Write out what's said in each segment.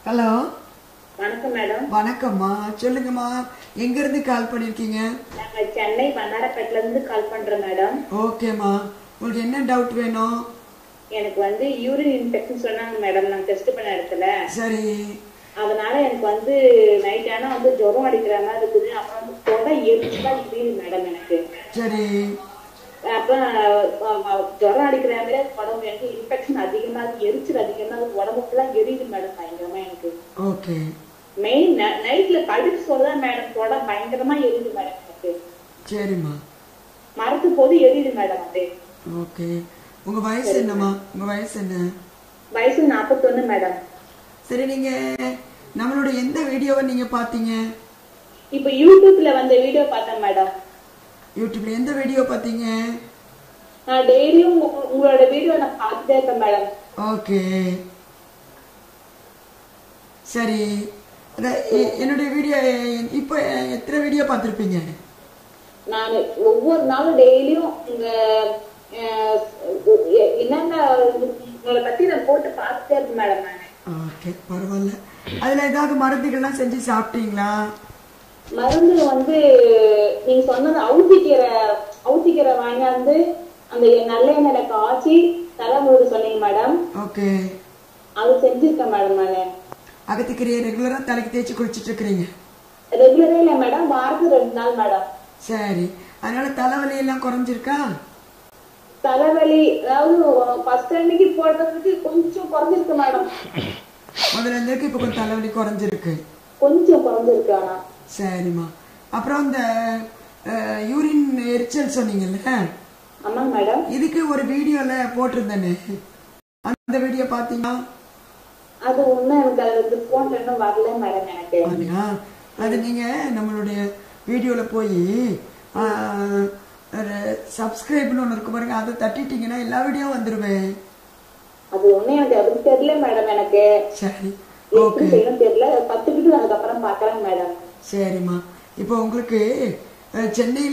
Hello வணக்கம் madam வணக்கம்மா சொல்லுங்கம்மா எங்க இருந்து கால் பண்ணிருக்கீங்க நாங்க சென்னை வண்ணாரப்பேட்டில இருந்து கால் பண்றோம் மேடம் ஓகேம்மா உங்களுக்கு என்ன டவுட் வேணும் எனக்கு வந்து யூரின் இன்ஃபெக்ஷன் சொன்னாங்க மேடம் நான் டெஸ்ட் பண்ண இடத்துல சரி அதனால எனக்கு வந்து நைட் ஆனா வந்து ஜுரம் அடிக்கிற மாதிரி இருக்குது அப்புறம் வந்து தொண்டை எரிச்சுதான் இருக்குது மேடம் எனக்கு சரி அப்புறம் அஹ், அஹ், ஜுரம் அடிக்கிற மாதிரி உடம்பு எனக்கு இன்ஃபெக்ஷன் அதிகமா இருக்கு எரிச்சல் அதிகமா இருக்கு உடம்பு ஃபுல்லா எரியுது மேடம் பயங்கரமா எனக்கு ஓகே மெயின் நைட்ல படுத்து சொல்லதான் மேடம் தொட பயங்கரமா எரியுது மேடம் எனக்கு சரிம்மா மரத்து போது எரியுது மேடம் அது ஓகே உங்க வயசு என்னம்மா உங்க வயசு என்ன வயசு நாற்பத்தொன்னு மேடம் சரி நீங்க நம்மளோட எந்த வீடியோவை நீங்க பாத்தீங்க இப்ப யூடியூப்ல வந்த வீடியோ பார்த்தேன் மேடம் யூடியூப்ல எந்த வீடியோ பாத்தீங்க நான் டெய்லியும் உங்க- உங்களோட வீடியோ நான் பார்த்துட்டே இருப்பேன் மேடம் ஓகே சரி அதான் எ- என்னுடைய வீடியோ இப்போ எத்தனை வீடியோ பார்த்துருப்பீங்க நான் ஒவ்வொரு நாளும் டெய்லியும் உங்க அஹ், எ- என்னென்ன உங்களை பத்தி நான் போட்டு பார்த்துட்டே இருப்பேன் மேடம் நான் ஓகே பரவாயில்ல அதில் ஏதாவது மருந்துகள்லாம் செஞ்சு சாப்பிட்டீங்களா மருந்து வந்து நீங்க சொன்னது அவுத்திக்கீரை அவுத்திக்கீரை வாங்கியாந்து அந்த நல்லெண்ணெயில காய்ச்சி தலை முழுக்க சொன்னீங்க மேடம் ஓகே அது செஞ்சிருக்கேன் மேடம் நானு அகத்திக்கரையை ரெகுலராக தலைக்கு தேய்ச்சி குளிச்சிட்டு இருக்கிறீங்க ரெகுலரே இல்லை மேடம் வாரத்துக்கு ரெண்டு நாள் மேடம் சரி அதனால தலைவலி எல்லாம் குறைஞ்சிருக்கா தலைவலி அதாவது ஃபர்ஸ்ட் அன்னைக்கு போடுறதுக்கு கொஞ்சம் குறைஞ்சிருக்கு மேடம் முதல்ல இருந்ததுக்கு இப்போ கொஞ்சம் தலைவலி குறைஞ்சிருக்கு கொஞ்சம் குறைஞ்சிருக்கு ஆனா சரிம்மா அப்புறம் இந்த அஹ், யூரின் எரிச்சல் சொன்னீங்கல்ல ஆமாங்க மேடம் இதுக்கு ஒரு வீடியோல போட்டிருந்தேனே அந்த வீடியோ பார்த்தீங்களா அது ஒண்ணும் எனக்கு அது போன் இன்னும் வரல மேடம் எனக்கு அப்படியா அது நீங்க நம்மளுடைய வீடியோல போய் சப்ஸ்கிரைப்னு ஒன்று இருக்கு பாருங்க அதை தட்டிட்டீங்கன்னா எல்லா வீடியோ வந்துருவேன் அது ஒண்ணும் எனக்கு அது தெரியல மேடம் எனக்கு சரி எப்படி ஓகே செய்யணும் தெரியல கத்துக்கிட்டு அதுக்கப்புறம் பாக்குறேன் மேடம் சரிம்மா இப்போ உங்களுக்கு அஹ், சென்னையில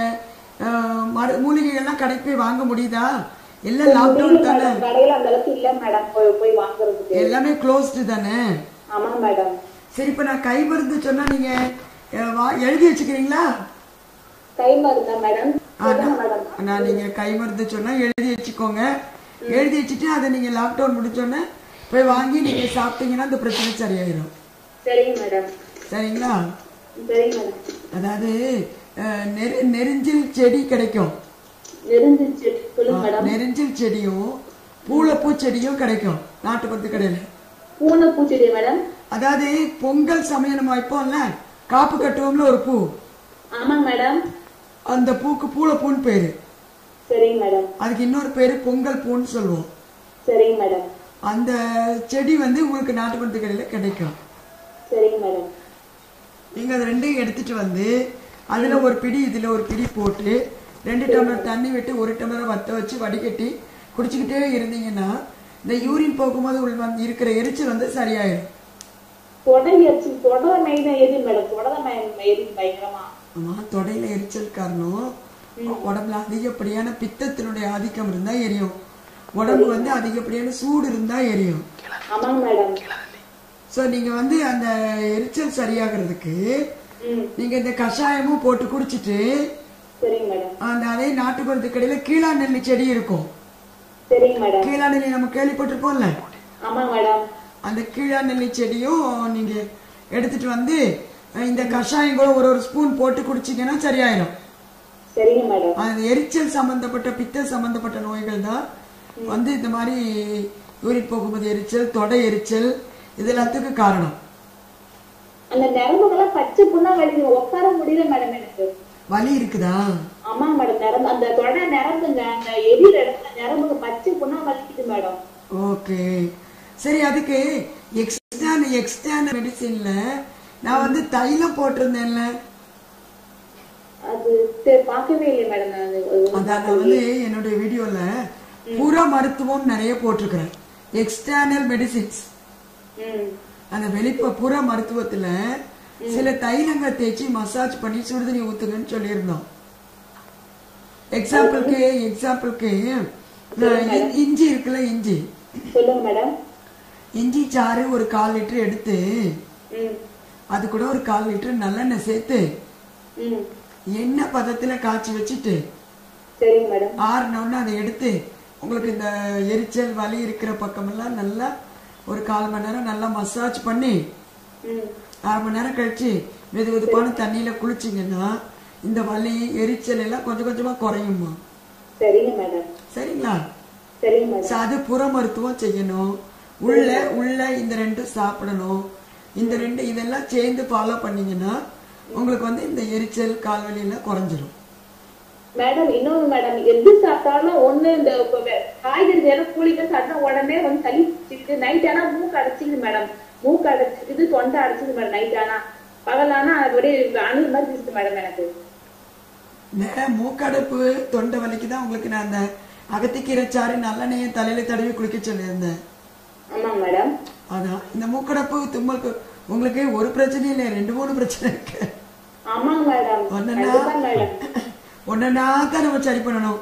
அஹ், மரு மூலிகைகள்லாம் கடைக்கு போய் வாங்க முடியுதா எல்லாம் லாக்டவுன் தானே மேடம் கடையில அந்த அளவுக்கு இல்ல மேடம் போய் போய் வாங்குறதுக்கு எல்லாமே க்ளோஸ்டு தானே ஆமாங்க மேடம் சரி இப்போ நான் கை மருந்து சொன்னா நீங்க அஹ், வா- எழுதி வச்சுக்கிறீங்களா கை மருந்தா மேடம் சொல்லுங்க மேடம் நான் நீங்க கை மருந்து சொன்னா எழுதி வச்சுக்கோங்க எழுதி வச்சுட்டு அதை நீங்க லாக்டவுன் முடிச்சோன்னே போய் வாங்கி நீங்க சாப்பிட்டீங்கன்னா அந்த பிரச்சனை சரியாயிடும் சரிங்க மேடம் சரிங்களா சரிங்க மேடம் அதாவது அஹ், நெரு- நெரிஞ்சில் செடி கிடைக்கும் நெருஞ்சிச்சு சொல்லுங்க மேடம் நெரிஞ்சில் செடியும் பூளைப்பூ செடியும் கிடைக்கும் நாட்டு மருந்து கடையில பூனை பூச்செடி மேடம் அதாவது பொங்கல் சமயம் நம்ம வைப்போம்ல காப்பு கட்டுவோம்ல ஒரு பூ ஆமாங்க மேடம் அந்த பூக்கு பூளைப்பூன்னு பேரு சரிங்க மேடம் அதுக்கு இன்னொரு பேரு பொங்கல் பூன்னு சொல்லுவோம் சரிங்க மேடம் அந்த செடி வந்து உங்களுக்கு நாட்டு மருந்து கடையில கிடைக்கும் சரிங்க மேடம் நீங்க அது ரெண்டையும் எடுத்துட்டு வந்து அதுல ஒரு பிடி இதுல ஒரு பிடி போட்டு ரெண்டு டம்ளர் தண்ணி விட்டு ஒரு டம்ளரை வத்த வச்சு வடிகட்டி குடிச்சுக்கிட்டே இருந்தீங்கன்னா இந்த யூரின் போகும்போது உள் வந்து இருக்கிற எரிச்சல் வந்து சரியாயிடும் தொடை எரிச்சு தொடை மெயினா எது மேடம் தொடை எரி பயங்கரமா ஆமா தொடையில எரிச்சல் காரணம் உடம்புல அதிகப்படியான பித்தத்தினுடைய ஆதிக்கம் இருந்தா எரியும் உடம்பு வந்து அதிகப்படியான சூடு இருந்தா எரியும் ஆமாங்க மேடம் சோ நீங்க வந்து அந்த எரிச்சல் சரியாகிறதுக்கு ம் நீங்க இந்த கஷாயமும் போட்டு குடிச்சிட்டு சரிங்க மேடம் அந்த அதே நாட்டு மருந்து கடையில கீழா நெல்லி செடி இருக்கும் சரிங்க மேடம் கீழா நெல்லி நம்ம கேள்விப்பட்டிருப்போம்ல ஆமாங்க மேடம் அந்த கீழா நெல்லி செடியும் நீங்க எடுத்துட்டு வந்து அஹ், இந்த கஷாயம் கூட ஒரு ஒரு ஸ்பூன் போட்டு குடிச்சீங்கன்னா சரியாயிடும் சரிங்க மேடம் அந்த எரிச்சல் சம்பந்தப்பட்ட பித்த சம்பந்தப்பட்ட நோய்கள் தான் வந்து இந்த மாதிரி யூரின் போகும்போது எரிச்சல் தொடை எரிச்சல் இது எல்லாத்துக்கும் காரணம் அந்த நரம்புகள்லாம் பச்சை புண்ணா வலிக்குது உட்கார முடியல மேடம் எனக்கு வலி இருக்குதா ஆமாங்க மேடம் நரம்பு அந்த தொடை நரம்புங்க அந்த எரியிற இடத்துல நரம்புக்கு பச்சை புண்ணா வலிக்குது மேடம் ஓகே சரி அதுக்கு எக்ஸ்டான் எக்ஸ்டான் மெடிசின்ல நான் வந்து தைலம் போட்டிருந்தேன்ல அது தெ- பார்க்கவே இல்லை மேடம் நான் அது- அது- அதான் நான் வந்து என்னுடைய வீடியோல புற மருத்துவம் நிறைய போட்டிருக்கிறேன் எக்ஸ்டர்னல் மெடிசின்ஸ் ம் அந்த வெளிப்ப புற மருத்துவத்துல சில தைலங்கள் தேய்ச்சி மசாஜ் பண்ணி சுடுதண்ணி ஊத்துங்கன்னு சொல்லியிருந்தோம் எக்ஸாம்பிளுக்கு எக்ஸாம்பிளுக்கு இஞ்சி இருக்குல்ல இஞ்சி சொல்லுங்க மேடம் இஞ்சி சாறு ஒரு கால் லிட்டர் எடுத்து ம் அது கூட ஒரு கால் லிட்டர் நல்லெண்ணெய் சேர்த்து ம் எண்ணெய் பதத்துல காய்ச்சி வச்சுட்டு சரிங்க மேடம் ஆறுனோடனே அதை எடுத்து உங்களுக்கு இந்த எரிச்சல் வலி இருக்கிற பக்கமெல்லாம் நல்லா ஒரு கால் மணி நேரம் நல்லா மசாஜ் பண்ணி ம் அரை மணி நேரம் கழிச்சு வெது வெதுப்பான தண்ணியில குளிச்சிங்கன்னா இந்த வலி எரிச்சல் எல்லாம் கொஞ்சம் கொஞ்சமா குறையுமா சரிங்க மேடம் சரிங்களா சரிங்க மேடம் So, அது புற மருத்துவம் செய்யணும் உள்ள உள்ள இந்த ரெண்டும் சாப்பிடணும் இந்த ரெண்டு இதெல்லாம் சேர்ந்து ஃபாலோ பண்ணீங்கன்னா உங்களுக்கு வந்து இந்த எரிச்சல் கால்வலி எல்லாம் குறைஞ்சிரும் மேடம் இன்னொன்னு மேடம் எது சாப்பிட்டாலும் ஒண்ணு இந்த இப்ப வே- காய்கறி வேற கூலிக்க சாப்பிட்டா உடனே வந்து சளி பிடிச்சிட்டு நைட் ஆனா மூக்கு அடைச்சிக்குது மேடம் மூக்கு அடைச்சிக்குது தொண்டை அடைச்சிக்குது மேடம் நைட் ஆனா பகலானா அது ஒரே அணு மாதிரி இருக்குது மேடம் எனக்கு இந்த மூக்கடைப்பு தொண்டை வலிக்கு தான் உங்களுக்கு நான் அந்த அகத்திக்கீரை சாறு நல்லெண்ணெயை தலையில தடவி குளிக்க சொல்லியிருந்தேன் ஆமாங்க மேடம் அதான் இந்த மூக்கடைப்பு தும்மலுக்கு உங்களுக்கு ஒரு பிரச்சனையும் இல்லை ரெண்டு மூணு பிரச்சனை இருக்கு ஆமாங்க மேடம் ஒண்ணுன்னா கண்டிப்பா மேடம் ஒன்னா தான் நம்ம சரி பண்ணணும்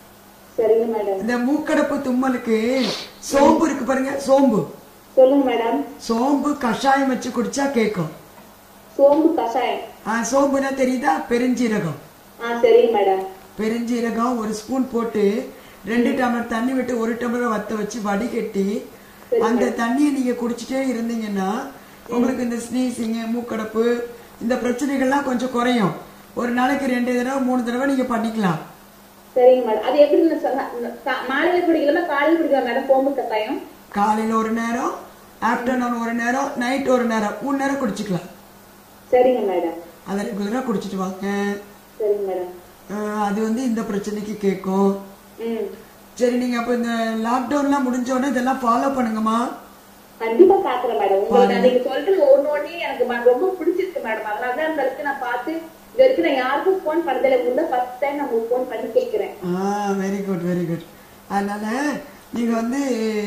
சரிங்க மேடம் இந்த மூக்கடைப்பு தும்மலுக்கு சோம்பு இருக்கு பாருங்க சோம்பு சொல்லுங்க மேடம் சோம்பு கஷாயம் வச்சு குடிச்சா கேட்கும் சோம்பு கஷாயம் ஆ, சோம்புனா தெரியுதா பெருஞ்சீரகம் ஆ சரிங்க மேடம் பெருஞ்சீரகம் ஒரு ஸ்பூன் போட்டு ரெண்டு டம்ளர் தண்ணி விட்டு ஒரு டம்ளர் வத்த வச்சு வடிகட்டி அந்த தண்ணியை நீங்க குடிச்சிட்டே இருந்தீங்கன்னா உங்களுக்கு இந்த ஸ்னீசிங் மூக்கடைப்பு இந்த பிரச்சனைகள்லாம் கொஞ்சம் குறையும் ஒரு நாளைக்கு ரெண்டு தடவை மூணு தடவை நீங்க பண்ணிக்கலாம் சரிங்க மேடம் அது எப்படி நான் சொன்ன- கா- மாலையில குடிக்கலாமா காலையில குடிக்கலாம் மேடம் சோம்பு கஷாயம் காலையில ஒரு நேரம் ஆஃப்டர்நூன் ஒரு நேரம் நைட் ஒரு நேரம் மூணு நேரம் குடிச்சுக்கலாம் சரிங்க மேடம் அதை ரெகுலரா குடிச்சிட்டு வாங்க சரிங்க மேடம் அஹ் அது வந்து இந்த பிரச்சனைக்கு கேட்கும் ம் சரி நீங்க அப்ப இந்த லாக்டவுன்லாம் முடிஞ்ச உடனே இதெல்லாம் ஃபாலோ பண்ணுங்கம்மா கண்டிப்பா பாக்குறேன் மேடம் உங்களுக்கு நீங்க சொல்றது ஒண்ணு ஒண்ணே எனக்கு ம- ரொம்ப பிடிச்சிருக்கு மேடம் அதனால தான் இந்த இடத்துக்கு நான் பார்த்து இது வரைக்கும் நான் யாருக்கும் ஃபோன் பண்ணதில்லை உங்க ஃபர்ஸ்ட் டைம் நான் உங்களுக்கு ஃபோன் பண்ணி கேட்கிறேன் ஆ வெரி குட் வெரி குட் அதனால நீங்க வந்து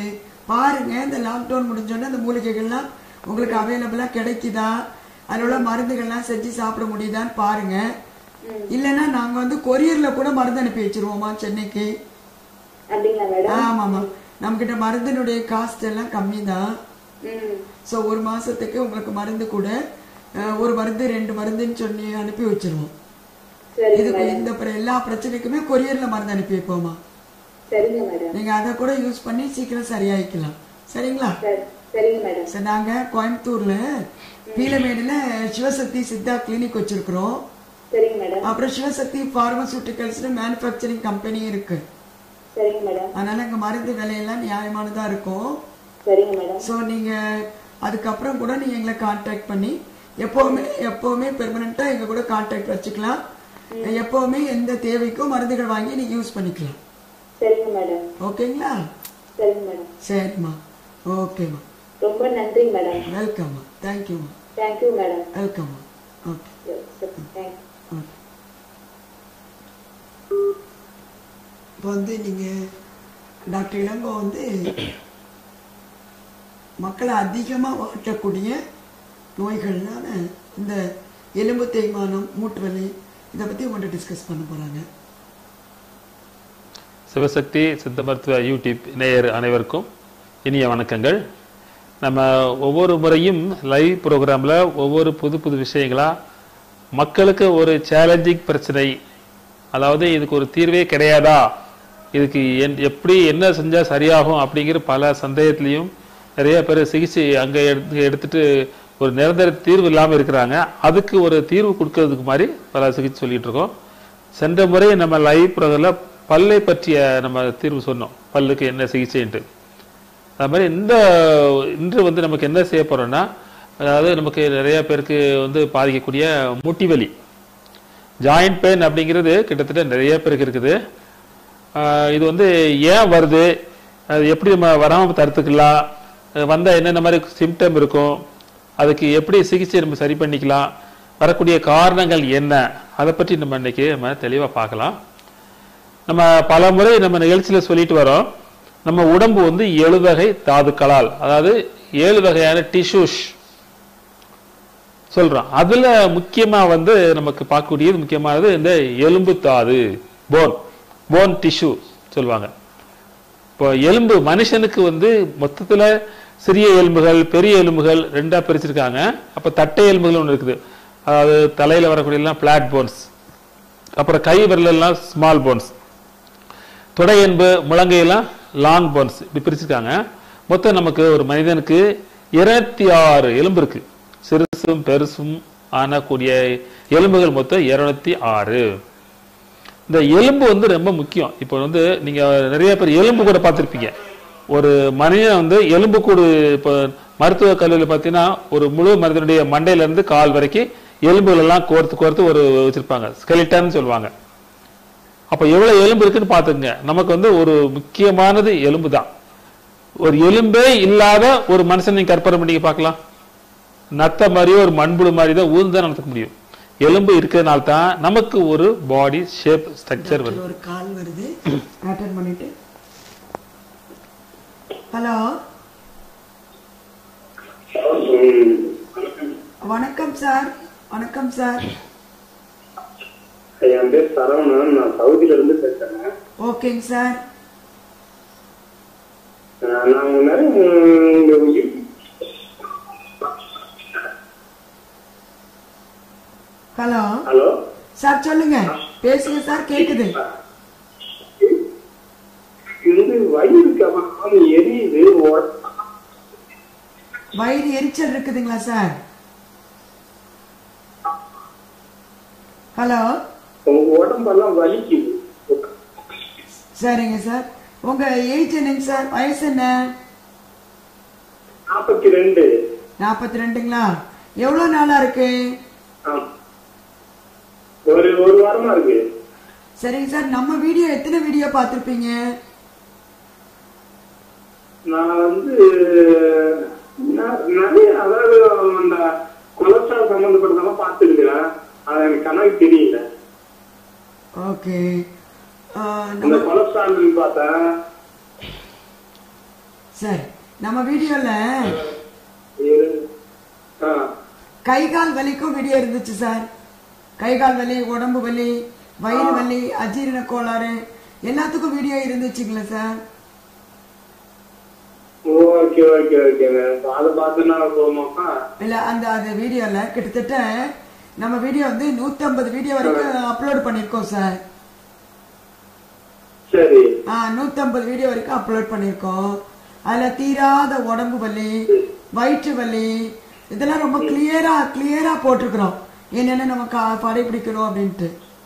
பாருங்க இந்த லாக்டவுன் முடிஞ்ச உடனே இந்த மூலிகைகள்லாம் உங்களுக்கு அவைலபிளா கிடைக்குதா அதில் உள்ள மருந்துகள்லாம் செஞ்சு சாப்பிட முடியுதான்னு பாருங்க இல்லைன்னா நாங்க வந்து கொரியர்ல கூட மருந்து அனுப்பி வச்சிருவோமா சென்னைக்கு அப்படிங்களா மேடம் ஆமாமா நம்ம கிட்ட மருந்தினுடைய காஸ்ட் எல்லாம் கம்மி தான் ம் ஸோ ஒரு மாசத்துக்கு உங்களுக்கு மருந்து கூட அஹ், ஒரு மருந்து ரெண்டு மருந்துன்னு சொல்லி அனுப்பி வச்சிருவோம் சரிங்க இதுக்கு இந்த பிற- எல்லா பிரச்சனைக்குமே கொரியர்ல மருந்து அனுப்பி வைப்போமா சரிங்க மேடம் நீங்க அதை கூட யூஸ் பண்ணி சீக்கிரம் சரியாயிக்கலாம் சரிங்களா சரி சரிங்க மேடம் சரி நாங்க கோயம்புத்தூர்ல பீலமேடுல சிவசக்தி சித்தா கிளினிக் வச்சிருக்கிறோம் சரிங்க மேடம் அப்புறம் சிவசக்தி பார்மசூட்டிகல்ஸ்னு மேனுஃபேக்சரிங் கம்பெனி இருக்கு சரிங்க மேடம் அதனால இங்க மருந்து விலையெல்லாம் நியாயமானதா இருக்கும் சரிங்க மேடம் ஸோ நீங்க அதுக்கப்புறம் கூட நீங்க எங்களை கான்டாக்ட் பண்ணி எப்பவுமே எப்பவுமே பெர்மனண்டா எங்க கூட கான்டாக்ட் வச்சுக்கலாம் எப்பவுமே எந்த தேவைக்கும் மருந்துகள் வாங்கி நீங்க யூஸ் பண்ணிக்கலாம் சரிங்க மேடம் ஓகேங்களா சரிங்க மேடம் சரிம்மா ஓகேம்மா ரொம்ப நன்றி மேடம் வெல்கம்மா தேங்க்யூம்மா தேங்க்யூ மேடம் வெல்கம்மா ஓகே தேங்க்யூ ஓகே இப்போ வந்து நீங்கள் டாக்டர் இளங்கோ வந்து மக்களை அதிகமாக வாட்டக்கூடிய நோய்கள்னால இந்த எலும்பு தேய்மானம் மூட்டு வலி இதை பற்றி உங்கள்கிட்ட டிஸ்கஸ் பண்ண போகிறாங்க சிவசக்தி சித்த மருத்துவ யூடியூப் நேயர் அனைவருக்கும் இனிய வணக்கங்கள் நம்ம ஒவ்வொரு முறையும் லைவ் ப்ரோக்ராமில் ஒவ்வொரு புது புது விஷயங்களா மக்களுக்கு ஒரு சேலஞ்சிங் பிரச்சனை அதாவது இதுக்கு ஒரு தீர்வே கிடையாதா இதுக்கு என் எப்படி என்ன செஞ்சால் சரியாகும் அப்படிங்கிற பல சந்தேகத்திலையும் நிறைய பேர் சிகிச்சை அங்கே எடுத்து எடுத்துட்டு ஒரு நிரந்தர தீர்வு இல்லாமல் இருக்கிறாங்க அதுக்கு ஒரு தீர்வு கொடுக்கறதுக்கு மாதிரி பல சிகிச்சை சொல்லிட்டு இருக்கோம் சென்ற முறை நம்ம லைவ் ப்ரோக்ராமில் பல்லை பற்றிய நம்ம தீர்வு சொன்னோம் பல்லுக்கு என்ன சிகிச்சைன்ட்டு அது மாதிரி இந்த இன்று வந்து நமக்கு என்ன செய்ய போறோம்னா அதாவது நமக்கு நிறைய பேருக்கு வந்து பாதிக்கக்கூடிய முட்டி வலி ஜாயிண்ட் பெயின் அப்படிங்கிறது கிட்டத்தட்ட நிறைய பேருக்கு இருக்குது ஆஹ் இது வந்து ஏன் வருது அது எப்படி நம்ம வராமல் தடுத்துக்கலாம் அது வந்தா என்னென்ன மாதிரி சிம்டம் இருக்கும் அதுக்கு எப்படி சிகிச்சை நம்ம சரி பண்ணிக்கலாம் வரக்கூடிய காரணங்கள் என்ன அதை பற்றி நம்ம இன்னைக்கு நம்ம தெளிவாக பார்க்கலாம் நம்ம பல முறை நம்ம நிகழ்ச்சியில சொல்லிட்டு வரோம் நம்ம உடம்பு வந்து ஏழு வகை தாதுக்களால் அதாவது ஏழு வகையான டிஷ்யூஸ் சொல்றோம் அதுல முக்கியமா வந்து நமக்கு பார்க்கக்கூடியது முக்கியமானது இந்த எலும்பு தாது போன் போன் டிஷ்யூ சொல்லுவாங்க இப்போ எலும்பு மனுஷனுக்கு வந்து மொத்தத்துல சிறிய எலும்புகள் பெரிய எலும்புகள் ரெண்டா பிரிச்சிருக்காங்க அப்ப தட்டை எலும்புகள் ஒன்று இருக்குது அதாவது தலையில வரக்கூடிய எல்லாம் பிளாட் போன்ஸ் அப்புறம் கை விரல் எல்லாம் ஸ்மால் போன்ஸ் தொடை எலும்பு முழங்கையெல்லாம் லாங் போன்ஸ் இப்படி பிரிச்சிருக்காங்க மொத்தம் நமக்கு ஒரு மனிதனுக்கு இருநூத்தி ஆறு எலும்பு இருக்கு சிறுசும் பெருசும் ஆனக்கூடிய எலும்புகள் மொத்தம் இருநூத்தி ஆறு இந்த எலும்பு வந்து ரொம்ப முக்கியம் இப்போ வந்து நீங்க நிறைய பேர் எலும்பு கூட பார்த்திருப்பீங்க ஒரு மனிதன் வந்து எலும்பு கூடு இப்போ மருத்துவ கல்லூரியில் பார்த்தீங்கன்னா ஒரு முழு மனிதனுடைய மண்டையில இருந்து கால் வரைக்கும் எலும்புகள் எல்லாம் கோர்த்து கோர்த்து ஒரு வச்சிருப்பாங்க ஸ்கெலிட்டன் சொல்லுவாங்க அப்ப எவ்வளவு எலும்பு இருக்குன்னு பாத்துங்க நமக்கு வந்து ஒரு முக்கியமானது எலும்பு தான் ஒரு எலும்பே இல்லாத ஒரு மனுஷன் நீங்க கற்பனை பண்ணி பார்க்கலாம் நத்த மாதிரியோ ஒரு மண்புழு மாதிரி தான் ஊர்ந்து தான் நடத்த முடியும் எலும்பு இருக்கிறதுனால தான் நமக்கு ஒரு பாடி ஷேப் ஸ்ட்ரக்சர் வருது ஒரு கால் வருது அட்டன் பண்ணிட்டு ஹலோ வணக்கம் சார் வணக்கம் சார் என் பேர் சரவணன் நான் சவுதியில இருந்து பேசுறேன் ஓகேங்க சார் அஹ் நான் உங்க நிறைய உங்க யூ- ஹலோ ஹலோ சார் சொல்லுங்க பேசுங்க சார் கேக்குது இது வந்து வயிறுக்கு அப்புறம் எரியுது உட- வயிறு எரிச்சல் இருக்குதுங்களா சார் ஹலோ உங்க உடம்பெல்லாம் வலிக்குது சரிங்க சார் உங்க ஏஜ் என்னங்க சார் வயசு என்ன நாற்பத்தி ரெண்டு நாற்பத்தி ரெண்டுங்களா எவ்வளோ நாளா இருக்கு ஒரு ஒரு வாரமா இருக்கு சரிங்க சார் நம்ம வீடியோ எத்தனை வீடியோ பார்த்துருப்பீங்க நான் வந்து ந- நிறைய அதாவது அந்த கொலஸ்ட்ரால் சம்பந்தப்பட்டதெல்லாம் பார்த்துருக்கிறேன் அது எனக்கு கணக்கு தெரியல ஓகே அந்த நம்ம கொலஸ்ட்ரால் பார்த்தேன் சரி நம்ம வீடியோல இது- ஆ கை கால் வலிக்கும் வீடியோ இருந்துச்சு சார் கை கால் வலி உடம்பு வலி வயிறு வலி அஜீரண கோளாறு எல்லாத்துக்கும் வீடியோ இருந்துச்சுங்களா சார் ஓகே ஓகே ஓகேங்க அதை பார்த்துனா போமாக்கா இல்ல அந்த அந்த வீடியோல கிட்டத்தட்ட நம்ம வீடியோ வந்து 150 வீடியோ வரைக்கும் அப்லோட் பண்ணிருக்கோம் சார் சரி ஆ 150 வீடியோ வரைக்கும் அப்லோட் பண்ணிருக்கோம் அதுல தீராத உடம்பு வலி வயிற்று வலி இதெல்லாம் ரொம்ப கிளியரா கிளியரா போட்டிருக்கிறோம் என்னென்ன நம்ம கா- கடைபிடிக்கணும் அப்படின்ட்டு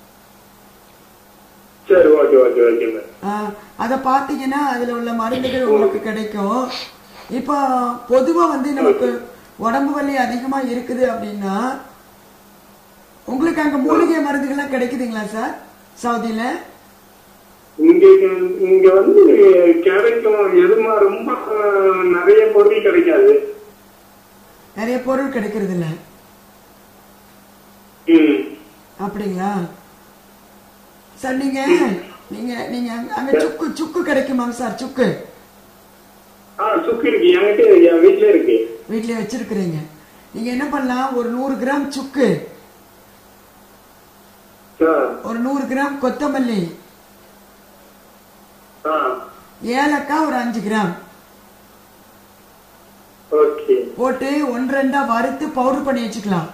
சரி ஓகே ஓகே ஓகேங்க ஆ, அத பாத்தீங்கன்னா அதுல உள்ள மருந்துகள் உங்களுக்கு கிடைக்கும் இப்போ பொதுவா வந்து நமக்கு உடம்பு வலி அதிகமா இருக்குது அப்படின்னா உங்களுக்கு அங்க மூலிகை மருந்துகள்லாம் கிடைக்குதுங்களா சார் சவுதியில இங்க இங்க வந்து கிடைக்கும் எதுமா ரொம்ப அஹ், நிறைய பொருள் கிடைக்காது நிறைய பொருள் கிடைக்கிறது இல்ல ம் அப்படிங்களா சார் நீங்க நீங்க நீங்க அங்க- அங்க சுக்கு சுக்கு கிடைக்குமாங்க சார் சுக்கு ஆ சுக்கு இருக்கு என்கிட்ட இருக்கு, என் வீட்டுல இருக்கு வீட்லயே வச்சிருக்கிறீங்க நீங்க என்ன பண்ணலாம் ஒரு நூறு கிராம் சுக்கு ஆ ஒரு நூறு கிராம் கொத்தமல்லி ஆ ஏலக்காய் ஒரு அஞ்சு கிராம் ஓகே போட்டு ஒன்று ரெண்டா வறுத்து பவுடர் பண்ணி வச்சுக்கலாம்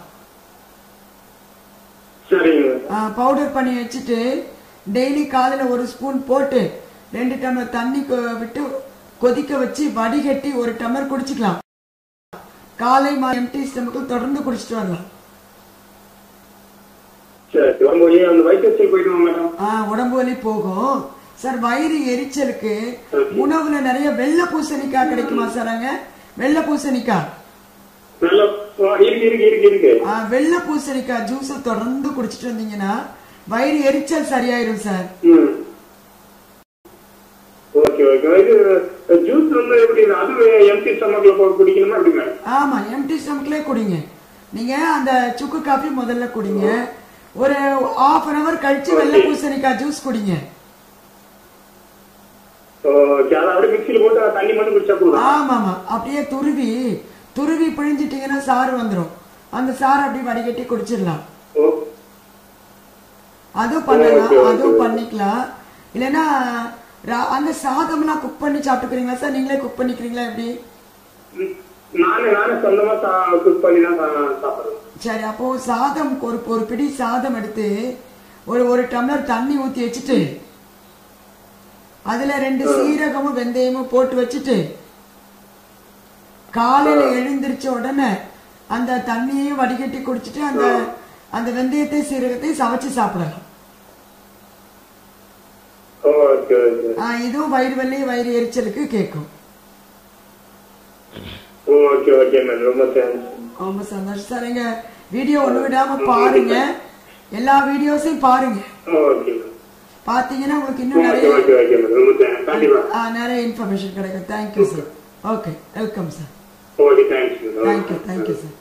சரிங்க பவுடர் பண்ணி வச்சுட்டு டெய்லி காலையில ஒரு ஸ்பூன் போட்டு ரெண்டு டம்ளர் தண்ணி கொ- விட்டு கொதிக்க வச்சு வடிகட்டி ஒரு டம்ளர் குடிச்சுக்கலாம் காலை எம்டி ஸ்டமக்கு தொடர்ந்து குடிச்சிட்டு வரலாம் சரி உடம்பு வழியா அந்த வயிற்று போயிடுவோம் மேடம் ஆ, உடம்பு வலி போகும் சார் வயிறு எரிச்சலுக்கு உணவுல நிறைய வெள்ளை பூசணிக்காய் கிடைக்குமா சார் அங்க வெள்ளை பூசணிக்காய் நல்ல ஆ, இருக்கு இருக்கு இருக்கு இருக்கு ஆ, வெள்ளை பூசணிக்காய் ஜூஸ் தொடர்ந்து குடிச்சிட்டு வந்தீங்கன்னா வயிறு எரிச்சல் சரியாயிரும் சார் ம் ஓகே ஓகே இது ஜூஸ் வந்து எப்படி அது எம்டி ஸ்டமக்ல போட்டு குடிக்கணுமா எப்படி மேடம் ஆமா எம்டி ஸ்டமக்லயே குடிங்க நீங்க அந்த சுக்கு காபி முதல்ல குடிங்க ஒரு half அன் அவர் கழிச்சு வெள்ளை பூசணிக்காய் ஜூஸ் குடிங்க ஓகே அதை அப்படியே மிக்சியில் போட்டு தண்ணி மட்டும் குடிச்சா போதும் ஆமா ஆமா அப்படியே துருவி துருவி பிழிஞ்சிட்டீங்கன்னா சாறு வந்துரும் அந்த சாறு அப்படியே வடிகட்டி குடிச்சிடலாம் ஓ அதுவும் பண்ணலாம் Okay, okay. அதுவும் பண்ணிக்கலாம் இல்லைன்னா ரா- அந்த சாதம்லாம் குக் பண்ணி சாப்பிட்டுக்கிறீங்களா சார் நீங்களே குக் பண்ணிக்கிறீங்களா எப்படி ம், நானே நானே சொந்தமா குக் பண்ணி தான் சா- சாப்பிடுறேன் சரி அப்போ சாதம் ஒரு ஒரு பிடி சாதம் எடுத்து ஒரு ஒரு டம்ளர் தண்ணி ஊத்தி வச்சுட்டு அதுல ரெண்டு சீரகமும் வெந்தயமும் போட்டு வச்சுட்டு காலையில எழுந்திருச்ச உடனே அந்த தண்ணியையும் வடிகட்டி குடிச்சிட்டு அந்த அந்த வெந்தயத்தை சீரகத்தை சமைச்சு சாப்பிடலாம் ஓகே ஓகே ஆ, இதுவும் வயிறு வலி வயிறு எரிச்சலுக்கு கேட்கும் ஓகே ஓகே மேம் ரொம்ப தேங்க்ஸ் ரொம்ப சந்தோஷம் சார் எங்க வீடியோ ஒண்ணு விடாம பாருங்க எல்லா வீடியோஸையும் பாருங்க ஓகே மேம் பாத்தீங்கன்னா உங்களுக்கு இன்னும் ஓகே நிறைய ஓகே ஓகே மேம் ரொம்ப தேங்க்ஸ் கண்டிப்பா ஆ, நிறைய இன்ஃபர்மேஷன் கிடைக்கும் thank you sir okay welcome sir okay thanks ma'am thank you thank you sir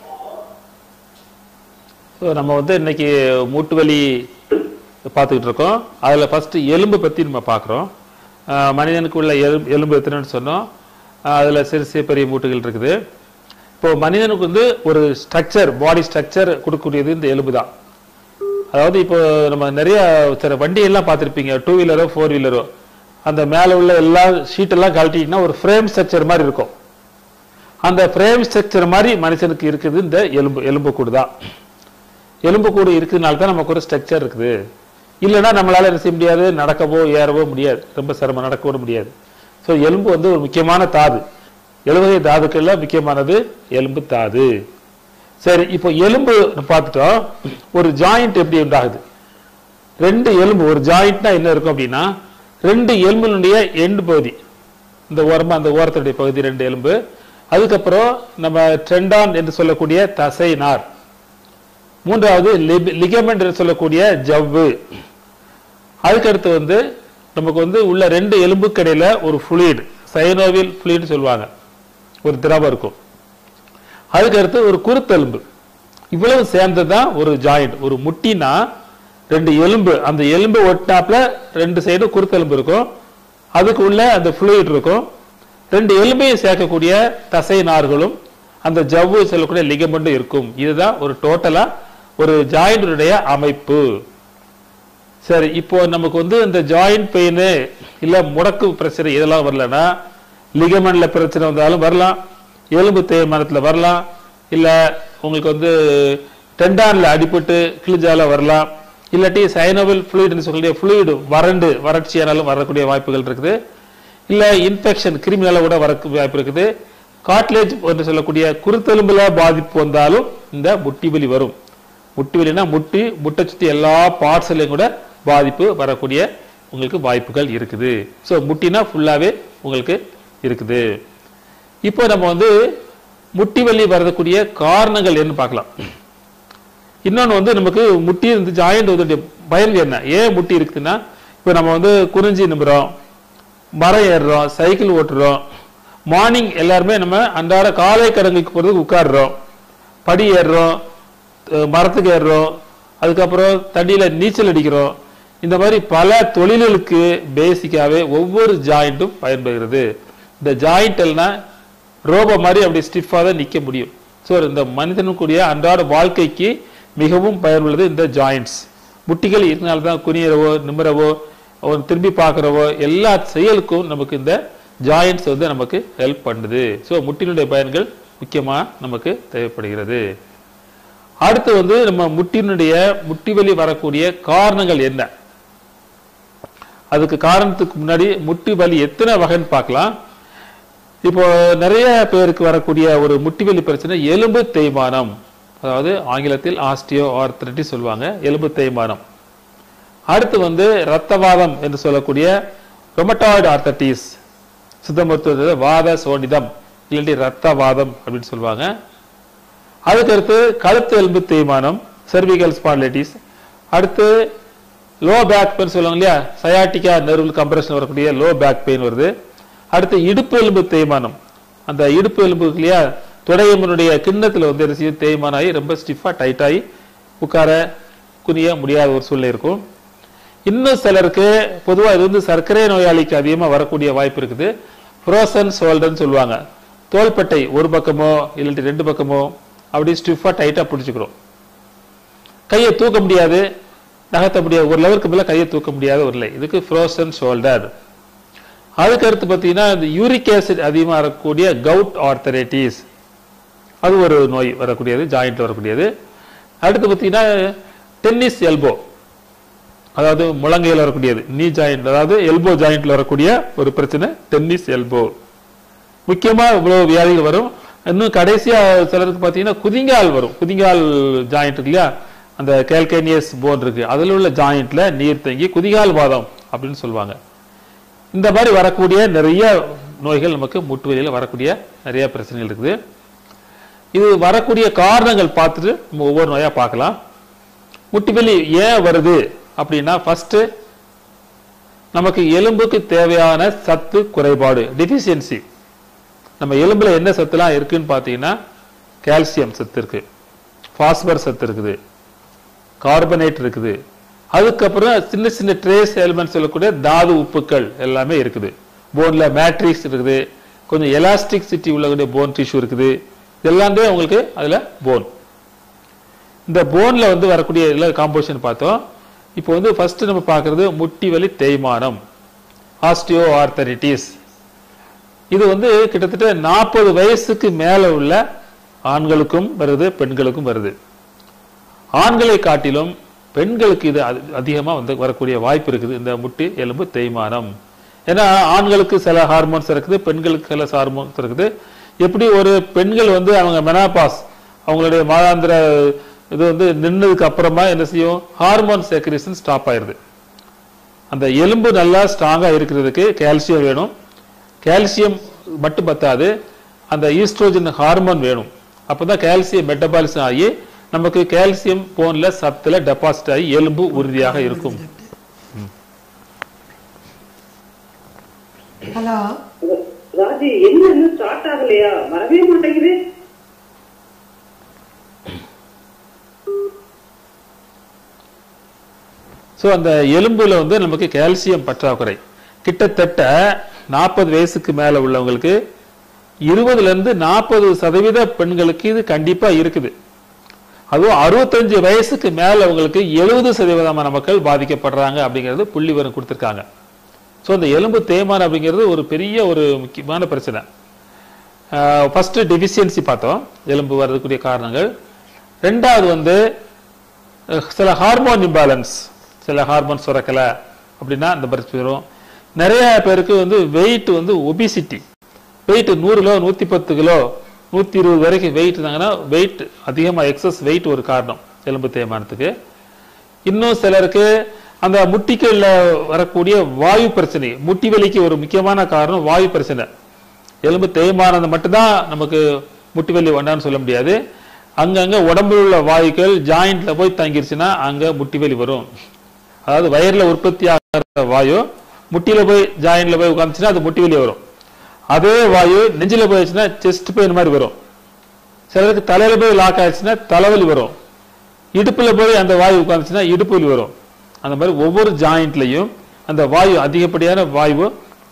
so நம்ம வந்து இன்னைக்கு மூட்டு வலி பார்த்துக்கிட்டு இருக்கோம் அதில் ஃபர்ஸ்ட் எலும்பு பற்றி நம்ம பார்க்குறோம் மனிதனுக்கு உள்ள எலும்பு எலும்பு எத்தனைன்னு சொன்னோம் அதில் சிறு சிறு பெரிய மூட்டுகள் இருக்குது இப்போ மனிதனுக்கு வந்து ஒரு ஸ்ட்ரக்சர் பாடி ஸ்ட்ரக்சர் கொடுக்கக்கூடியது இந்த எலும்பு தான் அதாவது இப்போ நம்ம நிறைய சில வண்டியெல்லாம் பார்த்துருப்பீங்க டூ வீலரோ ஃபோர் வீலரோ அந்த மேலே உள்ள எல்லா ஷீட்டெல்லாம் கழட்டிங்கன்னா ஒரு ஃப்ரேம் ஸ்ட்ரக்சர் மாதிரி இருக்கும் அந்த ஃப்ரேம் ஸ்ட்ரக்சர் மாதிரி மனுஷனுக்கு இருக்குது இந்த எலும்பு எலும்புக்கூடு தான் எலும்புக்கூடு இருக்கிறதுனால தான் நமக்கு ஒரு ஸ்ட்ரக்சர் இருக்குது இல்லைன்னா நம்மளால என்ன செய்ய முடியாது நடக்கவோ ஏறவோ முடியாது ரொம்ப சிரமம் நடக்கவோ முடியாது ஸோ எலும்பு வந்து ஒரு முக்கியமான தாது எழுவகை தாதுக்கள்ல முக்கியமானது எலும்பு தாது சரி இப்போ எலும்பு பார்த்துட்டோம் ஒரு ஜாயிண்ட் எப்படி உண்டாகுது ரெண்டு எலும்பு ஒரு ஜாயிண்ட்னா என்ன இருக்கும் அப்படின்னா ரெண்டு எலும்பினுடைய எண்டு பகுதி இந்த ஓரமா அந்த ஓரத்துடைய பகுதி ரெண்டு எலும்பு அதுக்கப்புறம் நம்ம ட்ரெண்டான் என்று சொல்லக்கூடிய தசை நார் மூன்றாவது லிகமெண்ட் என்று சொல்லக்கூடிய ஜவ்வு அதுக்கடுத்து வந்து நமக்கு வந்து உள்ள ரெண்டு எலும்புக்கு இடையில ஒரு fluid சைனோவில் fluid சொல்லுவாங்க ஒரு திரவம் இருக்கும் அதுக்கடுத்து ஒரு குருத்தெலும்பு இவ்வளவு சேர்ந்ததுதான் ஒரு ஜாயிண்ட் ஒரு முட்டினா ரெண்டு எலும்பு அந்த எலும்பு ஒட்டினாப்புல ரெண்டு சைடு குருத்தெலும்பு இருக்கும் அதுக்கு உள்ள அந்த fluid இருக்கும் ரெண்டு எலும்பையும் சேர்க்கக்கூடிய தசை நார்களும் அந்த ஜவ்வு சொல்லக்கூடிய லிகமெண்டும் இருக்கும் இதுதான் ஒரு டோட்டலா ஒரு ஜாயிண்டுடைய அமைப்பு சரி இப்போ நமக்கு வந்து இந்த ஜாயிண்ட் பெயின் இல்ல முடக்கு பிரச்சனை இதெல்லாம் வரலன்னா லிகமெண்ட்ல பிரச்சனை வந்தாலும் வரலாம் எலும்பு தேய்மானத்துல வரலாம் இல்ல உங்களுக்கு வந்து டெண்டான்ல அடிபட்டு கிழிஞ்சால வரலாம் இல்லாட்டி சைனோவில் ஃப்ளூயிட்னு சொல்லக்கூடிய ஃப்ளூயிடு வறண்டு வறட்சியானாலும் வரக்கூடிய வாய்ப்புகள் இருக்குது இல்ல இன்ஃபெக்ஷன் கிருமியால கூட வர வாய்ப்பு இருக்குது காட்லேஜ் என்று சொல்லக்கூடிய குருத்தெலும்புல பாதிப்பு வந்தாலும் இந்த முட்டி வலி வரும் முட்டி வலினா முட்டி முட்டை சுத்தி எல்லா பார்ட்ஸ்லயும் கூட பாதிப்பு வரக்கூடிய உங்களுக்கு வாய்ப்புகள் இருக்குது ஸோ முட்டினா ஃபுல்லாவே உங்களுக்கு இருக்குது இப்போ நம்ம வந்து முட்டி வலி வரக்கூடிய காரணங்கள் என்ன பார்க்கலாம் இன்னொன்று வந்து நமக்கு முட்டி இருந்து ஜாயிண்ட் வந்து பயன் என்ன ஏன் முட்டி இருக்குதுன்னா இப்போ நம்ம வந்து குறிஞ்சி நிமிரோம் மரம் ஏறுறோம் சைக்கிள் ஓட்டுறோம் மார்னிங் எல்லாருமே நம்ம அன்றாட காலை கடங்குக்கு போகிறதுக்கு உட்காடுறோம் படி ஏறுறோம் அஹ் மரத்துக்கு ஏறுறோம் அதுக்கப்புறம் தண்ணியில நீச்சல் அடிக்கிறோம் இந்த மாதிரி பல தொழில்களுக்கு பேசிக்காவே ஒவ்வொரு ஜாயிண்ட்டும் பயன்படுகிறது இந்த ஜாயிண்ட் எல்லாம் ரோபோ மாதிரி அப்படி ஸ்டிஃபாக தான் நிற்க முடியும் ஸோ இந்த மனிதனுக்குரிய அன்றாட வாழ்க்கைக்கு மிகவும் பயனுள்ளது இந்த ஜாயிண்ட்ஸ் முட்டிகள் இதனால தான் குனியறவோ நிமிரவோ அவன் திரும்பி பார்க்குறவோ எல்லா செயலுக்கும் நமக்கு இந்த ஜாயிண்ட்ஸ் வந்து நமக்கு ஹெல்ப் பண்ணுது ஸோ முட்டினுடைய பயன்கள் முக்கியமாக நமக்கு தேவைப்படுகிறது அடுத்து வந்து நம்ம முட்டினுடைய முட்டி வலி வரக்கூடிய காரணங்கள் என்ன அதுக்கு காரணத்துக்கு முன்னாடி முட்டி வலி எத்தனை வகைன்னு பார்க்கலாம் இப்போ நிறைய பேருக்கு வரக்கூடிய ஒரு முட்டி வலி பிரச்சனை எலும்பு தேய்மானம் அதாவது ஆங்கிலத்தில் ஆஸ்டியோ ஆர்த்ரட்டிஸ் சொல்லுவாங்க எலும்பு தேய்மானம் அடுத்து வந்து ரத்தவாதம் என்று சொல்லக்கூடிய ரொமட்டாய்டு ஆர்த்தட்டிஸ் சித்த மருத்துவத்தில் வாத சோனிதம் இல்லாட்டி ரத்தவாதம் அப்படின்னு சொல்லுவாங்க அதுக்கடுத்து கழுத்து எலும்பு தேய்மானம் cervical ஸ்பான்லைட்டிஸ் அடுத்து லோ பேக் பெயின் சொல்லுவாங்க இல்லையா சயாட்டிக்கா நெர்வல் கம்ப்ரெஷன் வரக்கூடிய லோ பேக் பெயின் வருது அடுத்து இடுப்பு எலும்பு தேய்மானம் அந்த இடுப்பு எலும்பு இருக்கு இல்லையா தொடையம்பனுடைய கிண்ணத்துல வந்து என்ன செய்யும் தேய்மானம் ஆகி ரொம்ப ஸ்டிஃபா டைட் ஆகி உட்கார குனிய முடியாத ஒரு சூழ்நிலை இருக்கும் இன்னும் சிலருக்கு பொதுவா இது வந்து சர்க்கரை நோயாளிக்கு அதிகமா வரக்கூடிய வாய்ப்பு இருக்குது ஃப்ரோசன் ஷோல்டர்னு சொல்லுவாங்க தோள்பட்டை ஒரு பக்கமோ இல்லாட்டி ரெண்டு பக்கமோ அப்படி ஸ்டிஃபா டைட்டா பிடிச்சுக்கிறோம் கையை தூக்க முடியாது நகர்த்த முடியாது ஒரு லெவலுக்கு மேல கையை தூக்க முடியாத ஒரு நிலை இதுக்கு ஃப்ரோசன் ஷோல்டர் அதுக்கு அடுத்து பார்த்தீங்கன்னா இந்த யூரிக் ஆசிட் அதிகமாக வரக்கூடிய கவுட் ஆர்த்தரைட்டிஸ் அது ஒரு நோய் வரக்கூடியது ஜாயிண்ட்ல வரக்கூடியது அடுத்து பார்த்தீங்கன்னா டென்னிஸ் எல்போ அதாவது முழங்கையில் வரக்கூடியது நீ ஜாயிண்ட் அதாவது எல்போ ஜாயிண்ட்ல வரக்கூடிய ஒரு பிரச்சனை டென்னிஸ் எல்போ முக்கியமா இவ்வளவு வியாதிகள் வரும் இன்னும் கடைசியா சிலருக்கு பார்த்தீங்கன்னா குதிங்கால் வரும் குதிங்கால் ஜாயிண்ட் இருக்கு இல்லையா அந்த கேல்கேனியஸ் போன் இருக்கு அதில் உள்ள ஜாயிண்ட்ல நீர் தங்கி குதிகால் வாதம் அப்படின்னு சொல்லுவாங்க இந்த மாதிரி வரக்கூடிய நிறைய நோய்கள் நமக்கு முட்டு வலியில வரக்கூடிய நிறைய பிரச்சனைகள் இருக்குது இது வரக்கூடிய காரணங்கள் பார்த்துட்டு நம்ம ஒவ்வொரு நோயா பார்க்கலாம் முட்டு வலி ஏன் வருது அப்படின்னா ஃபர்ஸ்ட் நமக்கு எலும்புக்கு தேவையான சத்து குறைபாடு டெஃபிஷியன்சி நம்ம எலும்புல என்ன சத்துலாம் இருக்குன்னு பார்த்தீங்கன்னா கால்சியம் சத்து இருக்கு பாஸ்பர் சத்து இருக்குது கார்பனேட் இருக்குது அதுக்கப்புறம் சின்ன சின்ன ட்ரேஸ் எலிமெண்ட்ஸ் சொல்லக்கூடிய தாது உப்புக்கள் எல்லாமே இருக்குது போன்ல மேட்ரிக்ஸ் இருக்குது கொஞ்சம் எலாஸ்டிக் உள்ளக்கூடிய போன் டிஷ்யூ இருக்குது எல்லாமே உங்களுக்கு அதுல போன் இந்த போன்ல வந்து வரக்கூடிய எல்லா காம்போசிஷன் பார்த்தோம் இப்போ வந்து ஃபர்ஸ்ட் நம்ம பார்க்கிறது முட்டி வலி தேய்மானம் ஆஸ்டியோ ஆர்த்தரிட்டிஸ் இது வந்து கிட்டத்தட்ட நாற்பது வயசுக்கு மேல உள்ள ஆண்களுக்கும் வருது பெண்களுக்கும் வருது ஆண்களை காட்டிலும் பெண்களுக்கு இது அதி- அதிகமா வந்து வரக்கூடிய வாய்ப்பு இருக்குது இந்த முட்டி எலும்பு தேய்மானம் ஏன்னா ஆண்களுக்கு சில ஹார்மோன்ஸ் இருக்குது பெண்களுக்கு சில ஹார்மோன்ஸ் இருக்குது எப்படி ஒரு பெண்கள் வந்து அவங்க மெனாபாஸ் அவங்களுடைய மாதாந்திர இது வந்து நின்னதுக்கு அப்புறமா என்ன செய்யும் ஹார்மோன் செக்ரேஷன் ஸ்டாப் ஆயிருது அந்த எலும்பு நல்லா ஸ்ட்ராங்கா இருக்கிறதுக்கு கால்சியம் வேணும் கால்சியம் மட்டும் பத்தாது அந்த ஈஸ்ட்ரோஜன் ஹார்மோன் வேணும் அப்பதான் கால்சியம் மெட்டபாலிசம் ஆகி நமக்கு கால்சியம் போன்ல சத்துல டெபாசிட் ஆகி எலும்பு உறுதியாக இருக்கும் ஹலோ ராஜி என்ன இன்னும் ஸ்டார்ட் ஆகலையா வரவே மாட்டேங்குது ஸோ அந்த எலும்புல வந்து நமக்கு கால்சியம் பற்றாக்குறை கிட்டத்தட்ட நாற்பது வயசுக்கு மேல உள்ளவங்களுக்கு இருபதுல இருந்து நாற்பது சதவீத பெண்களுக்கு இது கண்டிப்பா இருக்குது அதுவும் அறுபத்தஞ்சு வயசுக்கு மேல அவங்களுக்கு எழுபது சதவீதமான மக்கள் பாதிக்கப்படுறாங்க அப்படிங்கிறது புள்ளி விவரம் கொடுத்துருக்காங்க ஸோ இந்த எலும்பு தேய்மானம் அப்படிங்கிறது ஒரு பெரிய ஒரு முக்கியமான பிரச்சனை ஃபர்ஸ்ட் டெஃபிஷியன்சி பார்த்தோம் எலும்பு வர்றதுக்குரிய காரணங்கள் ரெண்டாவது வந்து அஹ், சில ஹார்மோன் இம்பேலன்ஸ் சில ஹார்மோன் சுரக்கலை அப்படின்னா இந்த பிரச்சனை வரும் நிறைய பேருக்கு வந்து வெயிட் வந்து ஒபிசிட்டி வெயிட் நூறு கிலோ நூற்றி பத்து கிலோ நூற்றி இருபது வரைக்கும் வெயிட் இருந்தாங்கன்னா வெயிட் அதிகமாக எக்ஸஸ் வெயிட் ஒரு காரணம் எலும்பு தேய்மானத்துக்கு இன்னும் சிலருக்கு அந்த முட்டிக்கல்ல வரக்கூடிய வாயு பிரச்சனை முட்டி வலிக்கு ஒரு முக்கியமான காரணம் வாயு பிரச்சனை எலும்பு தேய்மானது மட்டும்தான் நமக்கு முட்டி வலி வேண்டாம்னு சொல்ல முடியாது அங்கங்க உடம்புல உள்ள வாயுக்கள் ஜாயிண்ட்ல போய் தங்கிருச்சுன்னா அங்க முட்டி வலி வரும் அதாவது வயர்ல உற்பத்தி ஆகிற வாயு முட்டியில போய் ஜாயிண்ட்ல போய் உட்காந்துச்சுன்னா அது முட்டி வலி வரும் அதே வாயு நெஞ்சில போயிடுச்சுன்னா செஸ்ட் பெயின் மாதிரி வரும் சிலருக்கு தலையில போய் லாக் ஆயிடுச்சுன்னா தலைவலி வரும் இடுப்புல போய் அந்த வாயு உட்காந்துச்சுன்னா இடுப்பு வலி வரும் அந்த மாதிரி ஒவ்வொரு ஜாயிண்ட்லயும் அந்த வாயு அதிகப்படியான வாயு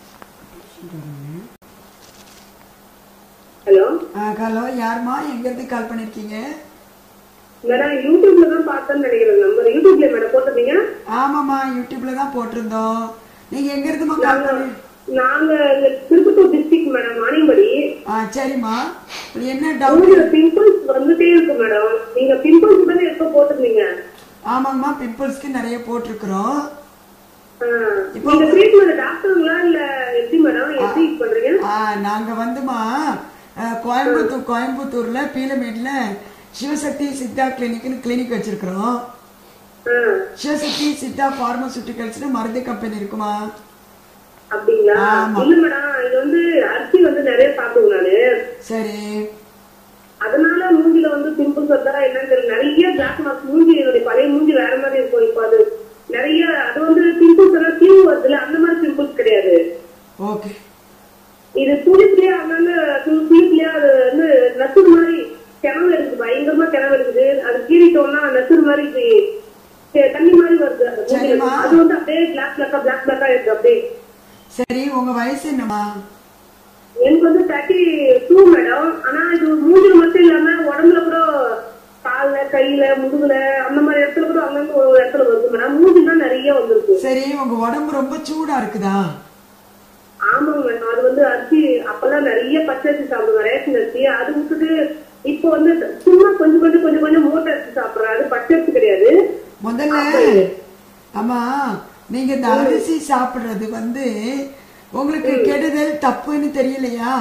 ஹலோ ஹலோ யாருமா எங்க இருந்து கால் பண்ணிருக்கீங்க மேடம் யூடியூப்ல தான் பார்த்தேன்னு நினைக்கிறேன் நம்பர் யூடியூப்ல மேடம் போட்டிருந்தீங்க ஆமாமா யூடியூப்ல தான் போட்டிருந்தோம் நீங்க எங்க இருந்துமா கால் நாங்க பண்ணி நாங்க இங்க திருப்பத்தூர் டிஸ்ட்ரிக்ட் மேடம் மானியம்படி ஆ சரிம்மா இப்ப என்ன டவுட் உங்களுக்கு பிம்பிள்ஸ் வந்துட்டே இருக்கு மேடம் நீங்க பிம்பிள்ஸ் தானே எப்ப போட்டிருந்தீங்க ஆமாங்கம்மா பிம்பிள்ஸ்க்கு நிறைய போட்டிருக்கிறோம் ஆ, நீங்க ட்ரீட்மெண்ட் டாக்டருங்களா இல்ல எப்படி மேடம் எப்படி இது பண்றீங்க ஆ, நாங்க வந்துமா அஹ், கோயம்புத்தூர் கோயம்புத்தூர்ல பீலமேட்ல சிவசக்தி சித்தா கிளினிக்னு கிளினிக் வச்சிருக்கிறோம் ஆ, சிவசக்தி சித்தா பார்மசூட்டிகல்ஸ்னு மருந்து கம்பெனி இருக்குமா அப்படிங்களா ஆமா. இல்ல மேடம் இது வந்து அரிசி வந்து நிறைய சாப்பிடுவேன் நானு சரி அதனால மூஞ்சில வந்து பிம்பிள்ஸ் வந்தா என்னன்னு தெரியல நிறைய பிளாக் மார்க் மூஞ்சி என்னுடைய பழைய மூஞ்சி வேற மாதிரி இருக்கும் இப்ப அது நிறைய அது வந்து பிம்பிள்ஸ் எல்லாம் தீவு வருதுல அந்த மாதிரி பிம்பிள்ஸ் கிடையாது ஓகே இது துளிப்புலயே அங்கங்க துளி- துளிப்புலயே அது வந்து நசுறு மாதிரி கிணவு இருக்குது பயங்கரமா கிணவு இருக்குது அது கீறிட்டோம்னா நசுறு மாதிரி இப்படி தே- தண்ணி மாதிரி வருது அந்த மூஞ்சில. சரிம்மா. அது வந்து அப்படியே பிளாக் பிளாக்கா பிளாக் பிளாக்கா இருக்கு அப்படியே சரி உங்க வயசு என்னம்மா எனக்கு வந்து தேர்ட்டி டூ மேடம் ஆனா இது மூஞ்சில மட்டும் இல்லாம உடம்புல கூட கால்ல கையில முதுகுல அந்த மாதிரி இடத்துல கூட அங்கங்க ஒரு இடத்துல வருது மேடம் மூஞ்சி தான் நிறைய வந்திருக்கு சரி உங்க உடம்பு ரொம்ப சூடா இருக்குதா ஆமாங்க மேடம் அது வந்து அரிசி அப்பெல்லாம் நிறைய பச்சை அரிசி சாப்பிடுவேன் ரேஷன் அரிசி அது விட்டுட்டு இப்போ வந்து சும்மா கொஞ்சம் கொஞ்சம் கொஞ்சம் கொஞ்சம் மூட்டை அரிசி சாப்பிடுறேன் அது பச்சை அரிசி கிடையாது முதல்ல ஆமா நீங்க இந்த அரிசி சாப்பிடுறது வந்து உங்களுக்கு கெடுதல் தப்புன்னு தெரியலையா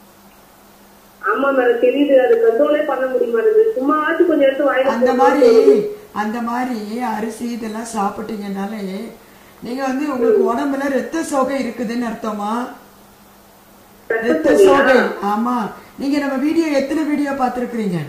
ஆமா மேடம் தெரியுது அது கண்ட்ரோலே பண்ண முடிய மாட்டேங்குது சும்மா ஆச்சு கொஞ்சம் எடுத்து வாயில அந்த போட்டு மாதிரி அந்த மாதிரி அரிசி இதெல்லாம் சாப்பிட்டீங்கன்னாலே நீங்க வந்து உங்களுக்கு உடம்புல ரத்த சோகை இருக்குதுன்னு அர்த்தமா ரத்த சோகை ஆமா நீங்க நம்ம வீடியோ எத்தனை வீடியோ பார்த்திருக்கிறீங்க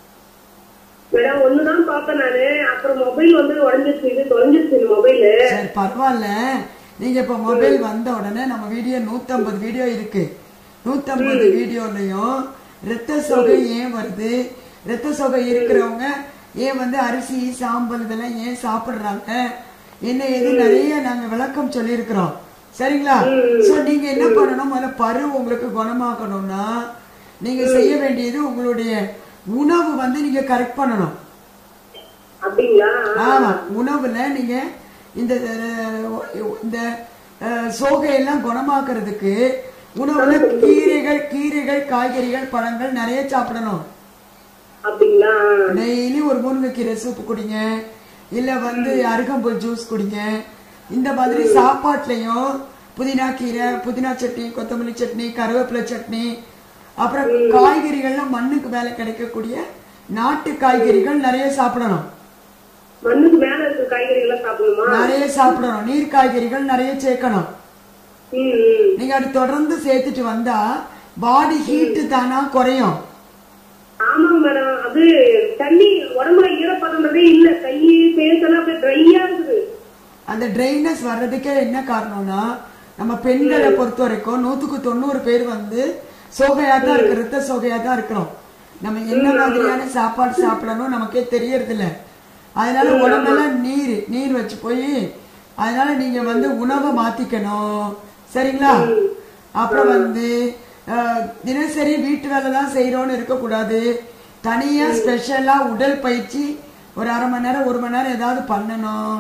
மேடம் ஒண்ணுதான் பார்த்தேன் நானு அப்புறம் மொபைல் வந்து உடஞ்சிருச்சு இது தொலைஞ்சிருச்சு இந்த மொபைலு சரி பரவாயில்ல நீங்க இப்ப மொபைல் வந்த உடனே நம்ம வீடியோ 150 வீடியோ இருக்கு 150 வீடியோலயும் ரத்த சோகை ஏன் வருது ரத்த சோகை இருக்கிறவங்க ஏன் வந்து அரிசி சாம்பல் இதெல்லாம் ஏன் சாப்பிடுறாங்க என்ன ஏது நிறைய நாங்க விளக்கம் சொல்லியிருக்கிறோம் சரிங்களா சோ நீங்க என்ன பண்ணணும் முதல்ல பரு உங்களுக்கு குணமாக்கணும்னா நீங்க செய்ய வேண்டியது உங்களுடைய உணவு வந்து நீங்க கரெக்ட் பண்ணணும் அப்படிங்களா ஆமா உணவுல நீங்க இந்த அஹ், இந்த அஹ், சோகையெல்லாம் குணமாக்குறதுக்கு உணவுல கீரைகள் கீரைகள் காய்கறிகள் பழங்கள் நிறைய சாப்பிடணும் அப்படிங்களா டெய்லி ஒரு முருங்கைக்கீரை சூப்பு குடிங்க இல்ல வந்து அருகம்புல் ஜூஸ் குடிங்க இந்த மாதிரி சாப்பாட்டுலயும் புதினா கீரை புதினா சட்னி கொத்தமல்லி சட்னி கருவேப்பிலை சட்னி அப்புறம் காய்கறிகள்ல மண்ணுக்கு மேல கிடைக்கக்கூடிய நாட்டு காய்கறிகள் நிறைய சாப்பிடணும் மண்ணுக்கு மேல இருக்க காய்கறிகள் எல்லாம் சாப்பிடணுமா நிறைய சாப்பிடணும் நீர் காய்கறிகள் நிறைய சேர்க்கணும் ம், ம். நீங்க அது தொடர்ந்து சேர்த்துட்டு வந்தா பாடி ஹீட் தானா குறையும் ஆமாங்க மேடம் அது தண்ணி உடம்புல ஈரப்பதம்ன்றதே இல்ல கை ஃபேஸ் எல்லாம் அப்படியே ட்ரையா இருக்குது அந்த ட்ரைனஸ் வர்றதுக்கே என்ன காரணம்னா நம்ம பெண்களை பொறுத்த வரைக்கும் நூத்துக்கு தொண்ணூறு பேர் வந்து சோகையா தான் இருக்கு ரத்த சோகையா தான் இருக்கிறோம் நம்ம என்ன மாதிரியான சாப்பாடு சாப்பிடணும் நமக்கே தெரியறது இல்ல அதனால உடம்பெல்லாம் நீர் நீர் வச்சு போய் அதனால நீங்க வந்து உணவை மாத்திக்கணும் சரிங்களா அப்புறம் வந்து அஹ், தினசரி வீட்டு வேலை தான் செய்யறோம்னு இருக்கக்கூடாது தனியா ஸ்பெஷலா உடல் பயிற்சி ஒரு அரை மணி நேரம் ஒரு மணி நேரம் ஏதாவது பண்ணணும்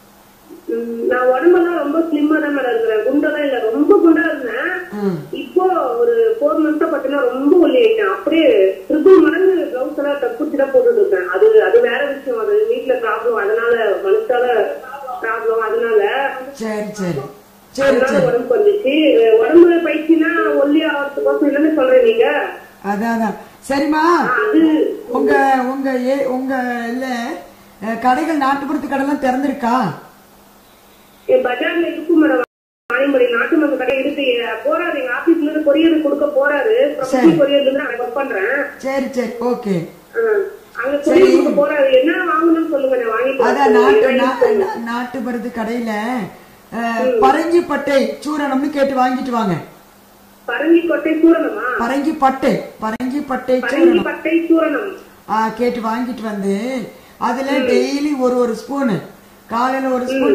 ம், நான் உடம்பெல்லாம் ரொம்ப ஸ்லிம்மா தான் மேடம் இருக்கிறேன் குண்டெல்லாம் இல்ல ரொம்ப குண்டா இருந்தேன் ம். இப்போ ஒரு ஃபோர் மந்த்ஸா பாத்தீங்கன்னா ரொம்ப ஒல்லி ஆயிட்டேன் அப்படியே ட்ரிபிள் மடங்கு பிளவுஸ் எல்லாம் தப்புச்சு தான் போட்டுட்டு இருக்கேன் அது அது வேற விஷயம் அது வீட்டுல ப்ராப்ளம் அதனால மனசால ப்ராப்ளம் அதனால சரி சரி சரி அதனால சரி உடம்பு வந்துச்சு அஹ் உடம்புல பயிற்சினா ஒல்லி ஆகிறதுக்கோசம் இல்லைன்னு சொல்றேன் நீங்க அதான் அதான் சரிம்மா அது உங்க உங்க ஏ உங்க இல்ல அஹ், கடைகள் நாட்டுப்புறத்து கடைலாம் திறந்திருக்கா என் பஜார்ல இருக்கும் மேடம் வாணிமொழி நாட்டு மருந்து கடை இருக்கு போறாரு எங்க ஆபீஸ்ல இருந்து கொரியர் கொடுக்க போறாரு ப்ரொஃபஷனல் கொரியர்ல இருந்து நான் ஒர்க் பண்றேன் சரி சரி ஓகே அஹ் அங்க கொரியர் கொடுக்க போறாரு என்ன வாங்கணும்னு சொல்லுங்க நான் வாங்கிட்டு அதான் வரேன். நாட்டு நா- நா- நாட்டு மருந்து கடையில அஹ், பரங்கிப்பட்டை சூரணம்னு கேட்டு வாங்கிட்டு வாங்க பரங்கி கொட்டை சூரணமா பரங்கிப்பட்டை பரங்கிப்பட்டை பரங்கி சூரணம் பட்டை சூரணம் ஆ, கேட்டு வாங்கிட்டு வந்து அதுல டெய்லி ஒரு ஒரு ஸ்பூனு காலையில ஒரு ஸ்பூன்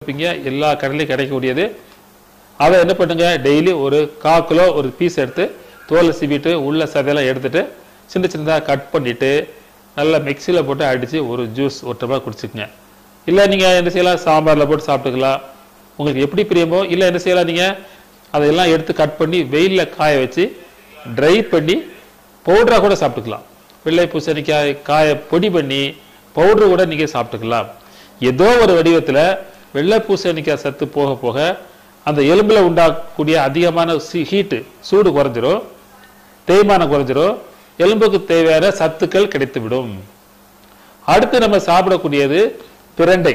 இருப்பீங்க எல்லா கடையிலையும் கிடைக்கக்கூடியது அதை என்ன பண்ணுங்க டெய்லி ஒரு கா கிலோ ஒரு பீஸ் எடுத்து தோலை சீவிட்டு உள்ள சதையெல்லாம் எடுத்துட்டு சின்ன சின்னதாக கட் பண்ணிட்டு நல்லா மிக்சியில் போட்டு அடித்து ஒரு ஜூஸ் ஒரு டப்பா குடிச்சுக்குங்க இல்லை நீங்கள் என்ன செய்யலாம் சாம்பாரில் போட்டு சாப்பிட்டுக்கலாம் உங்களுக்கு எப்படி பிரியமோ இல்லை என்ன செய்யலாம் நீங்கள் அதையெல்லாம் எடுத்து கட் பண்ணி வெயிலில் காய வச்சு ட்ரை பண்ணி பவுடராக கூட சாப்பிட்டுக்கலாம் வெள்ளை பூசணிக்காய் காய பொடி பண்ணி பவுடர் கூட நீங்கள் சாப்பிட்டுக்கலாம் ஏதோ ஒரு வடிவத்தில் வெள்ளை பூசணிக்காய் சத்து போக போக அந்த எலும்புல உண்டாகக்கூடிய அதிகமான ஹீட்டு சூடு குறைஞ்சிரும் தேய்மானம் குறைஞ்சிரும் எலும்புக்கு தேவையான சத்துக்கள் கிடைத்துவிடும் அடுத்து நம்ம சாப்பிடக்கூடியது பிரண்டை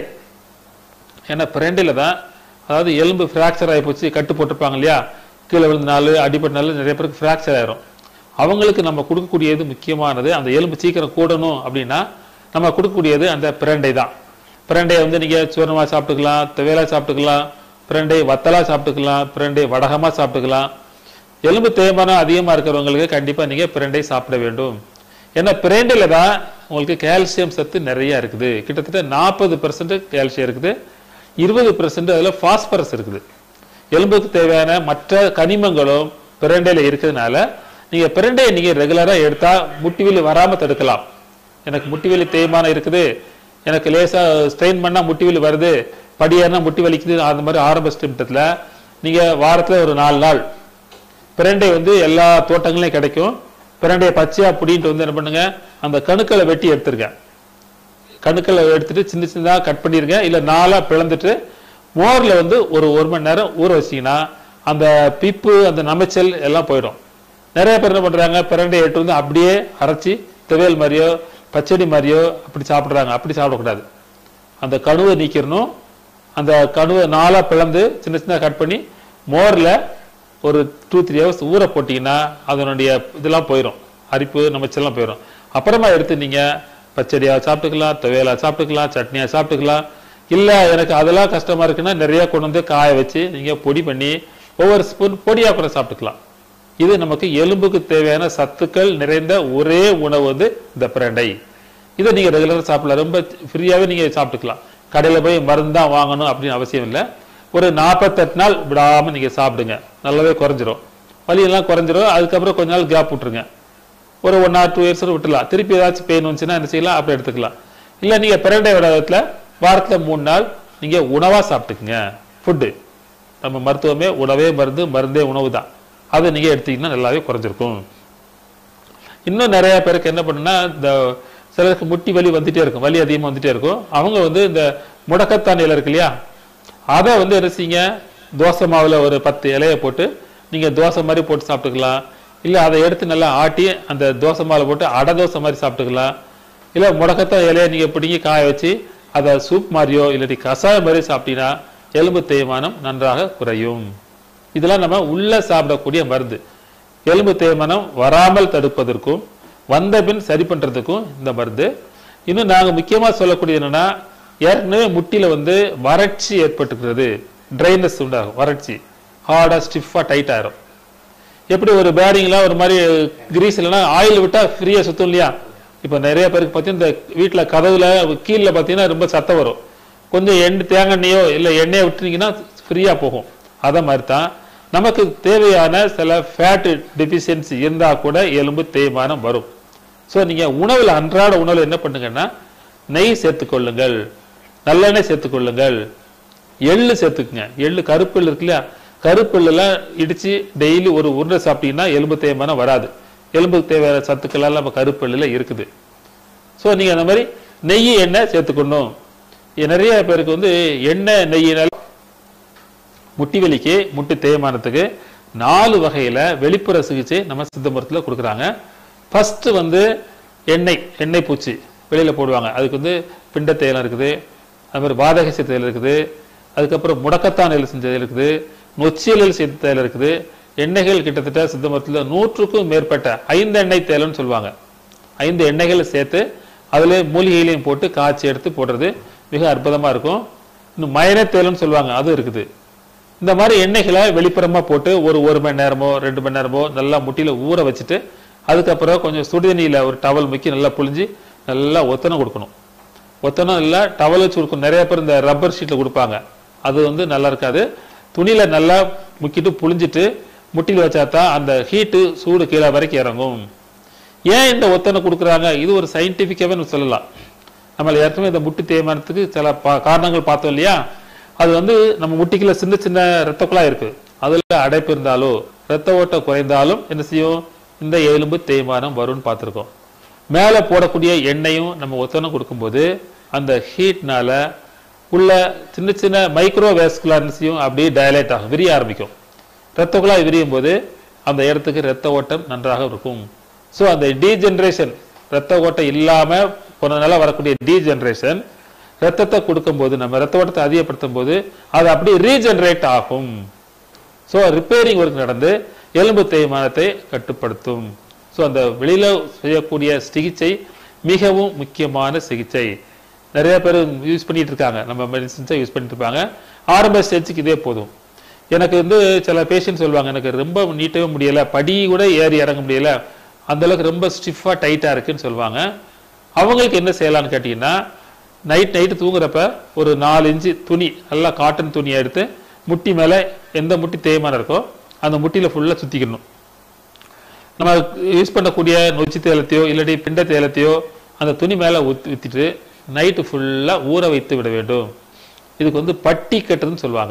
ஏன்னா பிரண்டையில தான் அதாவது எலும்பு ஃப்ராக்சர் ஆகி போச்சு கட்டு போட்டிருப்பாங்க இல்லையா கீழே விழுந்தனால அடிபட்டனால நிறைய பேருக்கு ஃப்ராக்சர் ஆயிரும் அவங்களுக்கு நம்ம கொடுக்கக்கூடியது முக்கியமானது அந்த எலும்பு சீக்கிரம் கூடணும் அப்படின்னா நம்ம கொடுக்கக்கூடியது அந்த பிரண்டை தான் பிரண்டையை வந்து நீங்க சூரணமா சாப்பிட்டுக்கலாம் துவையலா சாப்பிட்டுக்கலாம் பிரண்டை வத்தலா சாப்பிட்டுக்கலாம் பிரண்டை வடகமா சாப்பிட்டுக்கலாம் எலும்பு தேய்மானம் அதிகமா இருக்கிறவங்களுக்கு கண்டிப்பா நீங்க பிரண்டை சாப்பிட வேண்டும் ஏன்னா பிரண்டையில தான் உங்களுக்கு கால்சியம் சத்து நிறைய இருக்குது கிட்டத்தட்ட நாற்பது பெர்சன்ட் கால்சியம் இருக்குது இருபது பெர்சன்ட் அதுல பாஸ்பரஸ் இருக்குது எலும்புக்கு தேவையான மற்ற கனிமங்களும் பிரண்டையில இருக்கிறதுனால நீங்க பிரண்டையை நீங்க ரெகுலரா எடுத்தா முட்டி வலி வராம தடுக்கலாம் எனக்கு முட்டி வலி தேய்மானம் இருக்குது எனக்கு லேசா ஸ்ட்ரெயின் பண்ணா முட்டி வலி வருது படியேறினா முட்டி வலிக்குது அந்த மாதிரி ஆரம்ப ஸ்டிம்டத்துல நீங்க வாரத்துல ஒரு நாலு நாள் பிரண்டை வந்து எல்லா தோட்டங்களையும் கிடைக்கும் பிரண்டையை பச்சையா புடின்ட்டு வந்து என்ன பண்ணுங்க அந்த கணுக்களை வெட்டி எடுத்துருங்க கணுக்களை எடுத்துட்டு சின்ன சின்னதாக கட் பண்ணிருங்க இல்ல நாலா பிளந்துட்டு மோர்ல வந்து ஒரு ஒரு மணி நேரம் ஊற வச்சீங்கன்னா அந்த பிப்பு அந்த நமைச்சல் எல்லாம் போயிடும் நிறைய பேர் என்ன பண்றாங்க பிரண்டை எட்டு வந்து அப்படியே அரைச்சி துவையல் மாதிரியோ பச்சடி மாதிரியோ அப்படி சாப்பிடுறாங்க அப்படி சாப்பிடக்கூடாது அந்த கணுவை நீக்கிடணும் அந்த கணுவை நாலா பிளந்து சின்ன சின்ன கட் பண்ணி மோர்ல ஒரு டூ த்ரீ ஹவர்ஸ் ஊற போட்டீங்கன்னா அதனுடைய இதெல்லாம் போயிடும் அரிப்பு நமச்செல்லாம் போயிடும் அப்புறமா எடுத்து நீங்க பச்சடியா சாப்பிட்டுக்கலாம் துவையலா சாப்பிட்டுக்கலாம் சட்னியா சாப்பிட்டுக்கலாம் இல்ல எனக்கு அதெல்லாம் கஷ்டமா இருக்குன்னா நிறைய கொண்டு வந்து காய வச்சு நீங்க பொடி பண்ணி ஒவ்வொரு ஸ்பூன் பொடியா கூட சாப்பிட்டுக்கலாம் இது நமக்கு எலும்புக்கு தேவையான சத்துக்கள் நிறைந்த ஒரே உணவு வந்து இந்த பிரண்டை இதை நீங்க ரெகுலரா சாப்பிடலாம் ரொம்ப ஃப்ரீயாவே நீங்க சாப்பிட்டுக்கலாம் கடையில போய் மருந்து தான் வாங்கணும் அப்படின்னு அவசியம் இல்லை ஒரு நாற்பத்தெட்டு நாள் விடாம நீங்க சாப்பிடுங்க நல்லாவே குறைஞ்சிரும் வலியெல்லாம் குறைஞ்சிரும் அதுக்கப்புறம் கொஞ்ச நாள் கேப் விட்டுருங்க ஒரு ஒன் ஆர் டூ இயர்ஸ் விட்டுலாம் திருப்பி ஏதாச்சும் பெயின் வந்துச்சுன்னா என்ன செய்யலாம் அப்படி எடுத்துக்கலாம் இல்ல நீங்க பிரண்டை விடத்துல வாரத்துல மூணு நாள் நீங்க உணவா சாப்பிட்டுக்குங்க ஃபுட்டு நம்ம மருத்துவமே உணவே மருந்து மருந்தே உணவு தான் அதை நீங்க எடுத்தீங்கன்னா நல்லாவே குறைஞ்சிருக்கும் இன்னும் நிறைய பேருக்கு என்ன பண்ணுன்னா இந்த சிலருக்கு முட்டி வலி வந்துட்டே இருக்கும் வலி அதிகமா வந்துட்டே இருக்கும் அவங்க வந்து இந்த முடக்கத்தான் இலை இருக்கு இல்லையா அதை வந்து என்ன செய்யுங்க தோசை மாவுல ஒரு பத்து இலையை போட்டு நீங்க தோசை மாதிரி போட்டு சாப்பிட்டுக்கலாம் இல்ல அதை எடுத்து நல்லா ஆட்டி அந்த தோசை மாவுல போட்டு அடை தோசை மாதிரி சாப்பிட்டுக்கலாம் இல்ல முடக்கத்தான் இலையை நீங்க பிடிங்கி காய வச்சு அதை சூப் மாதிரியோ இல்லாட்டி கஷாயம் மாதிரி சாப்பிட்டீங்கன்னா எலும்பு தேய்மானம் நன்றாக குறையும் இதெல்லாம் நம்ம உள்ள சாப்பிடக்கூடிய மருந்து எலும்பு தேய்மானம் வராமல் தடுப்பதற்கும் வந்த பின் சரி பண்றதுக்கும் இந்த மருந்து இன்னும் நாங்க முக்கியமா சொல்லக்கூடியது என்னன்னா ஏற்கனவே முட்டில வந்து வறட்சி ஏற்பட்டுக்கிறது ட்ரைனஸ் உண்டாகும் வறட்சி ஹார்டா ஸ்டிஃபா டைட் ஆயிரும் எப்படி ஒரு பேரிங்லாம் ஒரு மாதிரி கிரீஸ் இல்லைன்னா ஆயில் விட்டா ஃப்ரீயா சுத்தும் இல்லையா இப்ப நிறைய பேருக்கு பார்த்தீங்கன்னா இந்த வீட்டுல கதவுல கீழே பார்த்தீங்கன்னா ரொம்ப சத்தம் வரும் கொஞ்சம் எண்ணெய் தேங்காய் எண்ணெயோ இல்லை எண்ணெயை விட்டுனீங்கன்னா ஃப்ரீயா போகும் அத மாதிரி தான் நமக்கு தேவையான சில ஃபேட் டெபிஷியன்சி இருந்தா கூட எலும்பு தேய்மானம் வரும் ஸோ நீங்க உணவுல அன்றாட உணவுல என்ன பண்ணுங்கன்னா நெய் சேர்த்துக்கொள்ளுங்கள் நல்லெண்ணெய் சேர்த்துக்கொள்ளுங்கள் எள்ளு சேர்த்துக்குங்க எள்ளு கருப்பு எள்ளு இருக்கு இல்லையா கருப்பு எள்ளெல்லாம் இடிச்சு டெய்லி ஒரு உருண்டை சாப்பிட்டீங்கன்னா எலும்பு தேய்மானம் வராது எலும்புக்கு தேவையான சத்துக்கள் எல்லாம் நம்ம கருப்பு எள்ளுல இருக்குது ஸோ நீங்க அந்த மாதிரி நெய் எண்ணெய் சேர்த்துக்கணும் இது நிறைய பேருக்கு வந்து எண்ணெய் நெய்யினால முட்டி வலிக்கு முட்டி தேய்மானத்துக்கு நாலு வகையில வெளிப்புற சிகிச்சை நம்ம சித்த மருத்துவத்துல கொடுக்குறாங்க ஃபர்ஸ்ட் வந்து எண்ணெய் எண்ணெய் பூச்சி வெளியில போடுவாங்க அதுக்கு வந்து பிண்ட தைலம் இருக்குது அது மாதிரி பாதகசி தைலம் இருக்குது அதுக்கப்புறம் முடக்கத்தான் இலை செஞ்ச தைலம் இருக்குது நொச்சியலில் செய்த தைலம் இருக்குது எண்ணெய்கள் கிட்டத்தட்ட சித்த மருத்துவத்துல நூற்றுக்கும் மேற்பட்ட ஐந்து எண்ணெய் தைலம்னு சொல்லுவாங்க ஐந்து எண்ணெய்களை சேர்த்து அதுல மூலிகைகளையும் போட்டு காய்ச்சி எடுத்து போடுறது மிக அற்புதமா இருக்கும் இன்னும் மயனே தைலம்னு சொல்லுவாங்க அது இருக்குது இந்த மாதிரி எண்ணெய்களை வெளிப்புறமா போட்டு ஒரு ஒரு மணி நேரமோ ரெண்டு மணி நேரமோ நல்லா முட்டியில ஊற வச்சுட்டு அதுக்கப்புறம் கொஞ்சம் சுடுதண்ணியில ஒரு டவல் முக்கி நல்லா புழிஞ்சு நல்லா ஒத்தனை கொடுக்கணும் ஒத்தனம் இல்ல டவல் வச்சு கொடுக்கணும் நிறைய பேர் இந்த ரப்பர் ஷீட்ல கொடுப்பாங்க அது வந்து நல்லா இருக்காது துணியில நல்லா முக்கிட்டு புழிஞ்சிட்டு முட்டியில் வச்சா தான் அந்த ஹீட்டு சூடு கீழே வரைக்கும் இறங்கும் ஏன் இந்த ஒத்தனை கொடுக்குறாங்க இது ஒரு சயின்டிஃபிக்காவே சொல்லலாம் நம்ம ஏற்கனவே இந்த முட்டி தேய்மானத்துக்கு சில பா- காரணங்கள் பார்த்தோம் இல்லையா அது வந்து நம்ம முட்டிக்குள்ள சின்ன சின்ன இரத்த குழாய் இருக்கு அதுல அடைப்பு இருந்தாலோ இரத்த ஓட்டம் குறைந்தாலும் என்ன செய்யும் இந்த எலும்பு தேய்மானம் வரும்னு பார்த்திருக்கோம் மேலே போடக்கூடிய எண்ணெயும் நம்ம ஒத்தனை கொடுக்கும்போது அந்த ஹீட்னால உள்ள சின்ன சின்ன மைக்ரோ வேஸ்குலார்னஸையும் அப்படியே டயலேட் ஆகும் விரிய ஆரம்பிக்கும் இரத்த குழாய் விரியும் போது அந்த இடத்துக்கு இரத்த ஓட்டம் நன்றாக இருக்கும் ஸோ அந்த டீஜெனரேஷன் இரத்த ஓட்டம் இல்லாம போனதுனால வரக்கூடிய டீஜெனரேஷன் ரத்தத்தை கொடுக்கும்போது நம்ம ரத்த ஓட்டத்தை அதிகப்படுத்தும் போது அது அப்படியே ரீஜெனரேட் ஆகும் ஸோ ரிப்பேரிங் ஒர்க் நடந்து எலும்பு தேய்மானத்தை கட்டுப்படுத்தும் ஸோ அந்த வெளியில செய்யக்கூடிய சிகிச்சை மிகவும் முக்கியமான சிகிச்சை நிறைய பேர் யூஸ் பண்ணிட்டு இருக்காங்க நம்ம மெடிசின்ஸை யூஸ் பண்ணிட்டு இருப்பாங்க ஆரம்ப ஸ்டேஜுக்கு இதே போதும் எனக்கு வந்து சில பேஷண்ட் சொல்லுவாங்க எனக்கு ரொம்ப நீட்டவே முடியல படி கூட ஏறி இறங்க முடியல அந்த அளவுக்கு ரொம்ப ஸ்டிஃபா டைட்டா இருக்குன்னு சொல்லுவாங்க அவங்களுக்கு என்ன செய்யலாம்னு கேட்டீங்கன்னா நைட் நைட்டு தூங்குறப்ப ஒரு நாலு இன்ச்சு துணி நல்லா காட்டன் துணியை எடுத்து முட்டி மேல எந்த முட்டி தேய்மானம் இருக்கோ அந்த முட்டியில ஃபுல்லா சுத்திக்கணும் நம்ம யூஸ் பண்ணக்கூடிய நொச்சி தேலத்தையோ இல்லாட்டி பிண்ட தேலத்தையோ அந்த துணி மேல ஊத்தி ஊத்திட்டு நைட்டு ஃபுல்லா ஊற வைத்து விட வேண்டும் இதுக்கு வந்து பட்டி கட்டுறதுன்னு சொல்லுவாங்க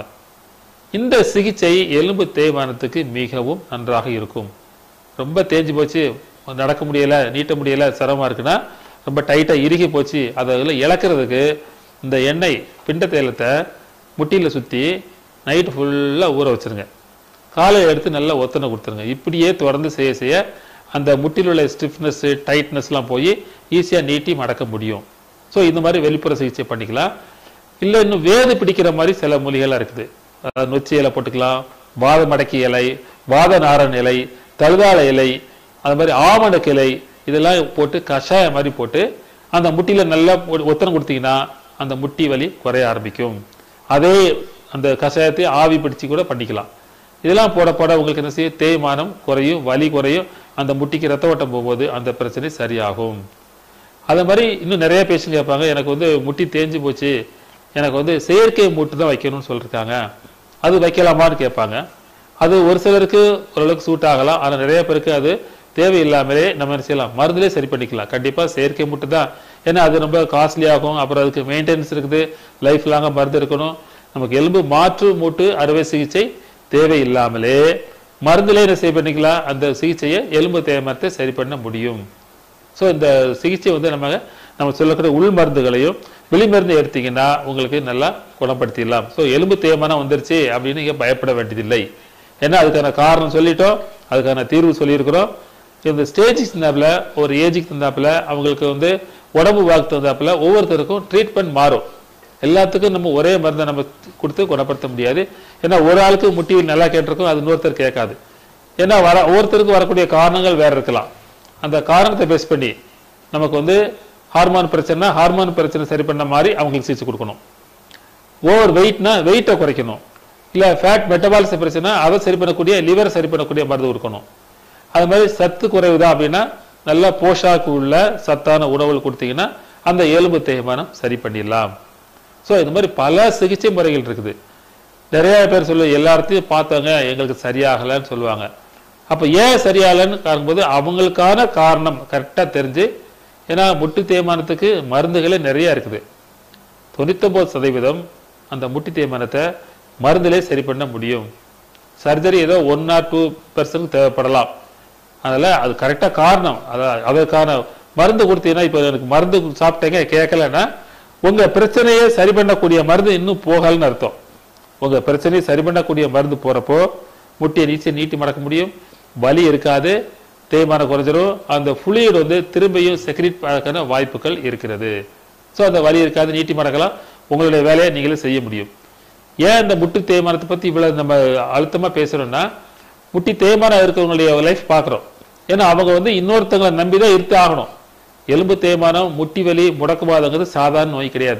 இந்த சிகிச்சை எலும்பு தேய்மானத்துக்கு மிகவும் நன்றாக இருக்கும் ரொம்ப தேஞ்சு போச்சு நடக்க முடியல நீட்ட முடியல சிரமமா இருக்குன்னா ரொம்ப டைட்டா இறுகி போச்சு அதில் இழக்கிறதுக்கு இந்த எண்ணெய் பிண்ட தைலத்தை முட்டியில சுத்தி நைட்டு ஃபுல்லா ஊற வச்சிருங்க காலையில் எடுத்து நல்லா ஒத்தனை கொடுத்துருங்க இப்படியே தொடர்ந்து செய்ய செய்ய அந்த முட்டில் உள்ள ஸ்டிஃப்னஸ் டைட்னஸ்லாம் போய் ஈஸியாக நீட்டி மடக்க முடியும் ஸோ இந்த மாதிரி வெளிப்புற சிகிச்சை பண்ணிக்கலாம் இல்லை இன்னும் வேது பிடிக்கிற மாதிரி சில மூலிகைலாம் இருக்குது அதாவது நொச்சி இலை போட்டுக்கலாம் வாத மடக்கி இலை வாத நாரன் இலை தழுதாள இலை அது மாதிரி ஆமணக்கு இலை இதெல்லாம் போட்டு கஷாயம் மாதிரி போட்டு அந்த முட்டியில நல்லா ஒ- ஒத்தனை கொடுத்தீங்கன்னா அந்த முட்டி வலி குறைய ஆரம்பிக்கும் அதே அந்த கஷாயத்தை ஆவி பிடிச்சு கூட பண்ணிக்கலாம் இதெல்லாம் போட போட உங்களுக்கு என்ன செய்யும் தேய்மானம் குறையும் வலி குறையும் அந்த முட்டிக்கு ரத்த ஓட்டம் போகும்போது அந்த பிரச்சனை சரியாகும் அதே மாதிரி இன்னும் நிறைய பேஷண்ட் கேட்பாங்க எனக்கு வந்து முட்டி தேஞ்சு போச்சு எனக்கு வந்து செயற்கை மூட்டு தான் வைக்கணும்னு சொல்லிருக்காங்க அது வைக்கலாமான்னு கேட்பாங்க அது ஒரு சிலருக்கு ஓரளவுக்கு சூட் ஆகலாம் ஆனால் நிறைய பேருக்கு அது தேவையில்லாமலே நம்ம என்ன செய்யலாம் மருந்துலே சரி பண்ணிக்கலாம் கண்டிப்பா செயற்கை மூட்டு தான் ஏன்னா அது ரொம்ப காஸ்ட்லி ஆகும் அப்புறம் அதுக்கு மெயின்டெனன்ஸ் இருக்குது லைஃப் லாங்கா மருந்து இருக்கணும் நமக்கு எலும்பு மாற்று மூட்டு அறுவை சிகிச்சை தேவையில்லாமலே மருந்துலே என்ன செய்ய பண்ணிக்கலாம் அந்த சிகிச்சையை எலும்பு தேய்மானத்தை சரி பண்ண முடியும் ஸோ இந்த சிகிச்சை வந்து நம்ம நம்ம சொல்லக்கூடிய உள் மருந்துகளையும் வெளி மருந்து எடுத்தீங்கன்னா உங்களுக்கு நல்லா குணப்படுத்திடலாம் ஸோ எலும்பு தேய்மானம் வந்துருச்சு அப்படின்னு நீங்க பயப்பட வேண்டியதில்லை ஏன்னா அதுக்கான காரணம் சொல்லிட்டோம் அதுக்கான தீர்வு சொல்லியிருக்கிறோம் இந்த ஸ்டேஜுக்கு தந்தாப்புல ஒரு ஏஜுக்கு தந்தாப்புல அவங்களுக்கு வந்து உடம்பு வாக்கு தந்தாப்புல ஒவ்வொருத்தருக்கும் ட்ரீட்மெண்ட் மாறும் எல்லாத்துக்கும் நம்ம ஒரே மருந்தை நம்ம கொடுத்து குணப்படுத்த முடியாது ஏன்னா ஒரு ஆளுக்கு முட்டி நல்லா கேட்டிருக்கும் அது இன்னொருத்தர் கேட்காது ஏன்னா வர ஒவ்வொருத்தருக்கும் வரக்கூடிய காரணங்கள் வேற இருக்கலாம் அந்த காரணத்தை பேஸ் பண்ணி நமக்கு வந்து ஹார்மோன் பிரச்சனை ஹார்மோன் பிரச்சனை சரி பண்ண மாதிரி அவங்களுக்கு சிகிச்சை கொடுக்கணும் ஓவர் வெயிட்னா வெயிட்டை குறைக்கணும் இல்ல ஃபேட் மெட்டபாலிச பிரச்சனை அதை சரி பண்ணக்கூடிய லிவர் சரி பண்ணக்கூடிய மருந்து கொடுக்கணும் அது மாதிரி சத்து குறைவுதான் அப்படின்னா நல்ல போஷாக்கு உள்ள சத்தான உணவுகள் கொடுத்தீங்கன்னா அந்த எலும்பு தேய்மானம் சரி பண்ணிடலாம் ஸோ இது மாதிரி பல சிகிச்சை முறைகள் இருக்குது நிறைய பேர் சொல்லு எல்லாத்தையும் பார்த்தவங்க எங்களுக்கு சரியாகலைன்னு சொல்லுவாங்க அப்ப ஏன் சரியாகலைன்னு காணும்போது அவங்களுக்கான காரணம் கரெக்டா தெரிஞ்சு ஏன்னா முட்டு தேய்மானத்துக்கு மருந்துகளே நிறைய இருக்குது தொண்ணூத்தொம்பது சதவீதம் அந்த முட்டி தேய்மானத்தை மருந்திலே சரி பண்ண முடியும் சர்ஜரி ஏதோ ஒன் ஆர் டூ பெர்சன்ட் தேவைப்படலாம் அதனால அது கரெக்டா காரணம் அத- அதற்கான மருந்து கொடுத்தீங்கன்னா இப்போ எனக்கு மருந்து சாப்பிட்டேங்க கேட்கலன்னா உங்க பிரச்சனையை சரி பண்ணக்கூடிய மருந்து இன்னும் போகலன்னு அர்த்தம் உங்க பிரச்சனையை சரி பண்ணக்கூடிய மருந்து போறப்போ முட்டியை நீச்சை நீட்டி மடக்க முடியும் வலி இருக்காது தேய்மானம் குறைஞ்சிரும் அந்த fluid வந்து திரும்பியும் செக்ரிட் ஆகான வாய்ப்புகள் இருக்கிறது ஸோ அந்த வலி இருக்காது நீட்டி மடக்கலாம் உங்களுடைய வேலையை நீங்களே செய்ய முடியும் ஏன் இந்த முட்டு தேய்மானத்தை பத்தி இவ்வளவு நம்ம அழுத்தமா பேசுறோம்னா முட்டி தேய்மானம் இருக்கிறவங்களுடைய லைஃப் பார்க்குறோம் ஏன்னா அவங்க வந்து இன்னொருத்தங்களை நம்பி தான் இருத்து ஆகணும் எலும்பு தேய்மானம் முட்டி வலி முடக்குவாதங்கிறது சாதாரண நோய் கிடையாது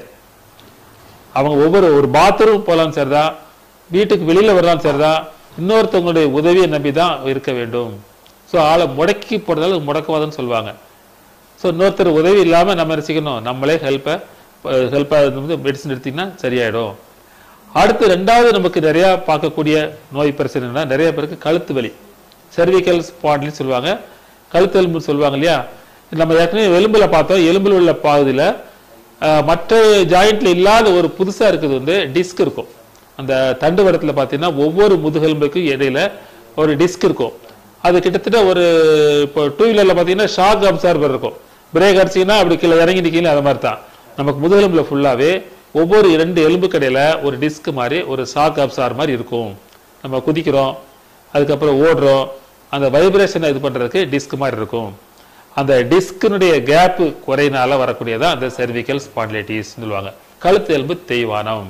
அவங்க ஒவ்வொரு ஒரு பாத்ரூம் போகலாம் சரிதான் வீட்டுக்கு வெளியில வரலாம் சரிதான் இன்னொருத்தவங்களுடைய உதவியை நம்பி தான் இருக்க வேண்டும் ஸோ ஆளை முடக்கி போடுறதால முடக்குவாதம்னு சொல்லுவாங்க ஸோ இன்னொருத்தர் உதவி இல்லாம நம்ம என்ன செய்யணும் நம்மளே ஹெல்ப்பை ஹெல்ப்பாக வந்து மெடிசன் எடுத்தீங்கன்னா சரியாயிடும் அடுத்து ரெண்டாவது நமக்கு நிறைய பார்க்கக்கூடிய நோய் பிரச்சனைனா நிறைய பேருக்கு கழுத்து வலி cervical ஸ்பாட்லின்னு சொல்லுவாங்க கழுத்து எலும்பு சொல்லுவாங்க இல்லையா நம்ம ஏற்கனவே எலும்புல பார்த்தோம் எலும்புல உள்ள பாகுதியில அஹ், மற்ற ஜாயிண்ட்ல இல்லாத ஒரு புதுசா இருக்குது வந்து டிஸ்க் இருக்கும் அந்த தண்டுவடத்துல பார்த்தீங்கன்னா ஒவ்வொரு முதுகெலும்புக்கும் இடையில ஒரு டிஸ்க் இருக்கும் அது கிட்டத்தட்ட ஒரு இப்போ டூ வீலர்ல பார்த்தீங்கன்னா ஷாக் அப்சார்பர் இருக்கும் பிரேக் அடிச்சீங்கன்னா அப்படி கீழே இறங்கி நிற்கல அது மாதிரி தான் நமக்கு முதுகெலும்புல ஃபுல்லாவே ஒவ்வொரு இரண்டு எலும்பு கடையில ஒரு டிஸ்க் மாதிரி ஒரு ஷாக் அப்சார் மாதிரி இருக்கும் நம்ம குதிக்கிறோம் அதுக்கப்புறம் ஓடுறோம் அந்த வைப்ரேஷனை இது பண்றதுக்கு டிஸ்க் மாதிரி இருக்கும் அந்த டிஸ்கினுடைய கேப் குறையினால வரக்கூடியதான் அந்த cervical spondylitis சொல்லுவாங்க கழுத்து எலும்பு தேய்வானம்